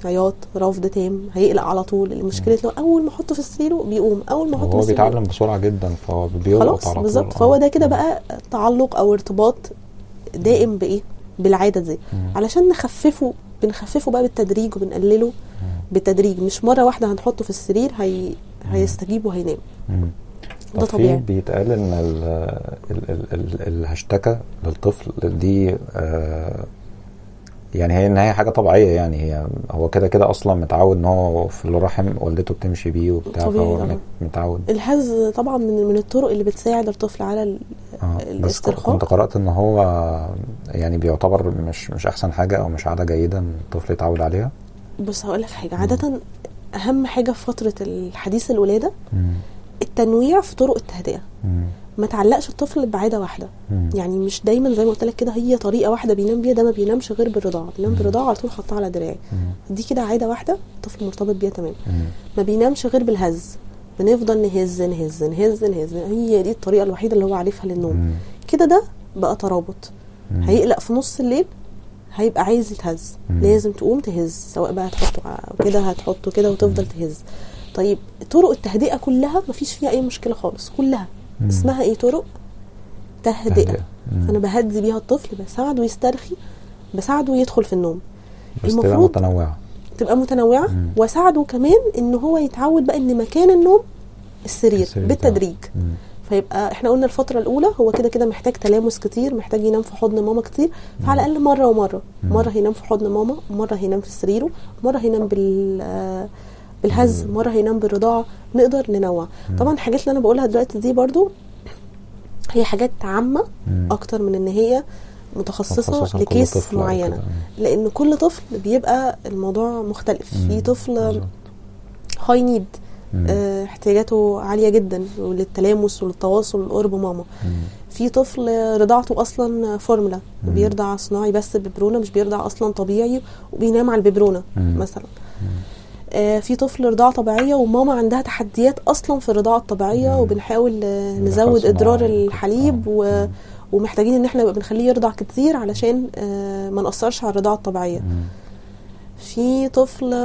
عياط رفض تام هيقلق على طول المشكله لو اول ما احطه في سريره بيقوم اول ما احطه في هو سريره بيتعلم بسرعه جدا فهو بيلقط خلاص على طول بالظبط آه. فهو ده كده بقى تعلق او ارتباط دائم بايه بالعاده دي مم. علشان نخففه بنخففه بقى بالتدريج وبنقلله بالتدريج مش مره واحده هنحطه في السرير هي هيستجيب وهينام مم. ده طب في طبيعي بيتقال ان ال ال ال ال الهشتكه للطفل دي آه يعني هي ان هي حاجه طبيعيه يعني هي هو كده كده اصلا متعود ان هو في الرحم والدته بتمشي بيه وبتاع طبيعي فهو طبعا. مت- متعود الهز طبعا من من الطرق اللي بتساعد الطفل على ال- آه. بس ك- الاسترخاء كنت قرات ان هو يعني بيعتبر مش مش احسن حاجه او مش عاده جيده ان الطفل يتعود عليها بص هقول لك حاجه عاده اهم حاجه في فتره الحديث الولاده مم. التنويع في طرق التهدئه مم. ما تعلقش الطفل بعاده واحده مم. يعني مش دايما زي ما قلت لك كده هي طريقه واحده بينام بيها ده ما بينامش غير بالرضاعه بينام بالرضاعه على طول حطها على دراعي مم. دي كده عاده واحده الطفل مرتبط بيها تمام مم. ما بينامش غير بالهز بنفضل نهز نهز نهز نهز هي دي الطريقه الوحيده اللي هو عارفها للنوم مم. كده ده بقى ترابط مم. هيقلق في نص الليل هيبقى عايز يتهز مم. لازم تقوم تهز سواء بقى هتحطه ع- كده هتحطه كده وتفضل تهز طيب طرق التهدئه كلها مفيش فيها اي مشكله خالص كلها مم. اسمها ايه طرق تهدئه تهدئة. مم. فانا بهدي بيها الطفل بساعده يسترخي بساعده يدخل في النوم بس تبقى المفروض متنوعه تبقى متنوعه مم. واساعده كمان ان هو يتعود بقى ان مكان النوم السرير, السرير بالتدريج مم. فيبقى احنا قلنا الفتره الاولى هو كده كده محتاج تلامس كتير محتاج ينام في حضن ماما كتير فعلى الاقل مره ومره مم. مره هينام في حضن ماما مره هينام في سريره مره هينام بال آه، بالهز مره هينام بالرضاعه نقدر ننوع طبعا الحاجات اللي انا بقولها دلوقتي دي برضو هي حاجات عامه مم. اكتر من ان هي متخصصه متخصصة لكل لكيس طفل أو معينه كده. لان كل طفل بيبقى الموضوع مختلف مم. في طفل بالظبط. هاي نيد مم. آه، احتياجاته عاليه جدا وللتلامس وللتواصل والقرب ماما مم. في طفل رضاعته اصلا فورمولا مم. بيرضع صناعي بس ببرونه مش بيرضع اصلا طبيعي وبينام على الببرونه مم. مثلا آه، في طفل رضاعة طبيعية وماما عندها تحديات أصلا في الرضاعة الطبيعية مم. وبنحاول آه، دخل نزود إدرار صناعي. الحليب و... مم. ومحتاجين إن احنا نبقى بنخليه يرضع كتير علشان آه، ما نأثرش على الرضاعة الطبيعية مم. في طفل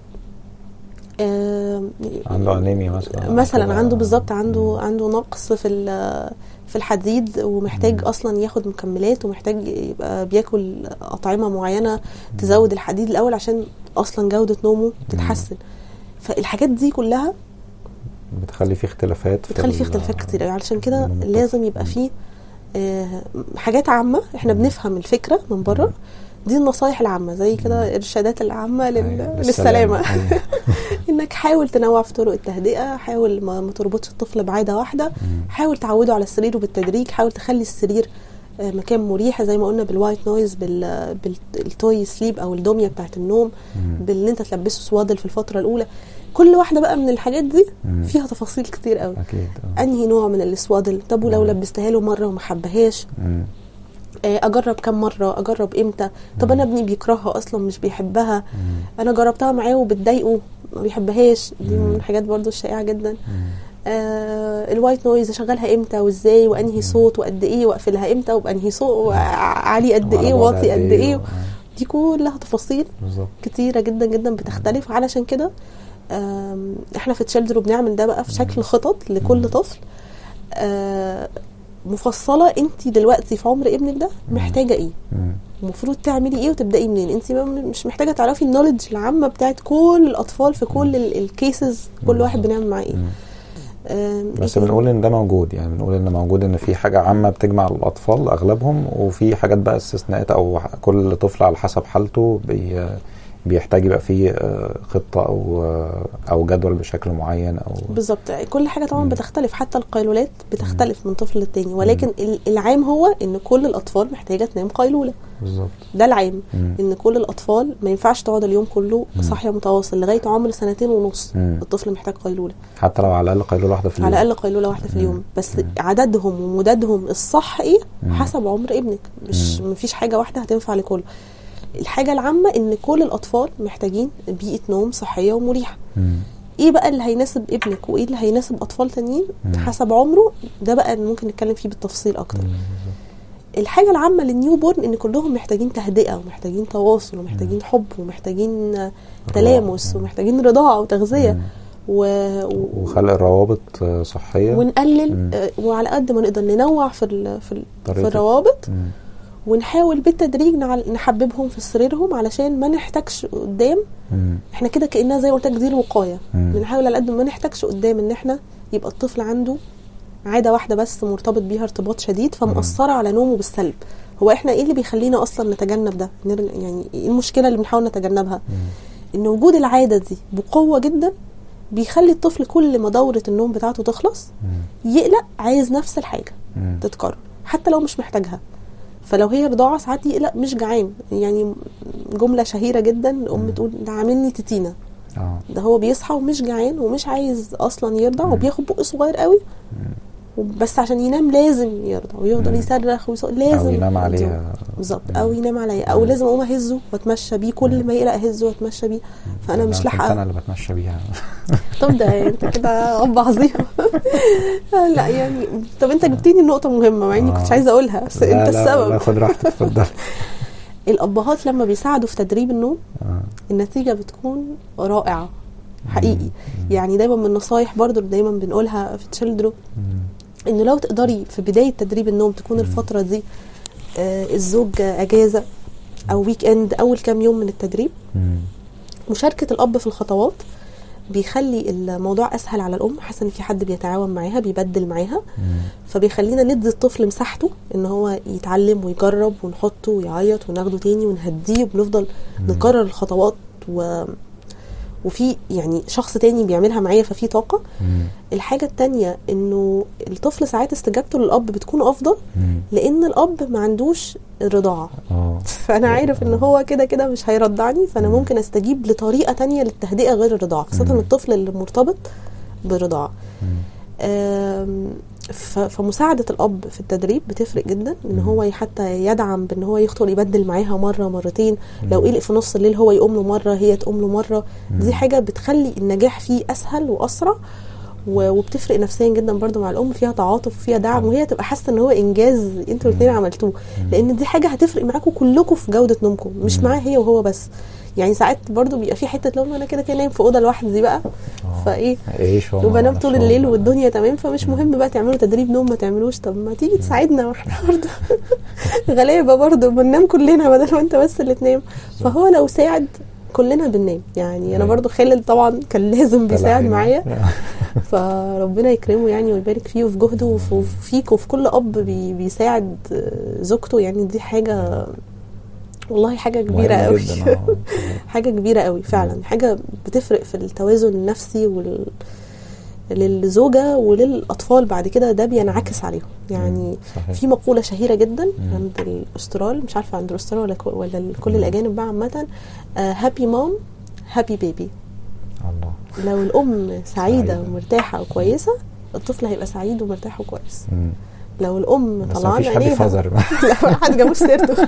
آه، عنده انيميا مثلا أو مثلا كده. عنده بالظبط عنده مم. عنده نقص في ال- في الحديد ومحتاج مم. اصلا ياخد مكملات ومحتاج يبقى بياكل اطعمه معينه تزود الحديد الاول عشان اصلا جوده نومه تتحسن فالحاجات دي كلها بتخلي فيه اختلافات في بتخلي فيه ال- اختلافات كتير أوي. علشان كده نوم الطفل. لازم يبقى مم. فيه آه، حاجات عامه احنا بنفهم الفكره من بره دي النصايح العامه زي كده الارشادات العامه لل... أيوة، للسلامه أيوة. انك حاول تنوع في طرق التهدئه حاول ما, ما تربطش الطفل بعاده واحده حاول تعوده على السرير وبالتدريج حاول تخلي السرير آه، مكان مريح زي ما قلنا بالوايت نويز بال بالتوي سليب او الدميه بتاعت النوم مم. بان انت تلبسه سوادل في الفتره الاولى كل واحده بقى من الحاجات دي مم. فيها تفاصيل كتير قوي اكيد آه. انهي نوع من السوادل طب ولو مم. لبستها له مره وما حبهاش مم. آه، اجرب كم مره اجرب امتى طب انا ابني بيكرهها اصلا مش بيحبها مم. انا جربتها معاه وبتضايقه ما بيحبهاش دي مم. من الحاجات برضو الشائعه جدا مم. آه الوايت نويز اشغلها امتى وازاي وانهي صوت وقد ايه واقفلها امتى وبانهي صوت عالي قد وعلى ايه بعد واطي قد ايه آه. دي كلها تفاصيل بالظبط كتيره جدا جدا بتختلف علشان كده آم، احنا في تشيلدرو بنعمل ده بقى في شكل خطط لكل طفل آه، مفصله انت دلوقتي في عمر ابنك ده محتاجه ايه مم. المفروض تعملي ايه وتبداي منين انت ما- مش محتاجه تعرفي النولج العامه بتاعت كل الاطفال في كل الكيسز كل واحد بنعمل معاه ايه مم. آم، بس إيه بنقول ان ده موجود يعني بنقول ان موجود ان في حاجه عامه بتجمع الاطفال اغلبهم وفي حاجات بقى استثناءات او كل طفل على حسب حالته بي بيحتاج يبقى فيه آه، خطه او آه، او جدول بشكل معين او بالظبط كل حاجه طبعا مم. بتختلف حتى القيلولات بتختلف من طفل للتاني ولكن ال- العام هو ان كل الاطفال محتاجه تنام قيلوله بالظبط ده العام مم. ان كل الاطفال ما ينفعش تقعد اليوم كله مم. صاحيه متواصل لغايه عمر سنتين ونص مم. الطفل محتاج قيلوله حتى لو على الاقل قيلوله واحده في اليوم على الاقل قيلوله واحده في مم. اليوم بس مم. عددهم ومدادهم الصح ايه مم. حسب عمر ابنك مش مم. مفيش حاجه واحده هتنفع لكله الحاجه العامه ان كل الاطفال محتاجين بيئه نوم صحيه ومريحه مم. ايه بقى اللي هيناسب ابنك وايه اللي هيناسب اطفال تانيين مم. حسب عمره ده بقى اللي ممكن نتكلم فيه بالتفصيل اكتر مم. الحاجه العامه للنيو بورن ان كلهم محتاجين تهدئه ومحتاجين تواصل ومحتاجين حب ومحتاجين آه، تلامس مم. ومحتاجين رضاعه وتغذيه مم. و... و... وخلق روابط آه، صحيه ونقلل مم. آه، وعلى قد ما نقدر ننوع في ال... في, ال... في طريقة- الروابط مم. ونحاول بالتدريج نعل... نحببهم في سريرهم علشان ما نحتاجش قدام مم. احنا كده كانها زي ما قلت لك دي الوقايه مم. بنحاول على قد ما نحتاجش قدام ان احنا يبقى الطفل عنده عاده واحده بس مرتبط بيها ارتباط شديد فمأثره على نومه بالسلب هو احنا ايه اللي بيخلينا اصلا نتجنب ده نر- يعني ايه المشكله اللي بنحاول نتجنبها مم. ان وجود العاده دي بقوه جدا بيخلي الطفل كل ما دوره النوم بتاعته تخلص مم. يقلق عايز نفس الحاجه مم. تتكرر حتى لو مش محتاجها فلو هي رضاعه ساعات يقلق مش جعان يعني جمله شهيره جدا الام مم. تقول ده عاملني تتينه اه ده هو بيصحى ومش جعان ومش عايز اصلا يرضع مم. وبياخد بق صغير قوي بس عشان ينام لازم يرضع ويفضل مم. يصرخ ويص... لازم او ينام يرضع. عليها بالظبط مم. او ينام عليا او مم. لازم اقوم اهزه واتمشى بيه كل ما يقلق اهزه واتمشى بيه فانا مش كنت انا لاحقه اللي بتمشى بيها طب ده انت كده اب عظيم لا يعني طب انت جبتني النقطه مهمه مع اني آه. كنتش عايزه اقولها بس لا، انت لا، السبب لا خد راحتك اتفضل الابهات لما بيساعدوا في تدريب النوم آه. النتيجه بتكون رائعه حقيقي مم. يعني دايما من النصايح برضو اللي دايما بنقولها في تشيلدرو مم. انه لو تقدري في بدايه تدريب النوم تكون مم. الفتره دي آه، الزوج اجازه او ويك اند اول كام يوم من التدريب مم. مشاركه الاب في الخطوات بيخلي الموضوع اسهل على الام حاسه ان في حد بيتعاون معاها بيبدل معاها مم. فبيخلينا ندي الطفل مساحته ان هو يتعلم ويجرب ونحطه ويعيط وناخده تاني ونهديه وبنفضل مم. نكرر الخطوات و... وفي يعني شخص تاني بيعملها معايا ففي طاقه مم. الحاجه التانية انه الطفل ساعات استجابته للاب بتكون افضل مم. لان الاب ما عندوش الرضاعه اه فانا عارف ان هو كده كده مش هيرضعني فانا مم. ممكن استجيب لطريقه تانية للتهدئه غير الرضاعه خاصه مم. الطفل اللي مرتبط بالرضاعه مم. آم، ف- فمساعدة الأب في التدريب بتفرق جدا إن مم. هو حتى يدعم بإن هو يدخل يبدل معاها مرة مرتين لو مم. قلق في نص الليل هو يقوم له مرة هي تقوم له مرة مم. دي حاجة بتخلي النجاح فيه أسهل وأسرع و- وبتفرق نفسيا جدا برضو مع الام فيها تعاطف وفيها دعم مم. وهي تبقى حاسه ان هو انجاز انتوا الاثنين مم. عملتوه مم. لان دي حاجه هتفرق معاكم كلكم في جوده نومكم مش مم. معاه هي وهو بس يعني ساعات برضو بيبقى في حته لو انا كده كده نايم في اوضه لوحدي بقى آه. فايه ايش هو وبنام طول الليل والدنيا والدنيا تمام فمش مهم بقى تعملوا تدريب نوم ما تعملوش طب ما تيجي تساعدنا واحنا برضه غلابه برضه بننام كلنا بدل ما انت بس اللي تنام فهو لو ساعد كلنا بننام يعني انا أيوة. برضه خالد طبعا كان لازم بيساعد معايا فربنا يكرمه يعني ويبارك فيه وفي جهده وف- وفيك وفي كل اب بي بيساعد آه، زوجته يعني دي حاجه والله حاجه كبيره مهم قوي جدا اه حاجه كبيره قوي فعلا حاجه بتفرق في التوازن النفسي وال للزوجه وللاطفال بعد كده ده بينعكس عليهم يعني صحيح في مقوله شهيره جدا مم. عند الاسترال مش عارفه عند الاسترال ولا كو- ولا كل مم. الاجانب بقى عامه هابي مام هابي بيبي الله لو الام سعيده سعيدة. ومرتاحه وكويسه الطفل هيبقى سعيد ومرتاح وكويس مم. لو الام بس طلعان مفيش حد عينيها فازر لا ما حد جابوش سيرته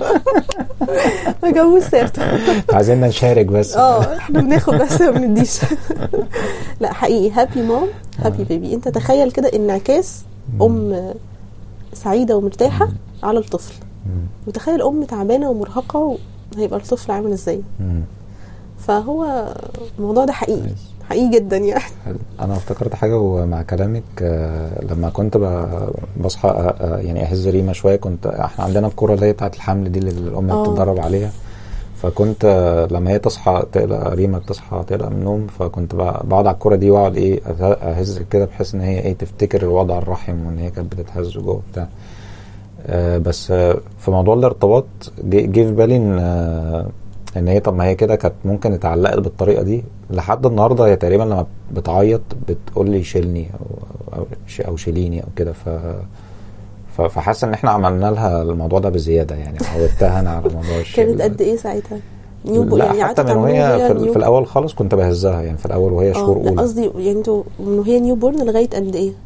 ما جابوش سيرته عايزين نشارك بس اه احنا بناخد بس ما بنديش لا حقيقي هابي مام هابي بيبي انت تخيل كده انعكاس ام سعيده ومرتاحه على الطفل مم. وتخيل ام تعبانه ومرهقه هيبقى الطفل عامل ازاي مم. فهو الموضوع ده حقيقي كويس. حقيقي جدا يعني حلو. انا افتكرت حاجه ومع كلامك آه، لما كنت ب- بصحى آه، آه، يعني اهز ريما شويه كنت احنا عندنا الكوره اللي هي بتاعت الحمل دي اللي الام آه. بتتدرب عليها فكنت آه، لما هي تصحى تقلق ريما تصحى تقلق من النوم فكنت ب- بقعد على الكوره دي واقعد ايه أه- اهز كده بحيث ان هي ايه تفتكر الوضع الرحم وان هي كانت بتتهز جوه بتاع آه، بس آه، في موضوع الارتباط جه جه في بالي ان آه، ان هي طب ما هي كده كانت ممكن اتعلقت بالطريقه دي لحد النهارده هي تقريبا لما بتعيط بتقول لي شيلني او او, ش- أو شيليني او كده ف ف- فحاسس ان احنا عملنا لها الموضوع ده بزياده يعني عودتها انا على موضوع الشيل كانت ده. قد ايه ساعتها نيوبو لا يعني حتى قعدتوا من وهي تعملوا في, هي ال- في الاول خالص كنت بهزها يعني في الاول وهي شهور اه لا اولى قصدي يعني انتوا من وهي نيو بورن لغايه قد ايه؟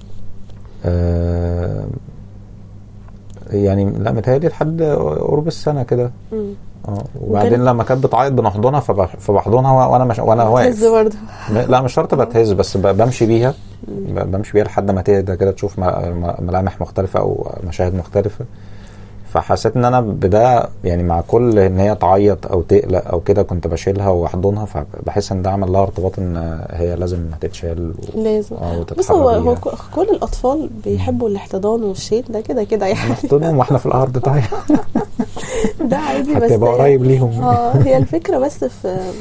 آه يعني لا متهيألي لحد قرب السنه كده مم. اه وبعدين وكان- لما كانت بتعيط بنحضنها فبح- فبحضنها وانا مش وانا بتهز واقف برضه م- لا مش شرط بتهز بس ب- بمشي بيها ب- بمشي بيها لحد ما تهدى كده تشوف م- م- ملامح مختلفة أو مشاهد مختلفة فحسيت ان انا بده يعني مع كل ان هي تعيط او تقلق او كده كنت بشيلها واحضنها فبحس ان ده عمل لها ارتباط ان هي لازم هتتشال و... لازم اه بص هو وتتحرك هو بيها. ك- كل الاطفال بيحبوا الاحتضان والشيل ده كده كده يعني نحضنهم واحنا في الارض طيب ده عادي بس هتبقى قريب ليهم اه هي الفكره بس في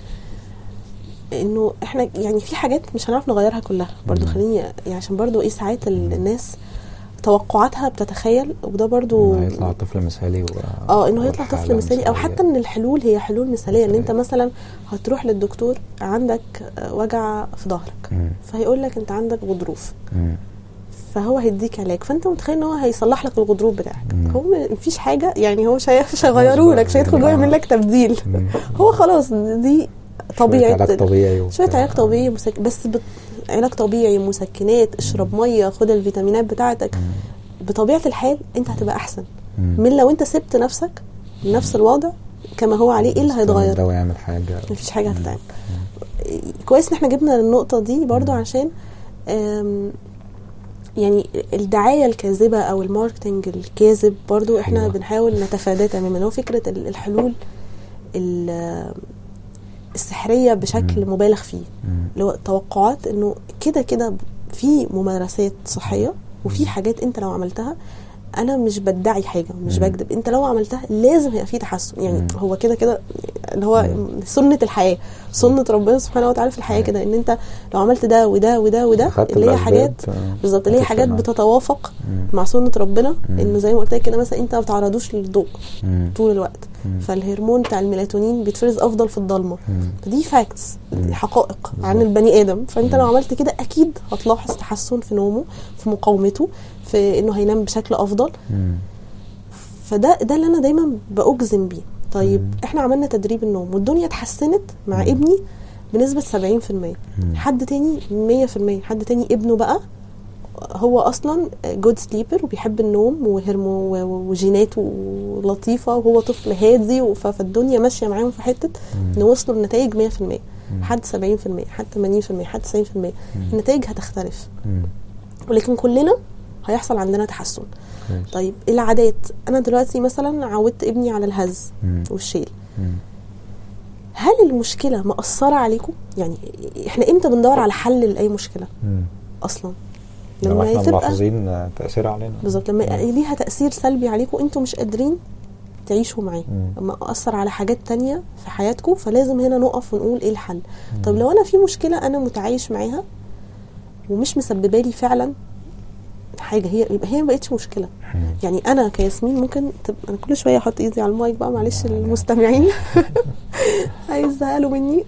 انه احنا يعني في حاجات مش هنعرف نغيرها كلها برضو مم. خليني يعني عشان برضو ايه ساعات ال- الناس توقعاتها بتتخيل وده برضو إنه هيطلع طفل مثالي و... اه انه هيطلع والحالة طفل مثالي او مثالية. حتى ان الحلول هي حلول مثاليه ان انت مثالية. مثلا هتروح للدكتور عندك آه، وجع في ظهرك مم. فهيقول لك انت عندك غضروف مم. فهو هيديك علاج فانت متخيل ان هو هيصلح لك الغضروف بتاعك مم. هو مفيش حاجه يعني هو مش هي- مش هيغيروا لك مش هيدخل جوه يعمل لك تبديل مم. هو خلاص دي شوية طبيعه علاج طبيعي وبتاع. شويه علاج طبيعي مسك... بس بت... علاج طبيعي مسكنات اشرب ميه خد الفيتامينات بتاعتك مم. بطبيعه الحال انت هتبقى احسن مم. من لو انت سبت نفسك نفس الوضع كما هو عليه ايه اللي هيتغير لو يعمل حاجه مفيش حاجه هتتعمل كويس ان احنا جبنا للنقطه دي برضو مم. عشان آم، يعني الدعايه الكاذبه او الماركتنج الكاذب برضو احنا أيوة. بنحاول نتفاداه تماما هو فكره ال- الحلول ال- السحريه بشكل مم. مبالغ فيه مم. اللي هو توقعات انه كده كده في ممارسات صحيه وفي مم. حاجات انت لو عملتها انا مش بدعي حاجه مش مم. بكذب انت لو عملتها لازم هيبقى في تحسن يعني مم. هو كده كده اللي هو مم. سنه الحياه سنه ربنا سبحانه وتعالى في الحياه أيوة. كده ان انت لو عملت ده وده وده وده أخدت اللي هي الأسباب، حاجات آه، بالظبط اللي هي هتفرق حاجات معاك. بتتوافق مم. مع سنه ربنا مم. انه زي ما قلت لك كده مثلا انت ما بتعرضوش للضوء مم. طول الوقت مم. فالهرمون بتاع الميلاتونين بيتفرز افضل في الضلمه مم. دي فاكتس مم. حقائق عن بالظبط. البني ادم فانت مم. لو عملت كده اكيد هتلاحظ تحسن في نومه في مقاومته في انه هينام بشكل افضل مم. فده ده اللي انا دايما باجزم بيه طيب مم. احنا عملنا تدريب النوم والدنيا اتحسنت مع مم. ابني بنسبه 70% مم. حد تاني 100% حد تاني ابنه بقى هو اصلا جود سليبر وبيحب النوم وهرمو و- وجيناته لطيفه وهو طفل هادي وف- فالدنيا ماشيه معاهم في حته ان وصلوا لنتائج 100% حد 70% حد 80% حد 90% النتائج هتختلف مم. ولكن كلنا هيحصل عندنا تحسن كويس. طيب العادات انا دلوقتي مثلا عودت ابني على الهز مم. والشيل مم. هل المشكله مأثره عليكم يعني احنا امتى بندور على حل لاي مشكله مم. اصلا لما لما احنا تبقى ملاحظين آه، تاثير علينا بالظبط لما يبقى ليها تاثير سلبي عليكم انتوا مش قادرين تعيشوا معاه مم. لما اثر على حاجات تانية في حياتكم فلازم هنا نقف ونقول ايه الحل طب لو انا في مشكله انا متعايش معاها ومش مسببه لي فعلا حاجه هي يبقى هي ما بقتش مشكله مم. يعني انا كياسمين ممكن تبقى انا كل شويه احط ايدي على المايك بقى معلش المستمعين هيزهقوا مني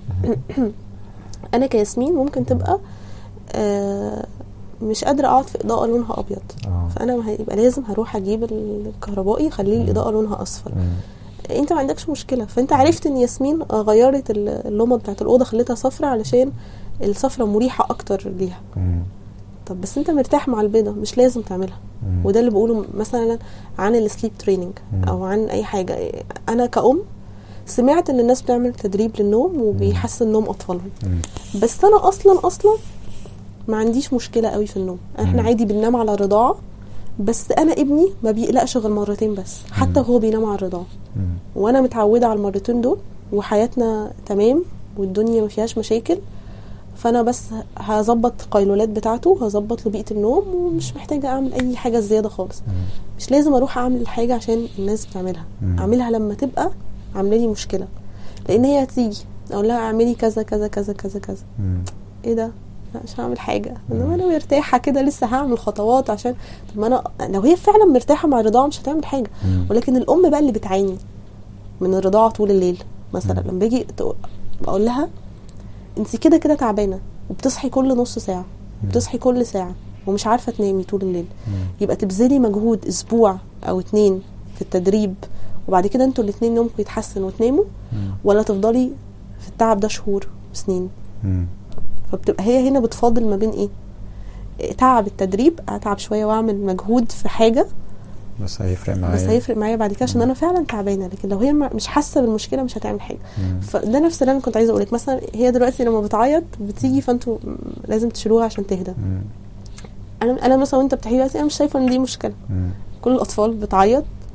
انا كياسمين ممكن تبقى آه مش قادره اقعد في اضاءه لونها ابيض آه. فانا هيبقى لازم هروح اجيب الكهربائي يخليه الاضاءه لونها اصفر مم. انت ما عندكش مشكله فانت عرفت ان ياسمين غيرت ال- اللمبه بتاعت الاوضه خليتها صفرة علشان الصفرة مريحه اكتر ليها مم. طب بس انت مرتاح مع البيضه مش لازم تعملها مم. وده اللي بقوله مثلا عن السليب تريننج مم. او عن اي حاجه انا كأم سمعت ان الناس بتعمل تدريب للنوم وبيحسن نوم اطفالهم مم. بس انا اصلا اصلا ما عنديش مشكله قوي في النوم احنا مم. عادي بننام على الرضاعه بس انا ابني ما بيقلقش غير مرتين بس حتى مم. وهو بينام على الرضاعه مم. وانا متعوده على المرتين دول وحياتنا تمام والدنيا ما فيهاش مشاكل فانا بس هظبط القيلولات بتاعته هظبط له بيئه النوم ومش محتاجه اعمل اي حاجه زياده خالص مم. مش لازم اروح اعمل الحاجه عشان الناس بتعملها مم. اعملها لما تبقى عامله لي مشكله لان هي هتيجي اقول لها اعملي كذا كذا كذا كذا كذا مم. ايه ده لا مش هعمل حاجه انما انا مرتاحه كده لسه هعمل خطوات عشان طب ما انا لو هي فعلا مرتاحه مع الرضاعه مش هتعمل حاجه مم. ولكن الام بقى اللي بتعاني من الرضاعه طول الليل مثلا مم. لما باجي تق- بقول لها انت كده كده تعبانه وبتصحي كل نص ساعه بتصحي كل ساعه ومش عارفه تنامي طول الليل مم. يبقى تبذلي مجهود اسبوع او اتنين في التدريب وبعد كده انتوا الاتنين نومكم يتحسن وتناموا مم. ولا تفضلي في التعب ده شهور وسنين مم. فبتبقى هي هنا بتفاضل ما بين ايه إيه، تعب التدريب اتعب شويه واعمل مجهود في حاجه بس هيفرق معايا بس هيفرق معايا بعد كده عشان انا فعلا تعبانه لكن لو هي ما- مش حاسه بالمشكله مش هتعمل حاجه مم. فده نفس اللي انا كنت عايزه اقولك مثلا هي دلوقتي لما بتعيط بتيجي فانتوا م- لازم تشيلوها عشان تهدى مم. انا انا مثلا وانت بتحكي دلوقتي انا مش شايفه ان دي مشكله مم. كل الاطفال بتعيط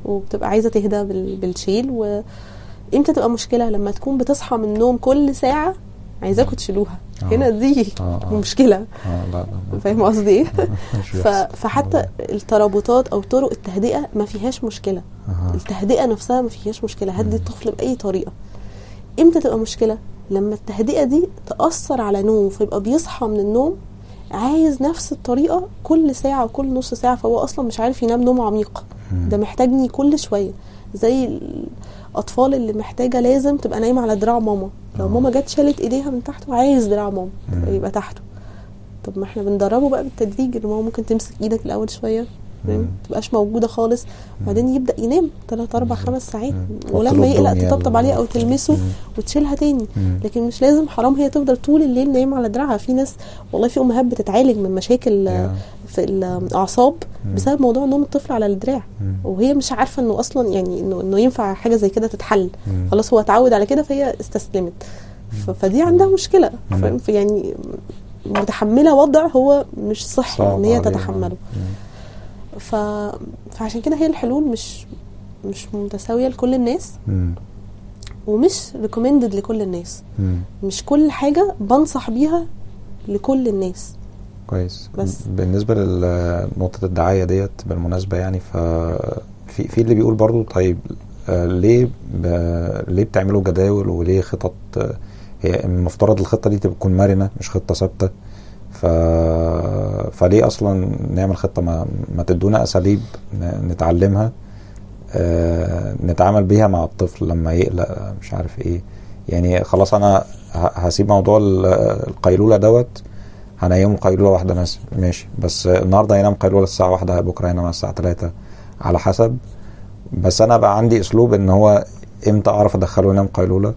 وبتبقى عايزه تهدى بال- بالشيل وامتى تبقى مشكله لما تكون بتصحى من النوم كل ساعه عايزاكوا تشيلوها آه. هنا دي اه اه مشكله اه لا لا لا. فاهم قصدي ايه مش ف... بيحصل. فحتى الترابطات او طرق التهدئه ما فيهاش مشكله أها. التهدئه نفسها ما فيهاش مشكله هدي الطفل باي طريقه امتى تبقى مشكله لما التهدئه دي تاثر على نومه فيبقى بيصحى من النوم عايز نفس الطريقه كل ساعه وكل نص ساعه فهو اصلا مش عارف ينام نوم عميق مم. ده محتاجني كل شويه زي الاطفال اللي محتاجه لازم تبقى نايمه على دراع ماما لو آه. ماما جت شالت ايديها من تحته عايز دراع ماما مم. يبقى تحته طب ما احنا بندربه بقى بالتدريج ان هو ممكن تمسك ايدك الاول شويه فاهم؟ مم. تبقاش موجوده خالص وبعدين يبدا ينام 3 4 5 ساعات مم. ولما وتطلب يقلق دنيا تطبطب عليه او و- تلمسه مم. وتشيلها تاني مم. لكن مش لازم حرام هي تفضل طول الليل نايمه على دراعها في ناس والله في امهات بتتعالج من مشاكل يا. في الاعصاب مم. بسبب موضوع نوم الطفل على الدراع مم. وهي مش عارفه انه اصلا يعني انه انه ينفع حاجه زي كده تتحل مم. خلاص هو اتعود على كده فهي استسلمت ف- فدي عندها مشكله مم. فاهم؟ في يعني متحمله وضع هو مش صحي صعب ان هي عليها. تتحمله مم. ف... فعشان كده هي الحلول مش مش متساويه لكل الناس مم. ومش ريكومندد لكل الناس مم. مش كل حاجه بنصح بيها لكل الناس كويس بس. بالنسبه لنقطه الدعايه ديت بالمناسبه يعني ف في في اللي بيقول برضو طيب آه، ليه ب... ليه بتعملوا جداول وليه خطط آه، هي المفترض الخطه دي تكون مرنه مش خطه ثابته ف... فليه اصلا نعمل خطه ما, ما تدونا اساليب ن- نتعلمها آه، نتعامل بيها مع الطفل لما يقلق مش عارف ايه يعني خلاص انا ه- هسيب موضوع ال- القيلوله دوت هنيمه قيلوله واحده مثلا ماشي بس النهارده هينام قيلوله الساعه واحدة بكره هينام الساعه 3 على حسب بس انا بقى عندي اسلوب ان هو امتى اعرف ادخله ينام قيلوله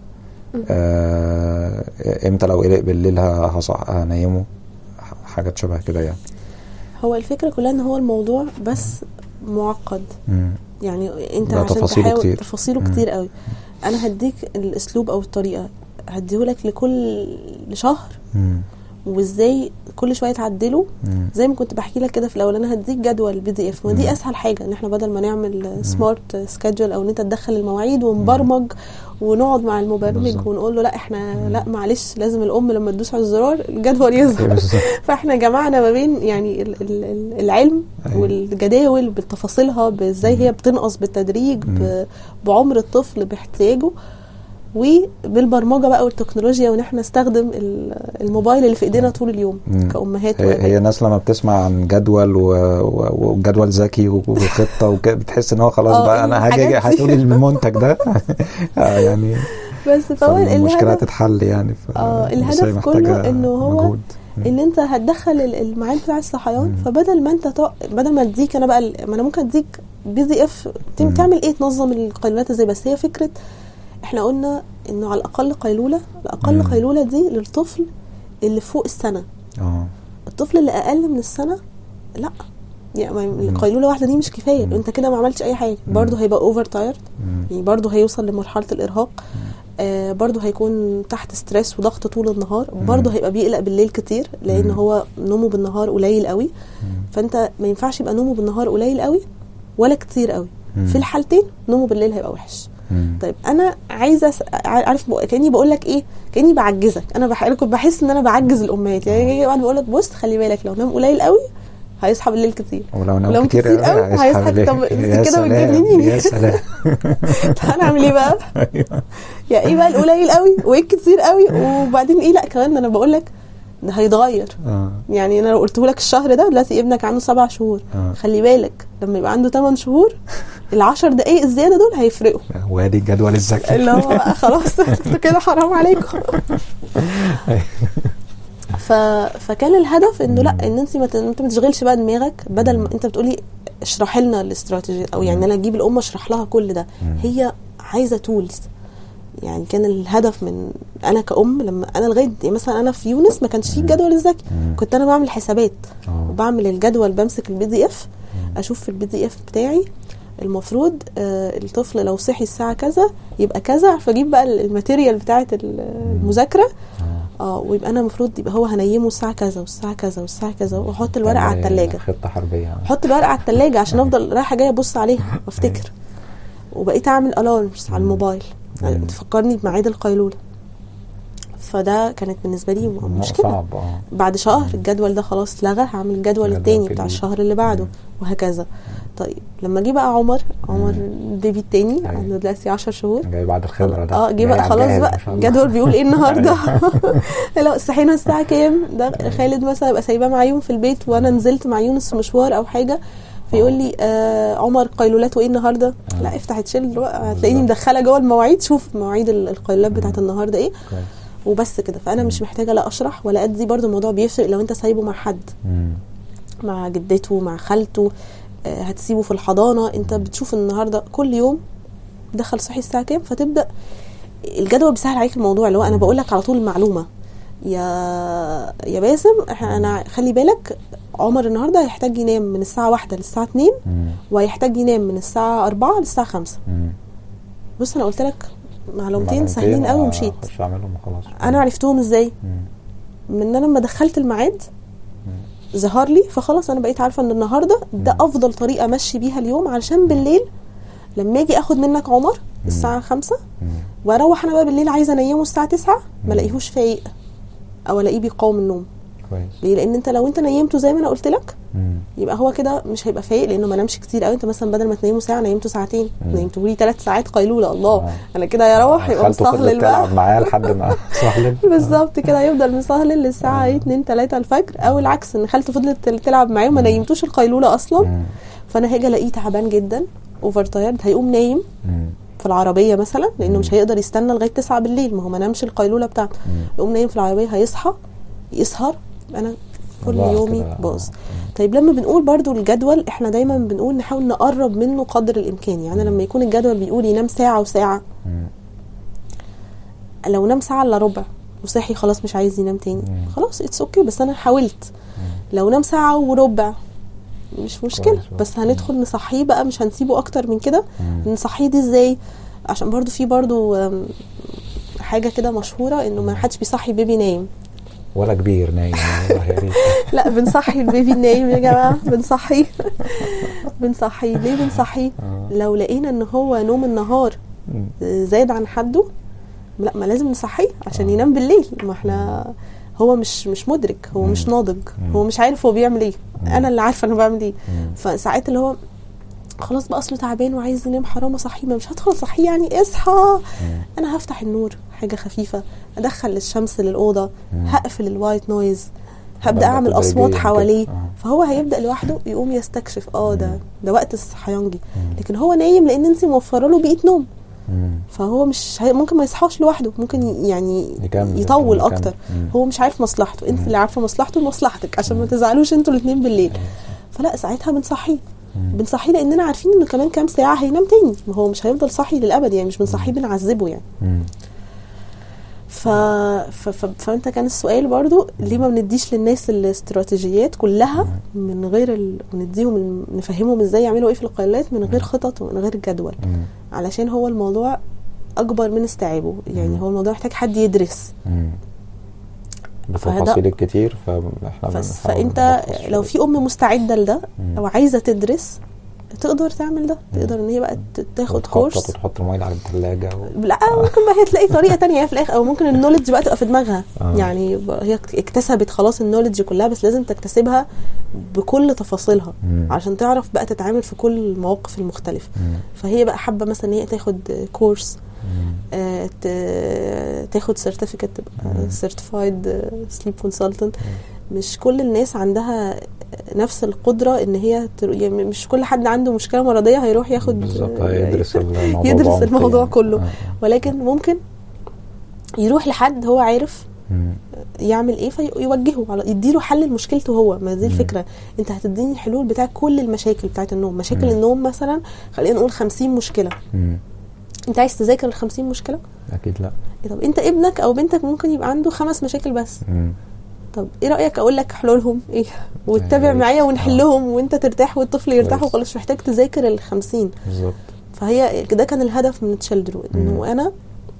آه امتى لو قلق بالليل ه- هصح هنيمه ح- حاجات شبه كده يعني هو الفكره كلها ان هو الموضوع بس معقد مم. يعني انت ده عشان تفاصيله تحاول كتير. تفاصيله مم. كتير قوي انا هديك الاسلوب او الطريقه هديهولك لكل شهر مم. وازاي كل شويه تعدله مم. زي ما كنت بحكي لك كده في الاول انا هديك جدول بي دي اف مم. ودي اسهل حاجه ان احنا بدل ما نعمل سمارت سكادجول او ان انت تدخل المواعيد ونبرمج ونقعد مع المبرمج بالظبط. ونقول له لا احنا لا معلش لازم الام لما تدوس على الزرار الجدول يظهر بالظبط. فاحنا جمعنا ما بين يعني ال- ال- ال- العلم أيوة. والجداول بتفاصيلها بازاي هي بتنقص بالتدريج ب- بعمر الطفل باحتياجه وبالبرمجه بقى والتكنولوجيا وان احنا نستخدم ال- الموبايل اللي في ايدينا طول اليوم مم. كامهات هي, وآباء. هي الناس لما بتسمع عن جدول و- و- وجدول ذكي و- وخطه وكده بتحس ان هو خلاص آه، بقى انا هاجي الحاجات دي. هتقولي المنتج ده آه، يعني بس فهو المشكله الهدف هتتحل يعني ف... آه، بس الهدف هي محتاجة كله إنه هو مجهود. ان انت هتدخل ال- الميعاد بتاع الصحيان مم. فبدل ما انت تق... بدل ما اديك انا بقى ال- ما انا ممكن اديك بي دي اف مم. تعمل ايه تنظم القيلولات ازاي بس هي فكره احنا قلنا انه على الاقل قيلوله الاقل مم. قيلوله دي للطفل اللي فوق السنه اه الطفل اللي اقل من السنه لا يعني ما- القيلوله واحده دي مش كفايه مم. انت كده ما عملتش اي حاجه مم. برضه هيبقى اوفر تايرد مم. يعني برضه هيوصل لمرحله الارهاق آه برضه هيكون تحت ستريس وضغط طول النهار مم. برضه هيبقى بيقلق بالليل كتير لان مم. هو نومه بالنهار قليل قوي مم. فانت ما ينفعش يبقى نومه بالنهار قليل قوي ولا كتير قوي مم. في الحالتين نومه بالليل هيبقى وحش مم. طيب انا عايزه أس... عارف بق- كاني بقول لك ايه كاني بعجزك انا بح... أنا كنت بحس ان انا بعجز الامهات يعني يجي واحد بيقول لك بص خلي بالك لو نام قليل قوي هيصحى بالليل كتير ولو نام ولو كتير, كتير قوي هيصحى بالليل. طب يا انت كده سلام، بتجنني يا سلام انا اعمل ايه بقى أيوة. يا ايه بقى القليل قوي وايه الكتير قوي وبعدين ايه لا كمان انا بقول لك ده هيتغير اه يعني انا لو قلته لك الشهر ده دلوقتي ابنك عنده سبع شهور آه. خلي بالك لما يبقى عنده 8 شهور العشر دقايق الزياده دول هيفرقوا وادي الجدول الذكي اللي هو بقى خلاص انتوا كده حرام عليكم ف... فكان الهدف انه لا ان انت ما ت- انت ما تشغلش بقى دماغك بدل ما انت بتقولي اشرحي لنا الاستراتيجي او يعني انا اجيب الام اشرح لها كل ده هي عايزه تولز يعني كان الهدف من انا كأم لما انا لغايه يعني مثلا انا في يونس ما كانش فيه الجدول الذكي كنت انا بعمل حسابات آه. وبعمل الجدول بمسك البي دي اف اشوف في البي دي اف بتاعي المفروض آه الطفل لو صحي الساعه كذا يبقى كذا فاجيب بقى ال- الماتيريال بتاعه ال- المذاكره اه ويبقى انا المفروض يبقى هو هنيمه الساعه كذا والساعه كذا والساعه كذا واحط الورقه على تعمل الثلاجه خطه حربيه احط الورقه على الثلاجه عشان افضل رايحه جايه ابص عليها وافتكر وبقيت اعمل الارمز على مم. الموبايل مم. تفكرني بميعاد القيلوله فده كانت بالنسبه لي موضوع مشكله صعب اه بعد شهر الجدول ده خلاص اتلغى هعمل الجدول جدول التاني جديد. بتاع الشهر اللي بعده مم. وهكذا طيب لما جه بقى عمر عمر البيبي التاني أيوة. عنده دلوقتي 10 شهور جاي بعد الخبره ده اه جه جاي بقى على خلاص الجهاز بقى ما شاء الله. الجدول بيقول ايه النهارده لا صحينا الساعه كام ده خالد مثلا يبقى سايباه مع يوم في البيت وانا نزلت مع يونس في مشوار او حاجه فيقول لي آه عمر قيلولاته ايه النهارده آه. لا افتح تشيل بقى هتلاقيني بالظبط. مدخله جوه المواعيد شوف مواعيد ال- القيلولات بتاعت النهارده ايه كويس. وبس كده فانا مش محتاجه لا اشرح ولا ادي برضو الموضوع بيفرق لو انت سايبه مع حد مم. مع جدته مع خالته آه، هتسيبه في الحضانه انت بتشوف النهارده كل يوم دخل صحي الساعه كام فتبدا الجدول بيسهل عليك الموضوع اللي هو انا بقول لك على طول المعلومه يا يا باسم إحنا- انا خلي بالك عمر النهارده هيحتاج ينام من الساعه واحدة للساعه 2 مم. وهيحتاج ينام من الساعه 4 للساعه 5 مم. بص انا قلت لك معلومتين معلومتين، سهلين قوي آه، ومشيت اخش اعملهم وخلاص انا عرفتهم ازاي مم. من ان انا لما دخلت الميعاد ظهر لي فخلاص انا بقيت عارفه ان النهارده ده مم. افضل طريقه امشي بيها اليوم علشان بالليل لما اجي اخد منك عمر الساعه خمسة مم. واروح انا بقى بالليل عايزه انيمه الساعه 9 ما مم. الاقيهوش فايق او الاقيه بيقاوم النوم كويس ليه لان انت لو انت نيمته زي ما انا قلت لك مم. يبقى هو كده مش هيبقى فايق لانه ما نامش كتير قوي انت مثلا بدل ما تنيمه ساعه نيمته ساعتين مم. نيمته لي ثلاث ساعات قيلوله الله آه. انا كده يروح يبقى خالته فضلت مستهلل بقى تلعب معاه لحد ما سهلل بالظبط كده هيفضل مسهلل للساعه ايه 2 3 الفجر او العكس ان خالته فضلت تل- تلعب معاه وما نيمتوش القيلوله اصلا مم. فانا هاجي الاقيه تعبان جدا اوفر تايرد هيقوم نايم مم. في العربيه مثلا لانه مم. مش هيقدر يستنى لغايه 9 بالليل ما هو ما نامش القيلوله بتاعته مم. يقوم نايم في العربيه هيصحى يسهر انا كل الله يومي كده. باظ طيب لما بنقول برضو الجدول احنا دايما بنقول نحاول نقرب منه قدر الامكان يعني لما يكون الجدول بيقول ينام ساعه وساعه مم. لو نام ساعه الا ربع وصحي خلاص مش عايز ينام تاني مم. خلاص اتس اوكي بس انا حاولت لو نام ساعه وربع مش مشكله كويس بقى. بس هندخل نصحيه بقى مش هنسيبه اكتر من كده مم. نصحيه دي ازاي عشان برضو في برضو أم، حاجه كده مشهوره انه ما حدش بيصحي بيبي نايم ولا كبير نايم والله يا ريت لا بنصحي البيبي النايم يا جماعه بنصحيه بنصحيه ليه بنصحيه آه. لو لقينا ان هو نوم النهار مم. زاد عن حده لا ما لازم نصحيه عشان آه. ينام بالليل ما احنا هو مش مش مدرك هو مم. مش ناضج مم. هو مش عارف هو بيعمل ايه مم. انا اللي عارفه انا بعمل ايه مم. فساعات اللي هو خلاص بقى اصله تعبان وعايز ينام حرام اصحيه ما مش هدخل اصحيه يعني اصحى مم. انا هفتح النور حاجه خفيفه ادخل الشمس للاوضه مم. هقفل الوايت نويز بدأ هبدا اعمل تدريجياً اصوات كده. حواليه آه. فهو هيبدا لوحده يقوم يستكشف اه ده مم. ده وقت الصحيان جه مم. لكن هو نايم لان انت موفره له بيئه نوم مم. فهو مش هي ممكن ما يصحاش لوحده ممكن ي- يعني يكمل يطول يكمل. اكتر مم. هو مش عارف مصلحته انت مم. اللي عارفه مصلحته لمصلحتك عشان ما تزعلوش انتوا الاثنين بالليل فلا ساعتها بنصحيه مم. بنصحيه لاننا عارفين انه كمان كام ساعه هينام تاني ما هو مش هيفضل صاحي للابد يعني مش بنصحيه بنعذبه يعني مم. ف... ف... ف... فانت كان السؤال برضو ليه ما بنديش للناس الاستراتيجيات كلها من غير ال... نديهم ال... نفهمهم ازاي يعملوا ايه في القيلات من غير خطط ومن غير جدول مم. علشان هو الموضوع اكبر من استيعابه يعني مم. هو الموضوع محتاج حد يدرس مم. فهذا- بتفاصيل كتير فاحنا بس بنحاول فانت نلخص لو في ام مستعده لده مم. او عايزه تدرس تقدر تعمل ده تقدر ان هي بقى ت- تاخد وتخطط كورس وتحط الموبايل على الثلاجه و... لا ممكن بقى هي تلاقي طريقه تانية في الاخر او ممكن النولج بقى تبقى في دماغها آه. يعني بقى هي اكتسبت خلاص النولج كلها بس لازم تكتسبها بكل تفاصيلها مم. عشان تعرف بقى تتعامل في كل المواقف المختلفه مم. فهي بقى حابه مثلا ان هي تاخد كورس مم. آه، ت- تاخد سيرتيفيكت تبقى مم. سيرتيفايد سليب كونسلتنت مش كل الناس عندها نفس القدره ان هي تر... يعني مش كل حد عنده مشكله مرضيه هيروح ياخد بالظبط هيدرس الموضوع يدرس بعمق الموضوع يعني. كله. آه. ولكن ممكن يروح لحد هو عارف مم. يعمل ايه فيوجهه على يديله حل لمشكلته هو ما دي مم. الفكره انت هتديني الحلول بتاع كل المشاكل بتاعت النوم مشاكل مم. النوم مثلا خلينا نقول 50 مشكله مم. انت عايز تذاكر ال 50 مشكله اكيد لا طب انت ابنك او بنتك ممكن يبقى عنده خمس مشاكل بس مم. طب ايه رايك اقول لك حلولهم ايه وتتابع يعني معايا آه. ونحلهم وانت ترتاح والطفل يرتاح كويس. وخلاص مش محتاج تذاكر ال 50 بالظبط فهي ده كان الهدف من تشيلدرو انه مم. انا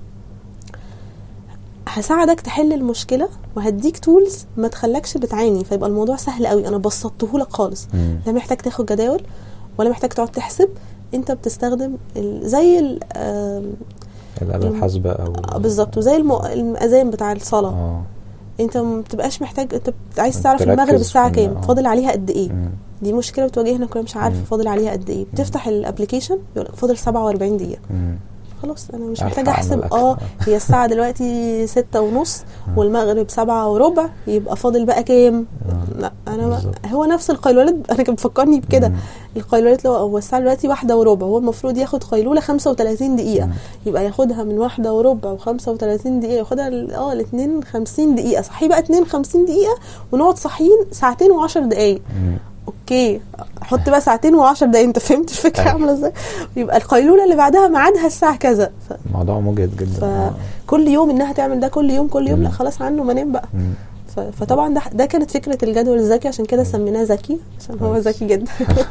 هساعدك تحل المشكله وهديك تولز ما تخلكش بتعاني فيبقى الموضوع سهل قوي انا بسطته لك خالص مم. لا محتاج تاخد جداول ولا محتاج تقعد تحسب انت بتستخدم ال- زي ال- آم، الآلة الم- الحاسبة أو آه، بالظبط وزي الم- المأذان بتاع الصلاه اه انت ما بتبقاش محتاج انت بت- عايز تعرف تركز المغرب الساعه في إن- كام آه. فاضل عليها قد ايه مم. دي مشكله بتواجهنا كلنا مش عارف مم. فاضل عليها قد ايه بتفتح الابلكيشن يقول لك فاضل 47 دقيقه مم. خلاص انا مش ألحق محتاجه احسب أعمل أكل. اه هي الساعه دلوقتي ستة ونص والمغرب سبعة وربع يبقى فاضل بقى كام آه. لا انا ما بالظبط. هو نفس القيلولات انا كان بيفكرني بكده مم. القيلولات لو هو الساعه دلوقتي واحدة وربع هو المفروض ياخد قيلوله 35 دقيقه مم. يبقى ياخدها من واحدة وربع و35 دقيقه ياخدها ال- اه الاثنين 50 دقيقه صحي بقى 52 دقيقه ونقعد صاحيين ساعتين و10 دقائق مم. اوكي حط بقى ساعتين و10 دقايق انت فهمت الفكره أيوة. عامله ازاي يبقى القيلوله اللي بعدها ميعادها الساعه كذا ف... الموضوع مجهد جدا آه. فكل يوم انها تعمل ده كل يوم كل يوم مم. لا خلاص عنه ما نام بقى مم. ف... فطبعا ده ده كانت فكره الجدول الذكي عشان كده سميناه ذكي عشان هو كويس. ذكي جدا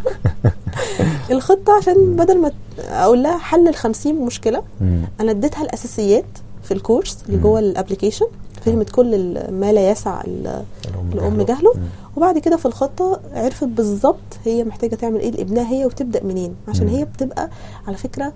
الخطه عشان بدل ما ت- اقول لها حل ال 50 مشكله مم. انا اديتها الاساسيات في الكورس اللي مم. جوه الابلكيشن فهمت كل ال- ما لا يسع ال- الام جهله مم. وبعد كده في الخطه عرفت بالظبط هي محتاجه تعمل ايه لابنها هي وتبدا منين عشان مم. هي بتبقى على فكره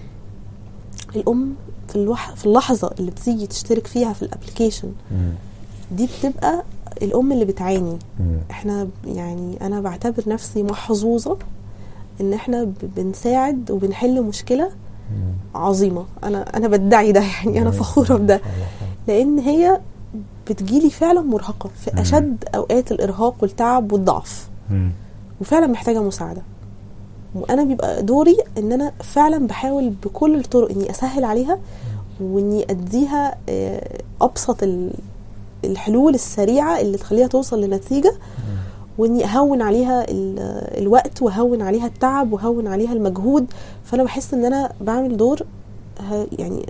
الام في الوح... في اللحظه اللي بتيجي تشترك فيها في الابلكيشن مم. دي بتبقى الام اللي بتعاني مم. احنا يعني انا بعتبر نفسي محظوظه ان احنا ب- بنساعد وبنحل مشكله مم. عظيمه انا انا بدعي ده يعني انا جميل. فخوره بده ما شاء الله. لان هي بتجيلي فعلا مرهقه في مم. اشد اوقات الارهاق والتعب والضعف مم. وفعلا محتاجه مساعده وانا بيبقى دوري ان انا فعلا بحاول بكل الطرق اني اسهل عليها واني اديها آه، ابسط ال- الحلول السريعه اللي تخليها توصل لنتيجه واني اهون عليها ال- الوقت واهون عليها التعب واهون عليها المجهود فانا بحس ان انا بعمل دور ه- يعني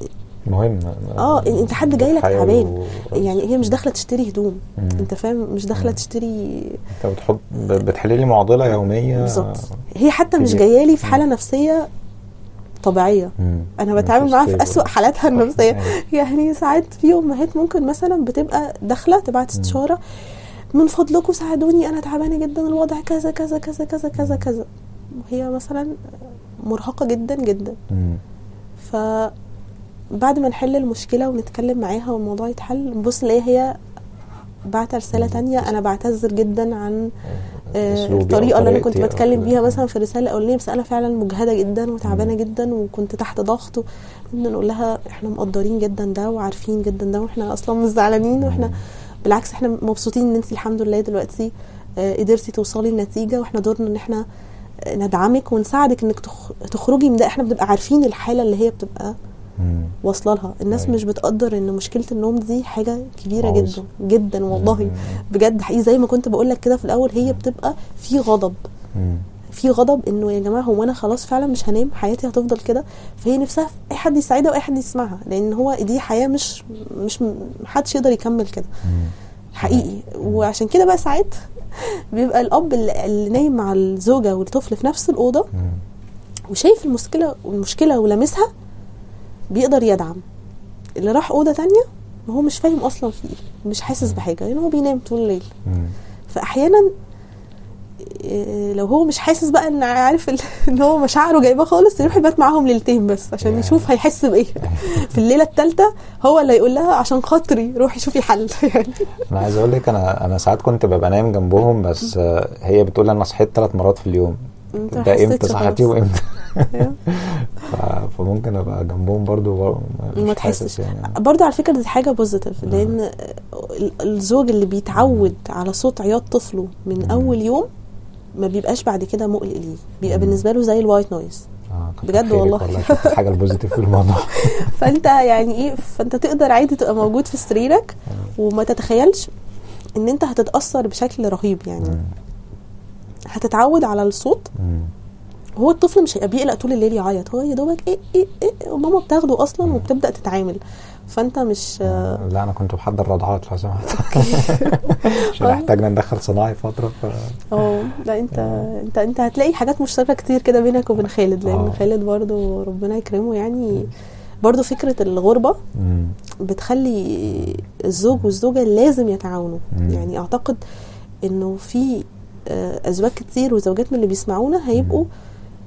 مهم اه انت حد جاي لك حيوي تعبان و- يعني هي مش داخله تشتري هدوم مم. انت فاهم مش داخله مم. تشتري انت بتحط ب- بتحلي لي معضله يوميه بالظبط هي حتى مش كبير. جايه لي في مم. حاله نفسيه طبيعيه مم. انا مفيش بتعامل معاها في stable. اسوأ حالاتها النفسيه أيوة. يعني ساعات في امهات ممكن مثلا بتبقى داخله تبعت مم. استشاره من فضلكم ساعدوني انا تعبانه جدا الوضع كذا كذا كذا كذا كذا كذا وهي مثلا مرهقه جدا جدا مم. ف بعد ما نحل المشكله ونتكلم معاها والموضوع يتحل نبص نلاقيها هي بعت رساله تانية انا بعتذر جدا عن آه، أسلوبي أو الطريقه اللي انا كنت طريقتي أو بتكلم كده. بيها مثلا في الرساله الاولانيه بس انا فعلا مجهده جدا وتعبانه مم. جدا وكنت تحت ضغط بدنا نقول لها احنا مقدرين جدا ده وعارفين جدا ده واحنا اصلا مش زعلانين واحنا مم. بالعكس احنا مبسوطين ان انت الحمد لله دلوقتي آه، قدرتي توصلي لنتيجه واحنا دورنا ان احنا آه، ندعمك ونساعدك انك تخ- تخرجي من ده احنا بنبقى عارفين الحاله اللي هي بتبقى مم. واصله لها الناس أيوة. مش بتقدر ان مشكله النوم دي حاجه كبيره عوز. جدا جدا والله مم. بجد حقيقي زي ما كنت بقول لك كده في الاول هي بتبقى في غضب مم. في غضب انه يا جماعه هو انا خلاص فعلا مش هنام حياتي هتفضل كده فهي نفسها في اي حد يساعدها واي حد يسمعها لان هو دي حياه مش مش محدش يقدر يكمل كده مم. حقيقي وعشان كده بقى ساعات بيبقى الاب اللي, اللي نايم مع الزوجه والطفل في نفس الاوضه مم. وشايف المشكله المشكله ولامسها بيقدر يدعم اللي راح اوضه تانية وهو مش فاهم اصلا في ايه مش حاسس بحاجه لان هو بينام طول الليل مم. فاحيانا إيه، لو هو مش حاسس بقى ان عارف ال- ان هو مشاعره جايباه خالص يروح يبات معاهم ليلتين بس عشان ياه. يشوف هيحس بايه في الليله الثالثه هو اللي يقول لها عشان خاطري روحي شوفي حل يعني انا عايز اقول لك انا انا ساعات كنت ببقى نايم جنبهم بس آه، هي بتقول انا صحيت ثلاث مرات في اليوم انت ما ده امتى حسيتش صحتي خلاص. وامتى أيوة. ف- فممكن ابقى جنبهم برضو و- ما مش تحسش حاسس يعني برضه على فكره دي حاجه بوزيتيف لان ال- الزوج اللي بيتعود على صوت عياط طفله من مم. اول يوم ما بيبقاش بعد كده مقلق ليه بيبقى مم. بالنسبه له زي الوايت نويز آه، كتر بجد خيرك والله. شفت الحاجه البوزيتيف في الموضوع فانت يعني ايه فانت تقدر عادي تبقى موجود في سريرك وما تتخيلش ان انت هتتاثر بشكل رهيب يعني مم. هتتعود على الصوت مم. هو الطفل مش هيبقى بيقلق طول الليل يعيط هو يا دوبك ايه ايه ايه وماما بتاخده اصلا وبتبدا تتعامل فانت مش لا انا كنت بحضر رضعات لو سمحت عشان آه. احتاجنا ندخل صناعي فتره ف... اه لا انت انت انت هتلاقي حاجات مشتركه كتير كده بينك وبين خالد لان آه. خالد برضو ربنا يكرمه يعني برضو فكره الغربه مم. بتخلي الزوج والزوجه لازم يتعاونوا مم. يعني اعتقد انه في آه، ازواج كتير وزوجات من اللي بيسمعونا هيبقوا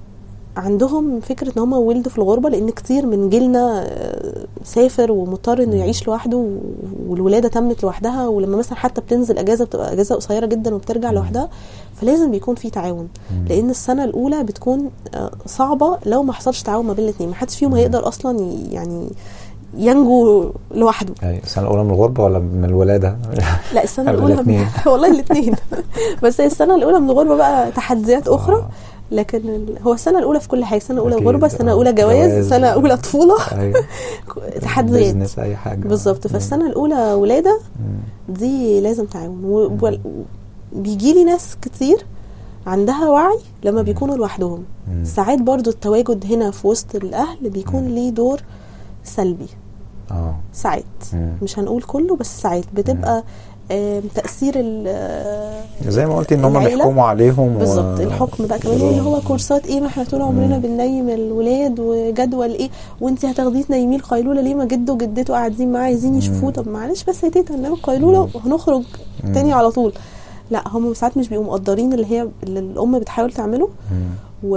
عندهم فكره ان هم ولدوا في الغربه لان كتير من جيلنا آه، سافر ومضطر انه مم. يعيش لوحده و- والولاده تمت لوحدها ولما مثلا حتى بتنزل اجازه بتبقى اجازه قصيره جدا وبترجع مم. لوحدها فلازم بيكون في تعاون مم. لان السنه الاولى بتكون آه، صعبه لو ما حصلش تعاون ما بين الاثنين ما حدش فيهم مم. هيقدر اصلا ي- يعني ينجو لوحده يعني السنه الاولى من الغربه ولا من الولاده لا السنه ولا الاولى الاتنين؟ والله الاثنين بس هي السنه الاولى من الغربه بقى تحديات اخرى آه. لكن ال- هو السنه الاولى في كل حاجه سنه اولى أكيد. غربه سنه آه. اولى جواز, جواز. سنه اولى طفوله ايوه تحديات بيزنس اي حاجه بالظبط مم. فالسنه الاولى ولاده مم. دي لازم تعاون وبيجي لي ناس كتير عندها وعي لما مم. بيكونوا لوحدهم مم. ساعات برضو التواجد هنا في وسط الاهل بيكون مم. ليه دور سلبي اه ساعات مم. مش هنقول كله بس ساعات بتبقى آم، تاثير ال- آه، زي ما قلتي ان هم العيلة. بيحكموا عليهم بالظبط الحكم بقى كمان اللي هو كورسات ايه ما احنا طول عمرنا مم. بننيم الولاد وجدول ايه وانت هتاخديه تنيميه القيلوله ليه ما جده وجدته قاعدين معاه عايزين يشوفوه مم. طب معلش بس يا تيتا ننام القيلوله مم. وهنخرج مم. تاني على طول لا هم ساعات مش بيبقوا مقدرين اللي هي اللي الام بتحاول تعمله مم. و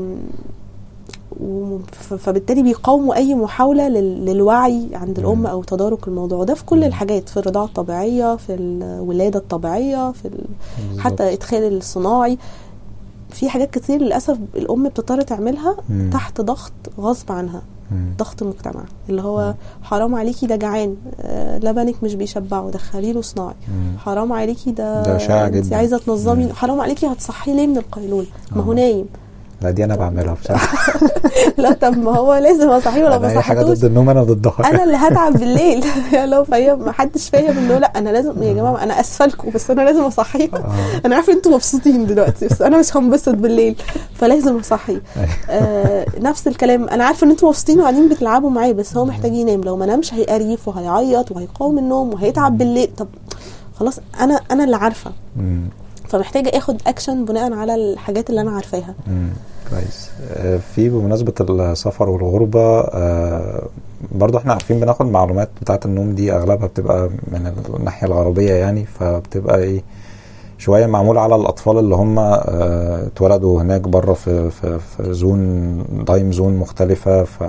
و- ف- فبالتالي بيقاوموا اي محاوله لل- للوعي عند مم. الام او تدارك الموضوع وده في كل مم. الحاجات في الرضاعه الطبيعيه في الولاده الطبيعيه في ال... بالظبط. حتى ادخال الصناعي في حاجات كتير للاسف الام بتضطر تعملها مم. تحت ضغط غصب عنها مم. ضغط المجتمع اللي هو حرام عليكي ده جعان آه، لبنك مش بيشبعه دخلي له صناعي مم. حرام عليكي ده ده شائع انت جدا. عايزه تنظمي مم. حرام عليكي هتصحيه ليه من القيلوله ما هو آه. نايم لا دي انا بعملها بصراحه لا طب ما هو لازم اصحيه ولا انا ما اي حاجه صحتوش ضد النوم انا ضدها انا اللي هتعب بالليل لو فاهم ما حدش فاهم انه لا انا لازم يا جماعه انا اسفه لكم بس انا لازم اصحيه آه. انا عارفه انتوا مبسوطين دلوقتي بس انا مش هنبسط بالليل فلازم اصحيه آه نفس الكلام انا عارفه ان انتوا مبسوطين وقاعدين بتلعبوا معاه بس هو محتاج ينام لو ما نامش هيقريف وهيعيط وهيقاوم النوم وهيتعب بالليل طب خلاص انا انا اللي عارفه مم. فمحتاجه اخد اكشن بناء على الحاجات اللي انا عارفاها مم. كويس آه، في بمناسبة السفر والغربة آه، برضو احنا عارفين بناخد معلومات بتاعة النوم دي اغلبها بتبقى من الناحية الغربية يعني فبتبقى ايه شوية معمولة على الأطفال اللي هم آه، اتولدوا هناك بره في, في, في زون تايم زون مختلفة ف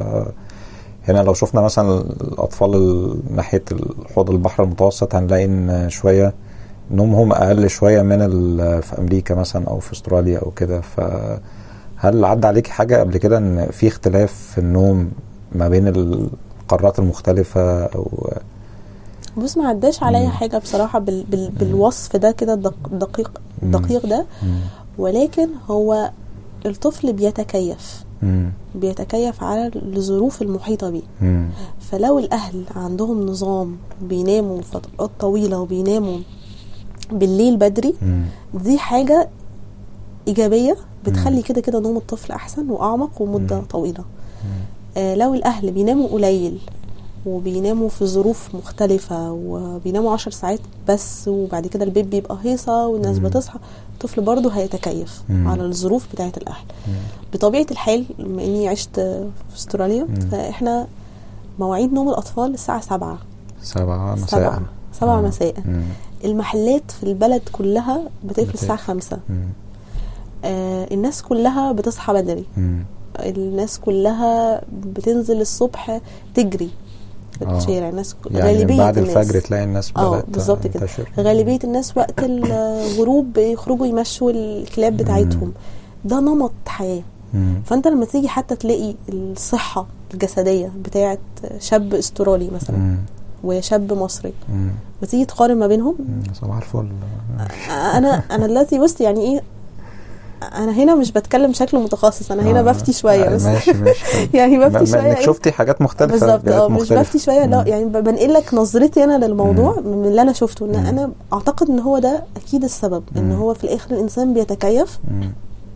هنا لو شفنا مثلا الأطفال ال- ناحية حوض البحر المتوسط هنلاقي إن شوية نومهم أقل شوية من ال- في أمريكا مثلا أو في أستراليا أو كده فهل عدى عليك حاجة قبل كده إن في اختلاف في النوم ما بين القارات المختلفة أو بص ما عداش عليا مم. حاجه بصراحه بال بال بالوصف ده كده الدق- دقيق مم. دقيق ده مم. ولكن هو الطفل بيتكيف مم. بيتكيف على الظروف المحيطه بيه مم. فلو الاهل عندهم نظام بيناموا فترات طويله وبيناموا بالليل بدري مم. دي حاجه ايجابيه مم. بتخلي كده كده نوم الطفل احسن واعمق ومده مم. طويله مم. آه لو الاهل بيناموا قليل وبيناموا في ظروف مختلفة وبيناموا عشر ساعات بس وبعد كده البيت بيبقى هيصة والناس مم. بتصحى الطفل برضه هيتكيف مم. على الظروف بتاعة الأهل مم. بطبيعة الحال بما إني عشت في استراليا مم. فإحنا مواعيد نوم الأطفال الساعة سبعة سبعة مساء سبعة سبعة مم. مساء مم. المحلات في البلد كلها بتقفل بتقفل. الساعة خمسة مم. آه الناس كلها بتصحى بدري مم. الناس كلها بتنزل الصبح تجري في آه. الشارع الناس يعني غالبية بعد الناس الفجر تلاقي الناس اه بدأت بالظبط كده تنتشر. غالبية الناس وقت الغروب بيخرجوا يمشوا الكلاب بتاعتهم ده نمط حياة مم. فانت لما تيجي حتى تلاقي الصحة الجسدية بتاعت شاب استرالي مثلا مم. وشاب مصري مم. وتيجي تقارن ما بينهم مم. صباح الفل انا انا دلوقتي بص يعني ايه انا هنا مش بتكلم بشكل متخصص انا هنا آه. بفتي شويه آه، بس ماشي ماشي يعني ما- بفتي ما شويه انك إيه؟ شفتي حاجات مختلفة بالظبط بيئات اه مش مختلفة. بفتي شويه لا مم. يعني ب- بنقل لك نظرتي انا للموضوع مم. من اللي انا شفته ان مم. انا اعتقد ان هو ده اكيد السبب ان مم. هو في الاخر الانسان بيتكيف مم.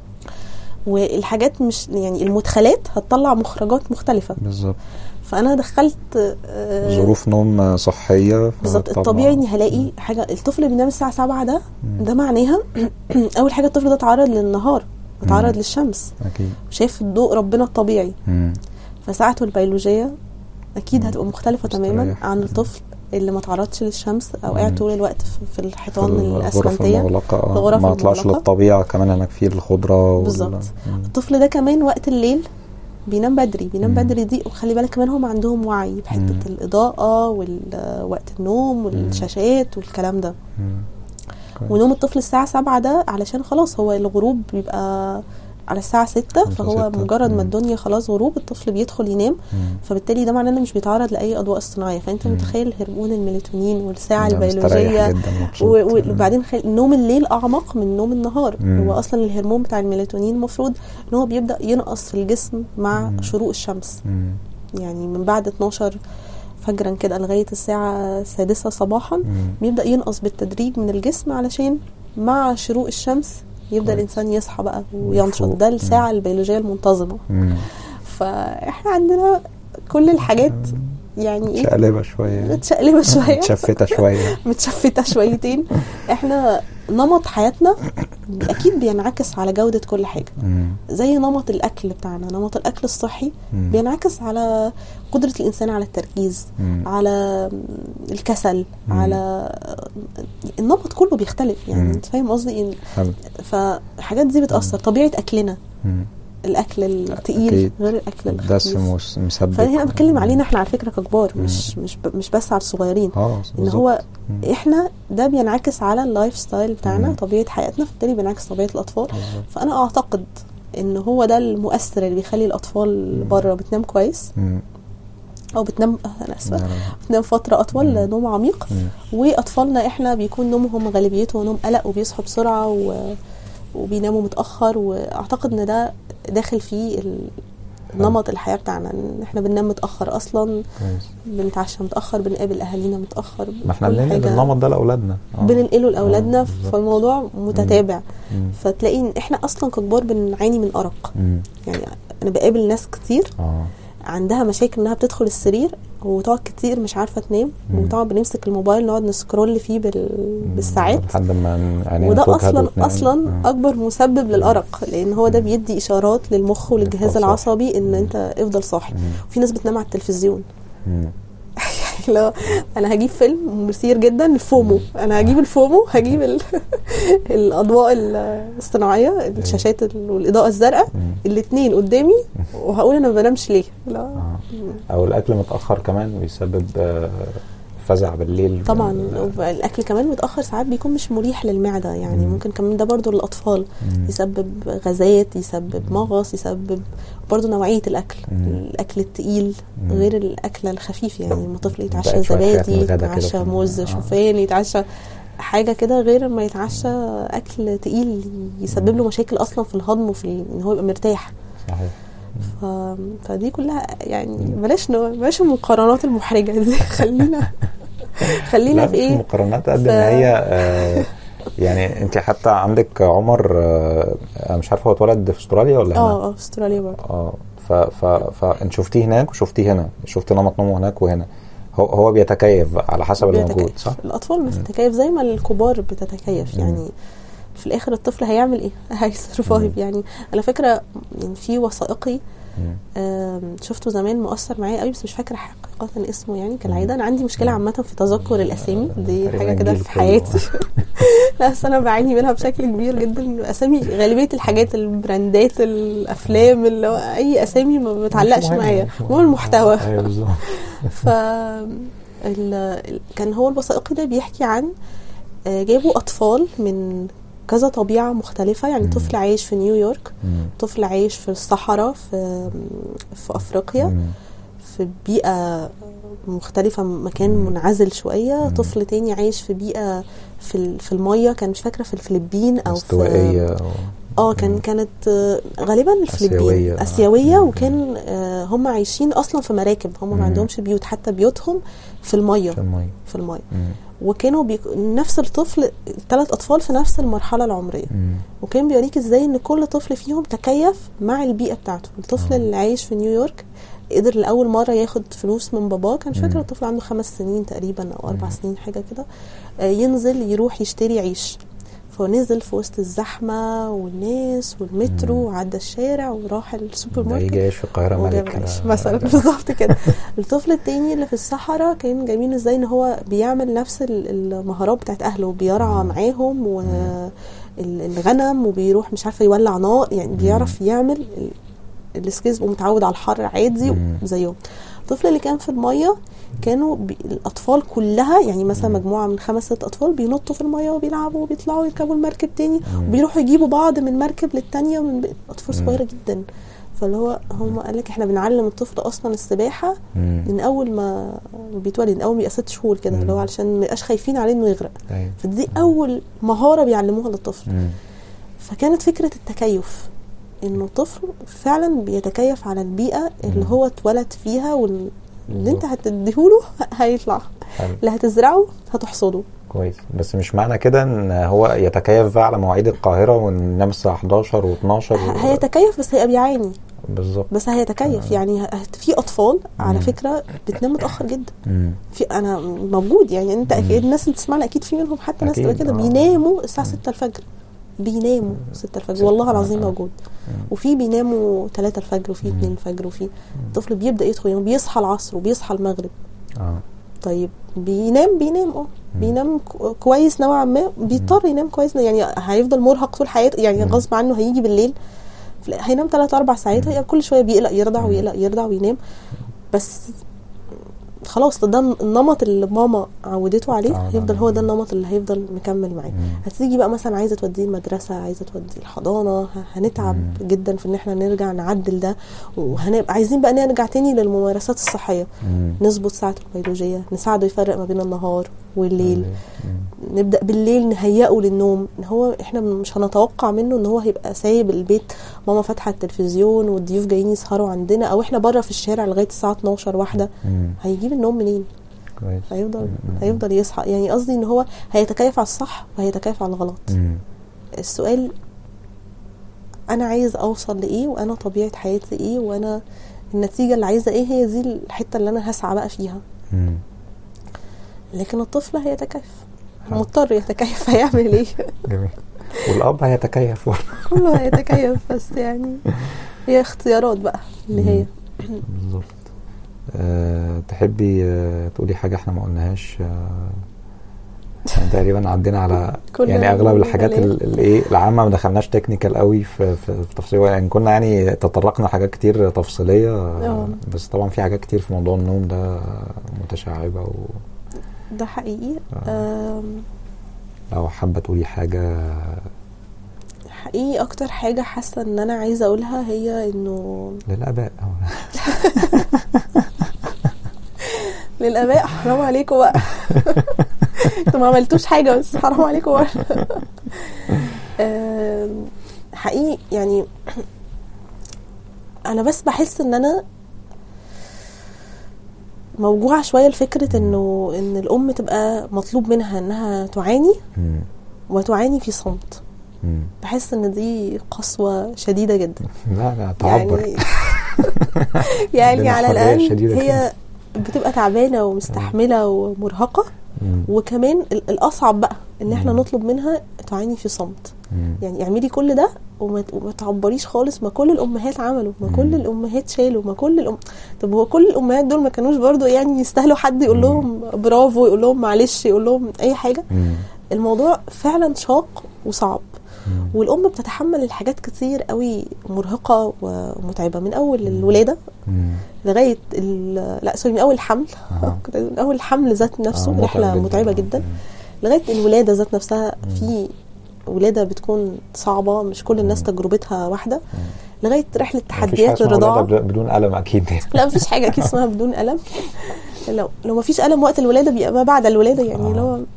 والحاجات مش يعني المدخلات هتطلع مخرجات مختلفه بالظبط فانا دخلت آه، ظروف نوم صحية بالظبط فطبعا- الطبيعي اني هلاقي حاجه الطفل اللي بينام الساعه 7 ده مم. ده معناها اول حاجه الطفل ده اتعرض للنهار اتعرض مم. للشمس أكيد شايف ضوء ربنا الطبيعي مم. فساعته البيولوجيه اكيد مم. هتبقى مختلفه تماما مستريح. عن مم. الطفل اللي ما تعرضش للشمس او مم. قاعد طول الوقت في- في في الحيطان الغرف الاسمنتيه المغلقة اه الغرف ما يطلعش المغلقة. للطبيعة كمان هناك في الخضرة وال- بالظبط. مم. الطفل ده كمان وقت الليل بينام بدري بينام مم. بدري دي وخلي بالك كمان هم عندهم وعي بحته مم. الاضاءه ووقت النوم والشاشات والكلام ده مم. كويس. ونوم الطفل الساعه 7 ده علشان خلاص هو الغروب بيبقى على الساعة 6 خمسة فهو ستة. مجرد مم. ما الدنيا خلاص غروب الطفل بيدخل ينام مم. فبالتالي ده معناه انه مش بيتعرض لاي اضواء اصطناعيه فانت مم. متخيل هرمون الميلاتونين والساعه ده مستريح البيولوجيه جدا مبسوط. و- و- وبعدين خل... نوم الليل اعمق من نوم النهار مم. هو اصلا الهرمون بتاع الميلاتونين المفروض ان هو بيبدا ينقص في الجسم مع مم. شروق الشمس مم. يعني من بعد 12 فجرا كده لغايه الساعه السادسة صباحا مم. بيبدا ينقص بالتدريج من الجسم علشان مع شروق الشمس يبدا كويس. الانسان يصحى بقى وينشط ويفوق. ده الساعه البيولوجيه المنتظمه مم. فاحنا عندنا كل الحاجات يعني ايه شقلبة شوية متشقلبه شويه متشفتة شوية متشفتة شويتين احنا نمط حياتنا اكيد بينعكس على جودة كل حاجة مم. زي نمط الاكل بتاعنا نمط الاكل الصحي مم. بينعكس على قدرة الانسان على التركيز مم. على الكسل مم. على النمط كله بيختلف يعني مم. انت فاهم قصدي إن- حلو فالحاجات دي بتأثر طبيعة اكلنا مم. الاكل التقيل أكيد. غير الاكل الخفيف دسم ومسبك فهنا بتكلم علينا احنا على فكرة ككبار مش مش ب- مش بس على الصغيرين اه ان بالظبط. هو مم. احنا ده بينعكس على اللايف ستايل بتاعنا مم. طبيعه حياتنا فبالتالي بينعكس طبيعه الاطفال بالظبط. فانا اعتقد ان هو ده المؤثر اللي بيخلي الاطفال مم. بره بتنام كويس مم. او بتنام آه، انا اسفه نعم. بتنام فتره اطول مم. نوم عميق مم. واطفالنا احنا بيكون نومهم غالبيته نوم قلق وبيصحوا بسرعه و... وبيناموا متاخر واعتقد ان ده داخل فيه ال... نمط الحياه بتاعنا ان احنا بننام متاخر اصلا كويس بنتعشى متاخر بنقابل اهالينا متاخر ما احنا كل بننقل حاجة- النمط ده لاولادنا آه. بننقله لاولادنا آه، بالظبط. فالموضوع متتابع مم. فتلاقي ان احنا اصلا ككبار بنعاني من ارق مم. يعني انا بقابل ناس كتير اه عندها مشاكل انها بتدخل السرير وتقعد كتير مش عارفه تنام مم. وطبعا بنمسك الموبايل نقعد نسكرول فيه بال... بالساعات لحد ما عينينا وده تجهد اصلا وتنام. اصلا آه. اكبر مسبب للارق لان هو ده بيدي اشارات للمخ وللجهاز يفضل صاحي. العصبي ان مم. انت افضل صاحي مم. في ناس بتنام على التلفزيون مم. لا انا هجيب فيلم مثير جدا الفومو انا هجيب الفومو هجيب ال... الاضواء الاصطناعيه الشاشات ال- والاضاءه الزرقاء مم. الاثنين قدامي وهقول انا ما بنامش ليه لا آه. او الاكل متاخر كمان بيسبب آه، فزع بالليل طبعا ال- الاكل كمان متاخر ساعات بيكون مش مريح للمعده يعني مم. ممكن كمان ده برضو للاطفال مم. يسبب غازات يسبب مغص يسبب برضو نوعيه الاكل مم. الاكل التقيل مم. غير الاكل الخفيف يعني لما طفل يتعشى بقت شوية حاجات من زبادي الغدا كده يتعشى في- موز آه. شوفان يتعشى حاجه كده غير ما يتعشى اكل تقيل يسبب له مشاكل اصلا في الهضم وفي ال- ان هو يبقى مرتاح صحيح ف... فدي كلها يعني بلاش نو... بلاش المقارنات المحرجه دي خلينا خلينا لا في مش ايه مقارنات قد ف- ما هي آه، يعني انت حتى عندك عمر آه، أنا مش عارفه هو اتولد في استراليا ولا هنا؟ اه اه استراليا برضه اه ف ف فانت شفتيه هناك وشفتيه هنا شفت نمط نومه هناك وهنا هو هو بيتكيف على حسب اللي موجود بيتكيف. صح؟ الاطفال بتتكيف زي ما الكبار بتتكيف مم. يعني في الاخر الطفل هيعمل ايه هيسرفايف مم. يعني على فكره يعني في وثائقي مم. آم، شفته زمان مؤثر معايا قوي بس مش فاكره حقيقه اسمه يعني كالعاده انا عندي مشكله عامه في تذكر الاسامي دي تقريباً حاجه كده الجيل في كله. حياتي لا بس انا بعاني منها بشكل كبير جدا اسامي غالبيه الحاجات البراندات الافلام اللي هو اي اسامي ما بتعلقش مش مهم، معايا مش مهم. هو المحتوى ايوه بالظبط ف ال... ال- كان هو الوثائقي ده بيحكي عن آه، جابوا اطفال من كذا طبيعه مختلفه يعني مم. طفل عايش في نيويورك مم. طفل عايش في الصحراء في في افريقيا مم. في بيئه مختلفه مكان مم. منعزل شويه مم. طفل تاني عايش في بيئه في ال- في الميه كان مش فاكره في الفلبين او في استوائيه اه كان كانت آه، غالبا الفلبين آسيوية. اسيويه مم. وكان آه، هم عايشين اصلا في مراكب هم مم. ما عندهمش بيوت حتى بيوتهم في الميه في المي في الميه مم. وكانوا بيك... نفس الطفل الثلاث اطفال في نفس المرحله العمريه مم. وكان بيوريك ازاي ان كل طفل فيهم تكيف مع البيئه بتاعته الطفل آه. اللي عايش في نيويورك قدر لاول مره ياخد فلوس من باباه كان مش فاكر مم. الطفل عنده خمس سنين تقريبا او اربع مم. سنين حاجه كده آه، ينزل يروح يشتري عيش فنزل في وسط الزحمه والناس والمترو وعدى الشارع وراح السوبر ده ماركت يجي يعيش في القاهره وجاب ملك عيش كده. مثلا بالظبط كده الطفل التاني اللي في الصحراء كان جميل ازاي ان هو بيعمل نفس ال- المهارات بتاعت اهله بيرعى معاهم والغنم وبيروح مش عارفه يولع نار يعني بيعرف يعمل ال- السكيلز ومتعود على الحر عادي مم. زيهم الطفل اللي كان في الميه كانوا بي... الاطفال كلها يعني مثلا مجموعه من خمس ست اطفال بينطوا في الميه وبيلعبوا وبيطلعوا يركبوا المركب تاني وبيروحوا يجيبوا بعض من مركب للتانيه من ب... اطفال صغيره جدا فاللي هو هم قال لك احنا بنعلم الطفل اصلا السباحه مم. من اول ما بيتولد من اول ما يبقى ست شهور كده اللي هو مم. علشان ما يبقاش خايفين عليه انه يغرق أيوة. فدي اول مهاره بيعلموها للطفل مم. فكانت فكره التكيف انه الطفل فعلا بيتكيف على البيئه اللي هو اتولد فيها واللي انت هتديهوله هيطلع حلو. اللي هتزرعه هتحصده كويس بس مش معنى كده ان هو يتكيف بقى على مواعيد القاهره وننام الساعه 11 و12 و... هيتكيف بس هيبقى بيعاني بالظبط بس هيتكيف يعني ه- في اطفال على فكره بتنام متاخر جدا مم. في انا موجود يعني انت اكيد الناس اللي بتسمعنا اكيد في منهم حتى ناس أكيد، تبقى كده آه. بيناموا الساعه 6 الفجر بيناموا 6 الفجر والله العظيم آه. موجود وفي بيناموا 3 الفجر وفي 2 الفجر وفي الطفل بيبدا يدخل يوم بيصحى العصر وبيصحى المغرب اه طيب بينام بينام اه بينام ك- كويس نوعا ما بيضطر ينام كويس يعني هيفضل مرهق طول حياته يعني غصب عنه هيجي بالليل هينام 3 4 ساعات هي كل شويه بيقلق يرضع ويقلق يرضع وينام بس خلاص ده النمط اللي ماما عودته عليه آه، هيفضل آه. هو ده النمط اللي هيفضل مكمل معاه هتيجي بقى مثلا عايزه توديه المدرسه عايزه توديه الحضانه ه- هنتعب جدا في ان احنا نرجع نعدل ده وهنبقى عايزين بقى نرجع تاني للممارسات الصحيه مم. نظبط ساعته البيولوجيه نساعده يفرق ما بين النهار والليل مم. نبدا بالليل نهيئه للنوم ان هو احنا مش هنتوقع منه ان هو هيبقى سايب البيت ماما فاتحه التلفزيون والضيوف جايين يسهروا عندنا او احنا بره في الشارع لغايه الساعه 12 واحده مم. هيجيب النوم منين كويس هيفضل هيفضل يصحى يعني قصدي ان هو هيتكيف على الصح وهيتكيف على الغلط مم. السؤال انا عايز اوصل لايه وانا طبيعه حياتي ايه وانا النتيجه اللي عايزه ايه هي دي الحته اللي انا هسعى بقى فيها مم. لكن الطفل هيتكيف مضطر يتكيف هيعمل ايه جميل والاب هيتكيف برضه. كله هيتكيف بس يعني هي اختيارات بقى اللي هي بالظبط أه تحبي أه تقولي حاجه احنا ما قلناهاش أه إحنا تقريبا عدينا على كل يعني اغلب الحاجات المجالات. ال- الايه العامه ما دخلناش تكنيكال قوي في في, في تفصيل يعني كنا يعني تطرقنا لحاجات كتير تفصيليه آه. أه بس طبعا في حاجات كتير في موضوع النوم ده متشعبه و ده حقيقي آم، لو حابه تقولي حاجه حقيقي اكتر حاجه حاسه ان انا عايزه اقولها هي انه للاباء للاباء حرام عليكم بقى انتوا ما عملتوش حاجه بس حرام عليكم بقى آم، حقيقي يعني انا بس بحس ان انا موجوعه شويه لفكره انه ان الام تبقى مطلوب منها انها تعاني مم. وتعاني في صمت مم. بحس ان دي قسوه شديده جدا لا لا تعبر يعني يعني عندنا على حرية الاقل شديدة هي بتبقى تعبانه ومستحمله ومرهقه مم. وكمان ال- الاصعب بقى ان احنا نطلب منها تعاني في صمت مم. يعني اعملي كل ده وما ت- وما تعبريش خالص ما كل الامهات عملوا ما كل الامهات شالوا ما كل الأم... طب هو كل الامهات دول ما كانوش برضو يعني يستاهلوا حد يقول لهم برافو يقول لهم معلش يقول لهم اي حاجه مم. الموضوع فعلا شاق وصعب مم. والام بتتحمل الحاجات كتير قوي مرهقه ومتعبه من اول الولاده مم. لغايه ال- لا سوري من اول الحمل أها. كنت عايزة أقول من اول الحمل ذات نفسه آه، متعب رحله متعبه آه. جدا لغايه الولاده ذات نفسها في ولاده بتكون صعبه مش كل الناس تجربتها واحده لغايه رحله مفيش حاجة تحديات اسمها الرضاعه ولادة بدون ألم أكيد لا مفيش حاجه اكيد اسمها بدون الم لو لو مفيش الم وقت الولاده بيبقى ما بعد الولاده يعني آه. اللي هو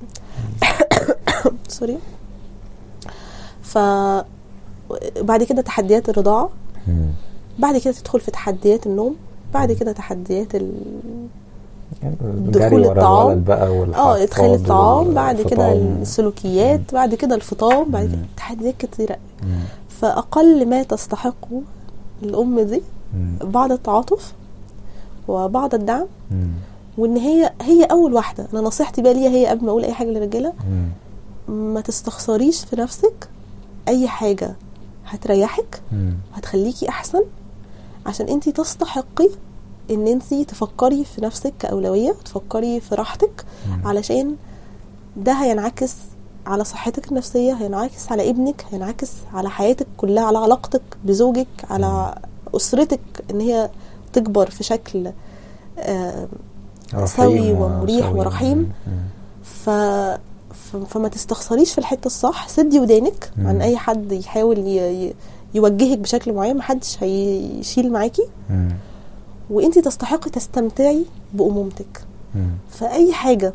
سوري ف بعد كده تحديات الرضاعه مم. بعد كده تدخل في تحديات النوم بعد كده تحديات ال... يعني دخول الجري ورا الطعام. الولد بقى والحفاض اه ادخال الطعام بعد كده والفطام. السلوكيات بعد كده الفطام بعد كده تحديات كتيره فاقل ما تستحقه الام دي مم. بعض التعاطف وبعض الدعم مم. وان هي هي اول واحده انا نصيحتي بقى ليها هي قبل ما اقول اي حاجه للرجاله مم. ما تستخسريش في نفسك اي حاجه هتريحك مم. هتخليكي احسن عشان انت تستحقي ان انت تفكري في نفسك كاولويه وتفكري في راحتك مم. علشان ده هينعكس على صحتك النفسيه هينعكس على ابنك هينعكس على حياتك كلها على علاقتك بزوجك على اسرتك ان هي تكبر في شكل آه، رحيم سوي و- ومريح سوي. ورحيم. مم. ف... ف... فما تستخسريش في الحته الصح سدي ودانك مم. عن اي حد يحاول ي... ي- يوجهك بشكل معين محدش هيشيل معاكي مم. وانتي تستحقي تستمتعي بأمومتك مم. فأي حاجة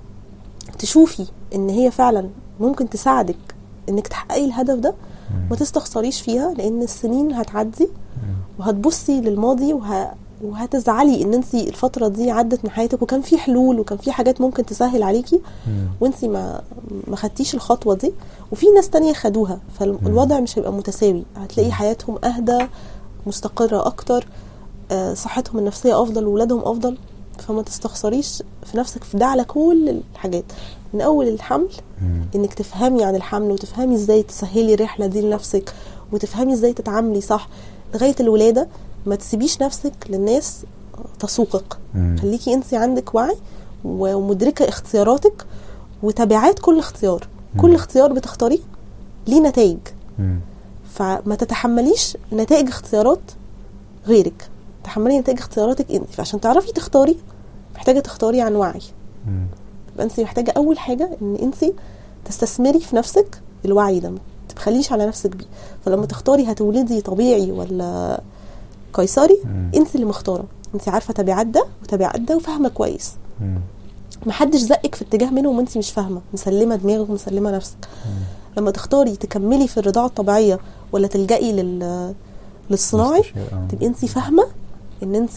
تشوفي ان هي فعلا ممكن تساعدك انك تحققي الهدف ده ما تستخسريش فيها لان السنين هتعدي وهتبصي للماضي وه... وهتزعلي ان انت الفتره دي عدت من حياتك وكان في حلول وكان في حاجات ممكن تسهل عليكي مم. وانت ما ما خدتيش الخطوه دي وفي ناس تانية خدوها فالوضع مش هيبقى متساوي هتلاقي حياتهم اهدى مستقره اكتر آه، صحتهم النفسيه افضل وولادهم افضل فما تستخسريش في نفسك في ده على كل الحاجات من اول الحمل مم. انك تفهمي عن الحمل وتفهمي ازاي تسهلي الرحله دي لنفسك وتفهمي ازاي تتعاملي صح لغايه الولاده ما تسيبيش نفسك للناس تسوقك مم. خليكي انت عندك وعي ومدركه اختياراتك وتبعات كل اختيار مم. كل اختيار بتختاريه ليه نتائج مم. فما تتحمليش نتائج اختيارات غيرك تحملي نتائج اختياراتك انت فعشان تعرفي تختاري محتاجه تختاري عن وعي مم. يبقى انت محتاجه اول حاجه ان انت تستثمري في نفسك الوعي ده ما تبخليش على نفسك بيه فلما تختاري هتولدي طبيعي ولا قيصري مم. انت اللي مختاره انت عارفه تبعات ده وتبعات ده وفاهمه كويس مم. محدش زقك في اتجاه منهم وانت مش فاهمه مسلمه دماغك ومسلمه نفسك لما تختاري تكملي في الرضاعه الطبيعيه ولا تلجئي لل للصناعي استشير- آه. تبقي انت فاهمه ان انت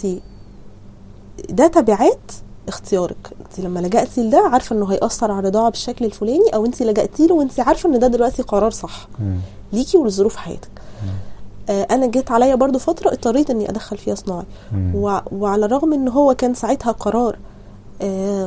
ده تبعات اختيارك انت لما لجأتي لده عارفه انه هيأثر على الرضاعه بالشكل الفلاني او انت لجأتي له وانت عارفه ان ده دلوقتي قرار صح مم. ليكي ولظروف حياتك آه انا جيت عليا برضو فتره اضطريت اني ادخل فيها صناعي مم. وع- وعلى الرغم ان هو كان ساعتها قرار آه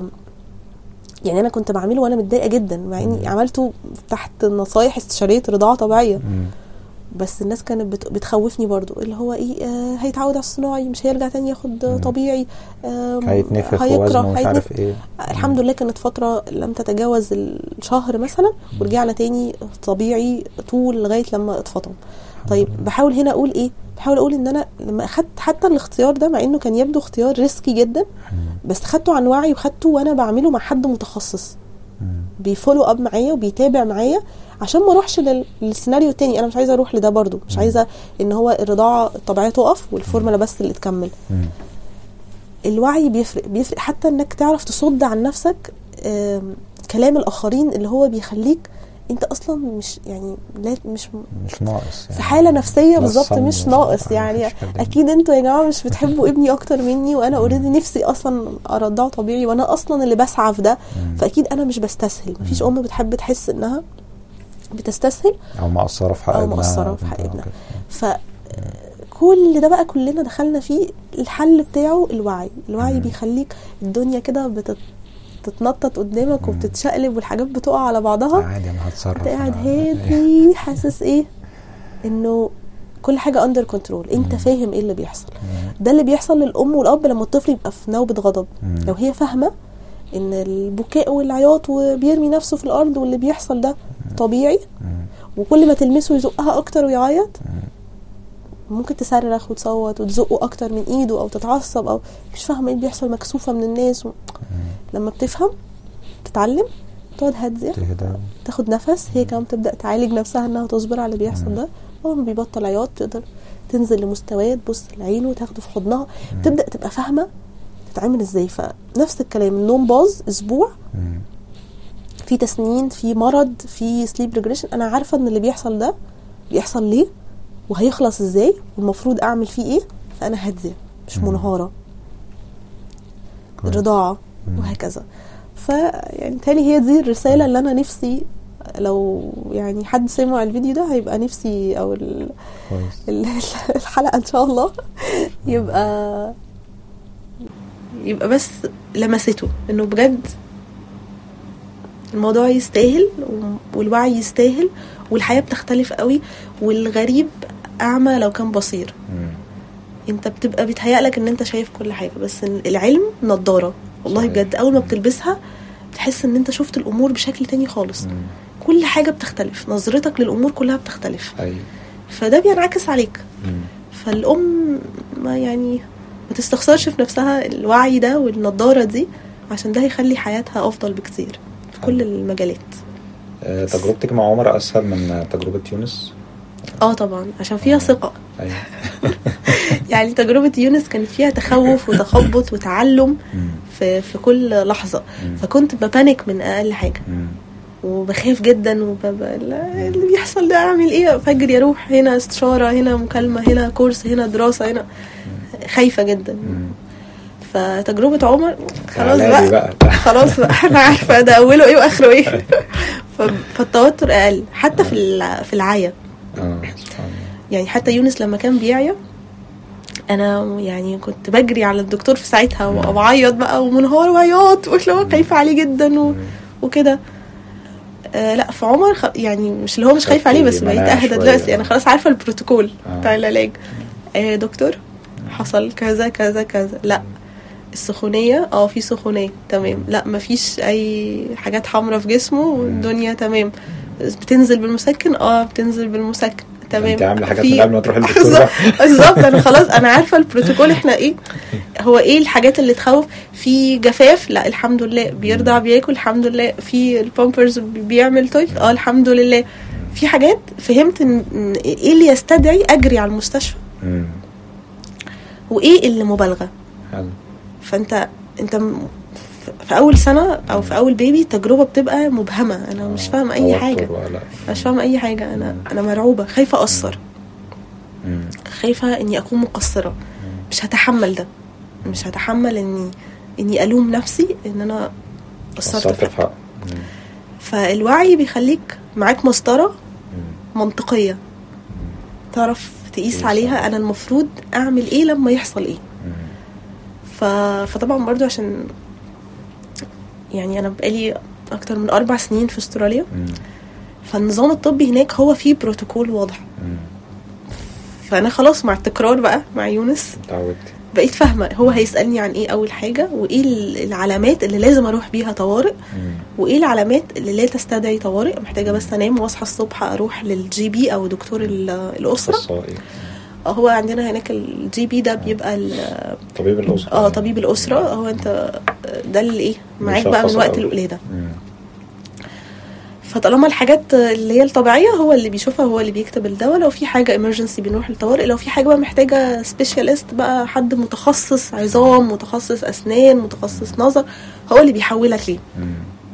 يعني انا كنت بعمله وانا متضايقه جدا مع اني مم. عملته تحت نصايح استشاريه رضاعه طبيعيه مم. بس الناس كانت بت- بتخوفني برضو اللي هو ايه آه هيتعود على الصناعي مش هيرجع تاني ياخد مم. طبيعي آه هيتنفخ هيكره، ووزنه مش هيتنفخ. عارف ايه الحمد لله كانت فترة لم تتجاوز الشهر مثلا ورجعنا تاني طبيعي طول لغاية لما اتفطم طيب بحاول هنا اقول ايه بحاول اقول ان انا لما اخدت حتى الاختيار ده مع انه كان يبدو اختيار ريسكي جدا مم. بس خدته عن وعي وخدته وانا بعمله مع حد متخصص مم. بيفولو اب معايا وبيتابع معايا عشان ما اروحش لل- للسيناريو التاني انا مش عايزه اروح لده برضو مش مم. عايزه ان هو الرضاعه الطبيعيه تقف والفورمولا بس اللي تكمل مم. الوعي بيفرق بيفرق حتى انك تعرف تصد عن نفسك آم، كلام الاخرين اللي هو بيخليك انت اصلا مش يعني لا مش مش ناقص في حاله نفسيه لا بالظبط الصم مش ولا ناقص حاجة، يعني مفيش كلام. اكيد انتوا يا جماعه مش بتحبوا ابني اكتر مني وانا اوريدي نفسي اصلا ارضعه طبيعي وانا اصلا اللي بسعى في ده مم. فاكيد انا مش بستسهل مفيش مم. ام بتحب تحس انها بتستسهل او مقصره في حق أو ابنها مقصرة في حق بنتها ابنها. وكده. ف كل ده بقى كلنا دخلنا فيه الحل بتاعه الوعي الوعي مم. بيخليك الدنيا كده بتت- بتتنطط قدامك مم. وبتتشقلب والحاجات بتقع على بعضها عادي انا هتصرف انت قاعد أنا- هادي حاسس ايه انه كل حاجه اندر كنترول انت مم. فاهم ايه اللي بيحصل مم. ده اللي بيحصل للام والاب لما الطفل يبقى في نوبه غضب مم. لو هي فاهمه ان البكاء والعياط وبيرمي نفسه في الارض واللي بيحصل ده طبيعي مم. وكل ما تلمسه يزقها اكتر ويعيط مم. ممكن تصرخ وتصوت وتزقه اكتر من ايده او تتعصب او مش فاهمه ايه اللي بيحصل مكسوفه من الناس و... لما بتفهم تتعلم تقعد هاديه تهدى تاخد نفس هي كمان تبدا تعالج نفسها انها تصبر على اللي بيحصل ده اول ما بيبطل عياط تقدر تنزل لمستواه تبص لعينه تاخده في حضنها تبدا تبقى فاهمه تتعامل ازاي فنفس الكلام النوم باظ اسبوع مم. في تسنين في مرض في سليب ريجريشن انا عارفه ان اللي بيحصل ده بيحصل ليه وهيخلص ازاي والمفروض اعمل فيه ايه فانا هاديه مش مم. منهاره كويس. الرضاعه مم. وهكذا ف يعني تالي هي دي الرساله اللي انا نفسي لو يعني حد سمع الفيديو ده هيبقى نفسي او ال- كويس ال- الحلقه ان شاء الله يبقى يبقى بس لمسته انه بجد الموضوع يستاهل و- والوعي يستاهل والحياه بتختلف قوي والغريب اعمى لو كان بصير مم. انت بتبقى بيتهيألك ان انت شايف كل حاجه بس العلم نضاره والله صحيح. بجد اول ما بتلبسها بتحس ان انت شفت الامور بشكل تاني خالص مم. كل حاجه بتختلف نظرتك للامور كلها بتختلف ايوه فده بينعكس عليك مم. فالام ما يعني ما تستخسرش في نفسها الوعي ده والنضاره دي عشان ده هيخلي حياتها افضل بكتير في كل المجالات آه، تجربتك مع عمر اسهل من تجربه يونس اه طبعا عشان فيها ثقه ايوه يعني تجربه يونس كانت فيها تخوف وتخبط وتعلم مم. في في كل لحظه مم. فكنت ببانك من اقل حاجه مم. وبخاف جدا وبب... لا، اللي بيحصل ده اعمل ايه فجري اروح هنا استشاره هنا مكالمه هنا كورس هنا دراسه هنا خايفه جدا مم. فتجربه عمر خلاص تعالى لي بقى بقى خلاص بقى انا عارفه ده اوله ايه واخره ايه ف- فالتوتر اقل حتى في الع- في العيا اه سبحان الله يعني حتى يونس لما كان بيعيا انا يعني كنت بجري على الدكتور في ساعتها وبعيط بقى ومنهار وعياط واللي هو خايفه عليه جدا و... مم. وكده آه لا في عمر خ... يعني مش اللي هو مش خايف عليه بس خدتي بقيت مناعة اهدى شوية. دلوقتي انا خلاص عارفه البروتوكول آه. بتاع العلاج آه دكتور حصل كذا كذا كذا لا السخونيه اه في سخونيه تمام لا مفيش اي حاجات حمراء في جسمه والدنيا تمام بتنزل بالمسكن اه بتنزل بالمسكن تمام انت عامله حاجات في- من قبل ما تروح للدكتور بالظبط بقى. بالظبط انا خلاص انا عارفه البروتوكول احنا ايه هو ايه الحاجات اللي تخوف في جفاف لا الحمد لله بيرضع بياكل الحمد لله في البامبرز بيعمل تويلت اه الحمد لله في حاجات فهمت ان إن ايه اللي يستدعي اجري على المستشفى مم. وايه اللي مبالغه حلو فانت انت م- ف- في اول سنه او في اول بيبي التجربه بتبقى مبهمه انا مش آه، فاهم اي توتر حاجه وقلق. أنا مش فاهمه اي حاجه انا انا مرعوبه خايفه اقصر مم. خايفه اني اكون مقصره مش هتحمل ده مش هتحمل اني اني الوم نفسي ان انا قصرت قصرت في في حق حق مم. فالوعي بيخليك معاك مسطره مم. منطقيه تعرف تقيس تقيس عليها عليها. انا المفروض اعمل ايه لما يحصل ايه مم. ف... فطبعا برضو عشان يعني انا بقالي اكتر من اربع سنين في استراليا مم. فالنظام الطبي هناك هو فيه بروتوكول واضح مم. فانا خلاص مع التكرار بقى مع يونس اتعودت بقيت فاهمه هو هيسالني عن ايه اول حاجه وايه ال- العلامات اللي لازم اروح بيها طوارئ مم. وايه العلامات اللي لا تستدعي طوارئ محتاجه بس انام واصحى الصبح اروح للجي بي او دكتور ال- الاسره اخصائي هو عندنا هناك الجي بي ده بيبقى ال- طبيب الاسره اه طبيب الاسره هو انت ده اللي ايه معاك بقى من بيشخص وقت الأول. الولاده مم. فطالما الحاجات اللي هي الطبيعيه هو اللي بيشوفها هو اللي بيكتب الدواء لو في حاجه امرجنسي بنروح للطوارئ لو في حاجه بقى محتاجه سبيشاليست بقى حد متخصص عظام متخصص اسنان متخصص نظر هو اللي بيحولك ليه مم.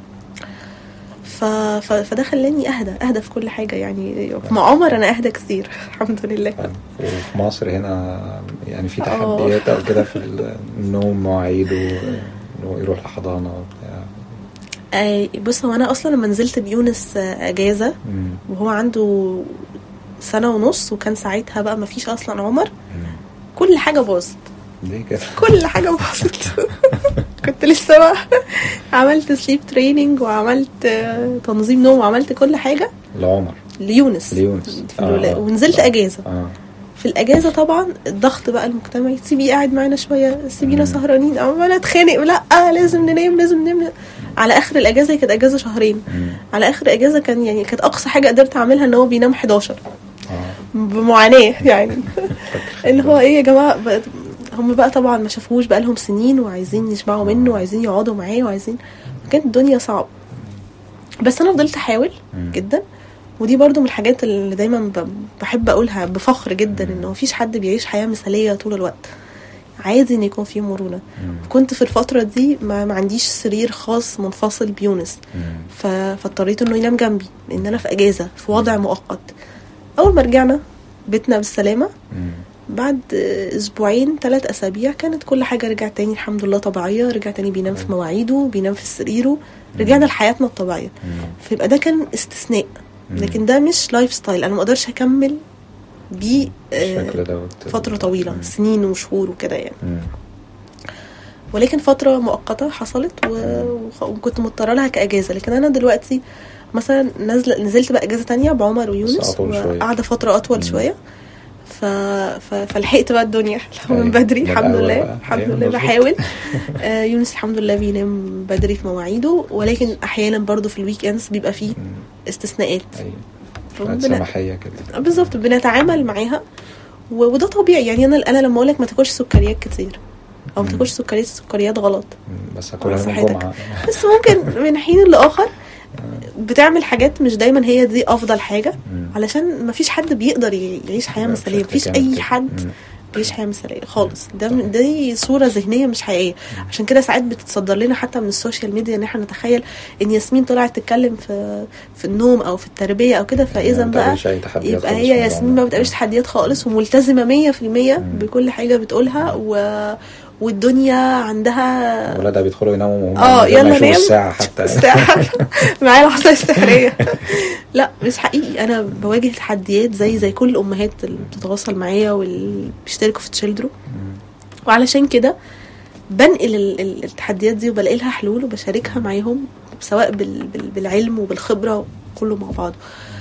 ف... ف... فده خلاني اهدى اهدى في كل حاجه يعني مع عمر انا اهدى كتير الحمد لله حلو. وفي مصر هنا يعني في آه. تحديات او كده في النوم مواعيده انه يروح لحضانه وبتاع آه، بص هو انا اصلا لما نزلت بيونس آه، اجازه مم. وهو عنده سنه ونص وكان ساعتها بقى ما فيش اصلا عمر مم. كل حاجه باظت ليه كده؟ كل حاجه باظت كنت لسه بقى عملت سليب تريننج وعملت آه، تنظيم نوم وعملت كل حاجه لعمر ليونس ليونس في الولاده آه. ونزلت اجازه اه في الاجازه طبعا الضغط بقى المجتمعي سيبيه قاعد معانا شويه سيبينا مم. سهرانين عماله اتخانق لا لازم ننام لازم ننام على اخر الاجازه هي كانت اجازه شهرين مم. على اخر اجازه كان يعني كانت اقصى حاجه قدرت اعملها ان هو بينام 11 اه بمعاناه يعني فاكر. اللي هو ايه يا جماعه بقى هم بقى طبعا ما شافوش بقى لهم سنين وعايزين يشبعوا منه وعايزين يقعدوا معاه وعايزين كانت الدنيا صعبه بس انا فضلت احاول مم. جدا ودي برضو من الحاجات اللي دايما ب- بحب اقولها بفخر جدا ان مفيش حد بيعيش حياه مثاليه طول الوقت عادي ان يكون فيه مرونه مم. كنت في الفتره دي ما, ما عنديش سرير خاص منفصل بيونس مم. ف... فاضطريت انه ينام جنبي لان انا في اجازه في وضع مؤقت اول ما رجعنا بيتنا بالسلامه مم. بعد اسبوعين ثلاث اسابيع كانت كل حاجه رجعت تاني الحمد لله طبيعيه رجع تاني بينام في مواعيده بينام في سريره رجعنا لحياتنا الطبيعيه مم. فيبقى ده كان استثناء مم. لكن ده مش لايف ستايل انا ما اقدرش اكمل بيه آه، الشكل دوت فتره طويله مم. سنين وشهور وكده يعني مم. ولكن فتره مؤقته حصلت و... وخ- وكنت مضطره لها كاجازه لكن انا دلوقتي مثلا نازله نزلت بقى اجازه تانية بعمر ويونس بس أطول شوية. وقاعده فتره اطول مم. شويه ف... ف... فلحقت بقى الدنيا من أيوة. بدري من الحمد الأول لله بقى. الحمد أيوة، لله مظبوط. بحاول آه، يونس الحمد لله بينام بدري في مواعيده ولكن احيانا برضو في الويك اندز بيبقى فيه مم. استثناءات ايوه فربنا- شوية سماحيه كده بالظبط بنتعامل معاها و- وده طبيعي يعني انا انا لما اقول لك ما تاكلش سكريات كتير او ما مم. تاكلش سكريات السكريات غلط مم. بس هاكلها يوم صحتك. الجمعه بس ممكن من حين لاخر بتعمل حاجات مش دايما هي دي افضل حاجه مم. علشان ما فيش حد بيقدر ي- يعيش حياه لا، مثاليه بشكل مفيش كامل اي كده. حد مم. بيعيش حياه مثاليه خالص ده دي صوره ذهنيه مش حقيقيه عشان كده ساعات بتتصدر لنا حتى من السوشيال ميديا ان احنا نتخيل ان ياسمين طلعت تتكلم في في النوم او في التربيه او كده فاذا ما بقى بتقابلش أي تحديات يبقى خالص هي في الموضوع ياسمين ما ده. بتقابلش تحديات خالص وملتزمه 100% مم. بكل حاجه بتقولها و... والدنيا عندها ولادها بيدخلوا يناموا وهم اه من غير ما يلا يشوفوا نام الساعه حتى الساعة معايا العصاية السحرية لا مش حقيقي انا بواجه تحديات زي زي كل الامهات اللي بتتواصل معايا واللي بيشتركوا في تشيلدرو مم. وعلشان كده بنقل ال- ال- التحديات دي وبلاقي لها حلول وبشاركها معاهم سواء بال- بال- بالعلم وبالخبرة كله مع بعضه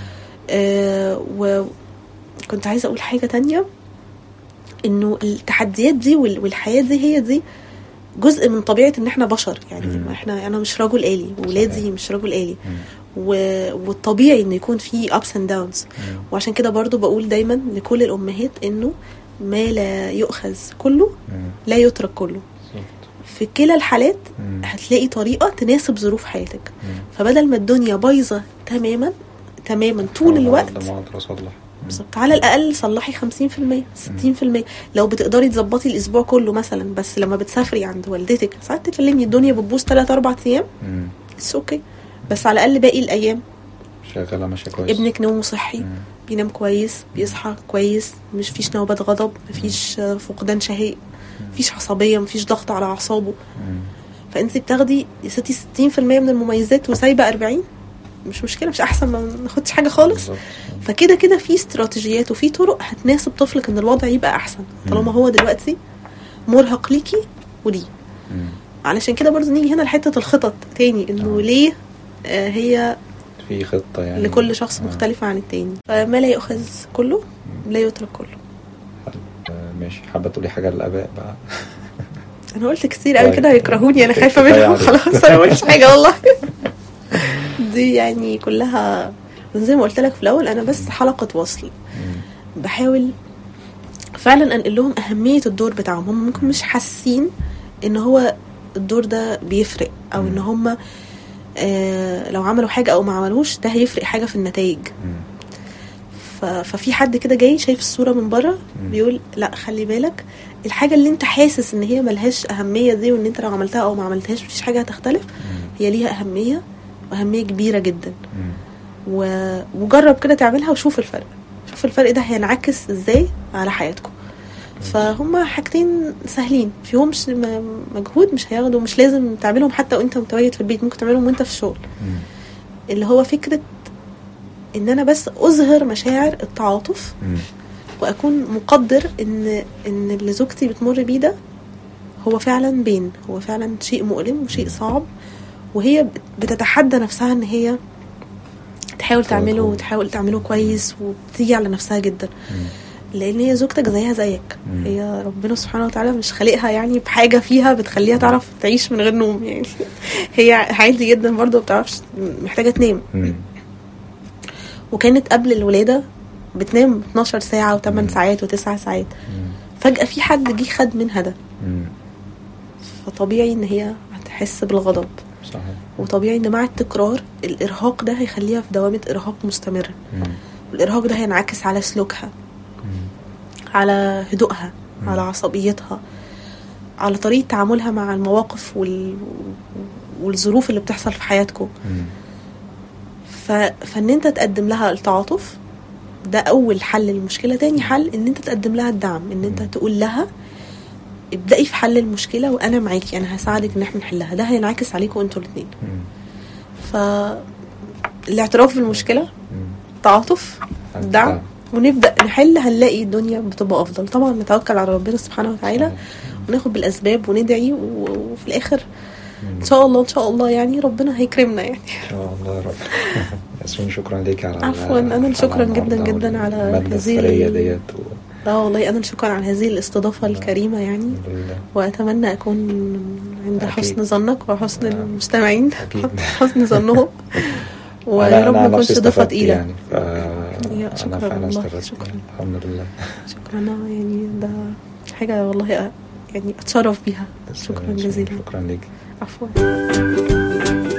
آه وكنت عايزة أقول حاجة تانية إنه التحديات دي وال- والحياة دي هي دي جزء من طبيعة إن إحنا بشر يعني مم. ما إحنا أنا مش رجل آلي وولادي صحيح. مش رجل آلي مم. و- والطبيعي إن يكون في ups and downs مم. وعشان كده برضو بقول دايما لكل الأمهات إنه ما لا يؤخذ كله مم. لا يترك كله بالظبط. في كلا الحالات مم. هتلاقي طريقة تناسب ظروف حياتك مم. فبدل ما الدنيا بايظة تماما تماما طول حاول الوقت على قد ما اقدر اصلح مم. بالظبط على الأقل صلحي 50% 60% لو بتقدري تظبطي الأسبوع كله مثلا بس لما بتسافري عند والدتك ساعات تكلمني الدنيا بتبوظ 3 4 أيام مم. اتس اوكي بس على الأقل باقي الأيام شغاله ماشيه كويس ابنك نومه صحي مم. بينام كويس بيصحى كويس مش فيش نوبات غضب مفيش آه، فقدان شهية مفيش عصبية مفيش ضغط على أعصابه مم. فانت بتاخدي يا ستي 60% من المميزات وسايبه 40 مش مشكله مش احسن ما ناخدش حاجه خالص بالظبط. فكده كده في استراتيجيات وفي طرق هتناسب طفلك ان الوضع يبقى احسن طالما مم. هو دلوقتي مرهق ليكي وليه مم. علشان كده برضه نيجي هنا لحته الخطط تاني انه آه. ليه آه هي في خطه يعني لكل شخص آه. مختلفة عن التاني فما لا يؤخذ كله لا يترك كله آه، ماشي حابه تقولي حاجه للاباء بقى انا قلت كتير قوي طيب. كده هيكرهوني انا خايفه كفاية منهم عليك. خلاص انا ما قلتش حاجه والله دي يعني كلها زي ما قلت لك في الاول انا بس حلقه وصل مم. بحاول فعلا انقل لهم اهميه الدور بتاعهم هم ممكن مش حاسين ان هو الدور ده بيفرق او ان هم آه لو عملوا حاجه او ما عملوش ده هيفرق حاجه في النتائج مم. ف- ففي حد كده جاي شايف الصوره من بره مم. بيقول لا خلي بالك الحاجه اللي انت حاسس ان هي ملهاش اهميه دي وان انت لو عملتها او ما عملتهاش مفيش حاجه هتختلف مم. هي ليها اهميه واهميه كبيره جدا مم. و... وجرب كده تعملها وشوف الفرق شوف الفرق ده هينعكس ازاي على حياتكم فهم حاجتين سهلين فيهمش م- مجهود مش هياخدوا مش لازم تعملهم حتى وانت متواجد في البيت ممكن تعملهم وانت في الشغل مم. اللي هو فكره ان انا بس اظهر مشاعر التعاطف مم. واكون مقدر ان ان اللي زوجتي بتمر بيه ده هو فعلا بين هو فعلا شيء مؤلم وشيء صعب وهي بت- بتتحدى نفسها ان هي تحاول تعمله كويس. وتحاول تعمله كويس وبتيجي على نفسها جدا مم. لان هي زوجتك زيها زيك مم. هي ربنا سبحانه وتعالى مش خالقها يعني بحاجه فيها بتخليها تعرف تعيش من غير نوم يعني هي عادي جدا برضه ما بتعرفش محتاجه تنام مم. وكانت قبل الولاده بتنام 12 ساعه و8 مم. ساعات و9 ساعات مم. فجاه في حد جه خد منها ده مم. فطبيعي ان هي هتحس بالغضب صحيح وطبيعي ان مع التكرار الارهاق ده هيخليها في دوامه ارهاق مستمره مم. والارهاق ده هينعكس على سلوكها مم. على هدوءها مم. على عصبيتها على طريقه تعاملها مع المواقف وال... والظروف اللي بتحصل في حياتكم مم. ف... فان انت تقدم لها التعاطف ده اول حل للمشكله تاني حل ان انت تقدم لها الدعم ان انت مم. تقول لها ابدأي في حل المشكله وانا معاكي انا هساعدك ان احنا نحلها ده هينعكس عليكم انتوا الاثنين مم. ف الاعتراف بالمشكله مم. تعاطف الدعم. دعم ونبدا نحل هنلاقي الدنيا بتبقى افضل طبعا نتوكل على ربنا سبحانه وتعالى وناخد بالاسباب وندعي و- وفي الاخر ان شاء الله ان شاء الله يعني ربنا هيكرمنا يعني ان شاء الله يا رب ياسمين شكرا ليك على عفواً، أنا اللي شكراً جداً جداً على المادة هذه الثرية ال- ديت و- لا والله انا شكرا على هذه الاستضافه الكريمه يعني الحمد لله واتمنى اكون عند أكيد. حسن ظنك وحسن آه. المستمعين أكيد. حسن ظنهم أنا- ويا رب أنا ما نفسي اكونش ضيفه استفدت تقيله يعني ف... يا شكراً انا فعلا والله، استفدت شكراً. يعني. الحمد لله شكرا يعني ده حاجه والله يعني اتشرف بيها شكرا جزيلا شكرا ليك عفوا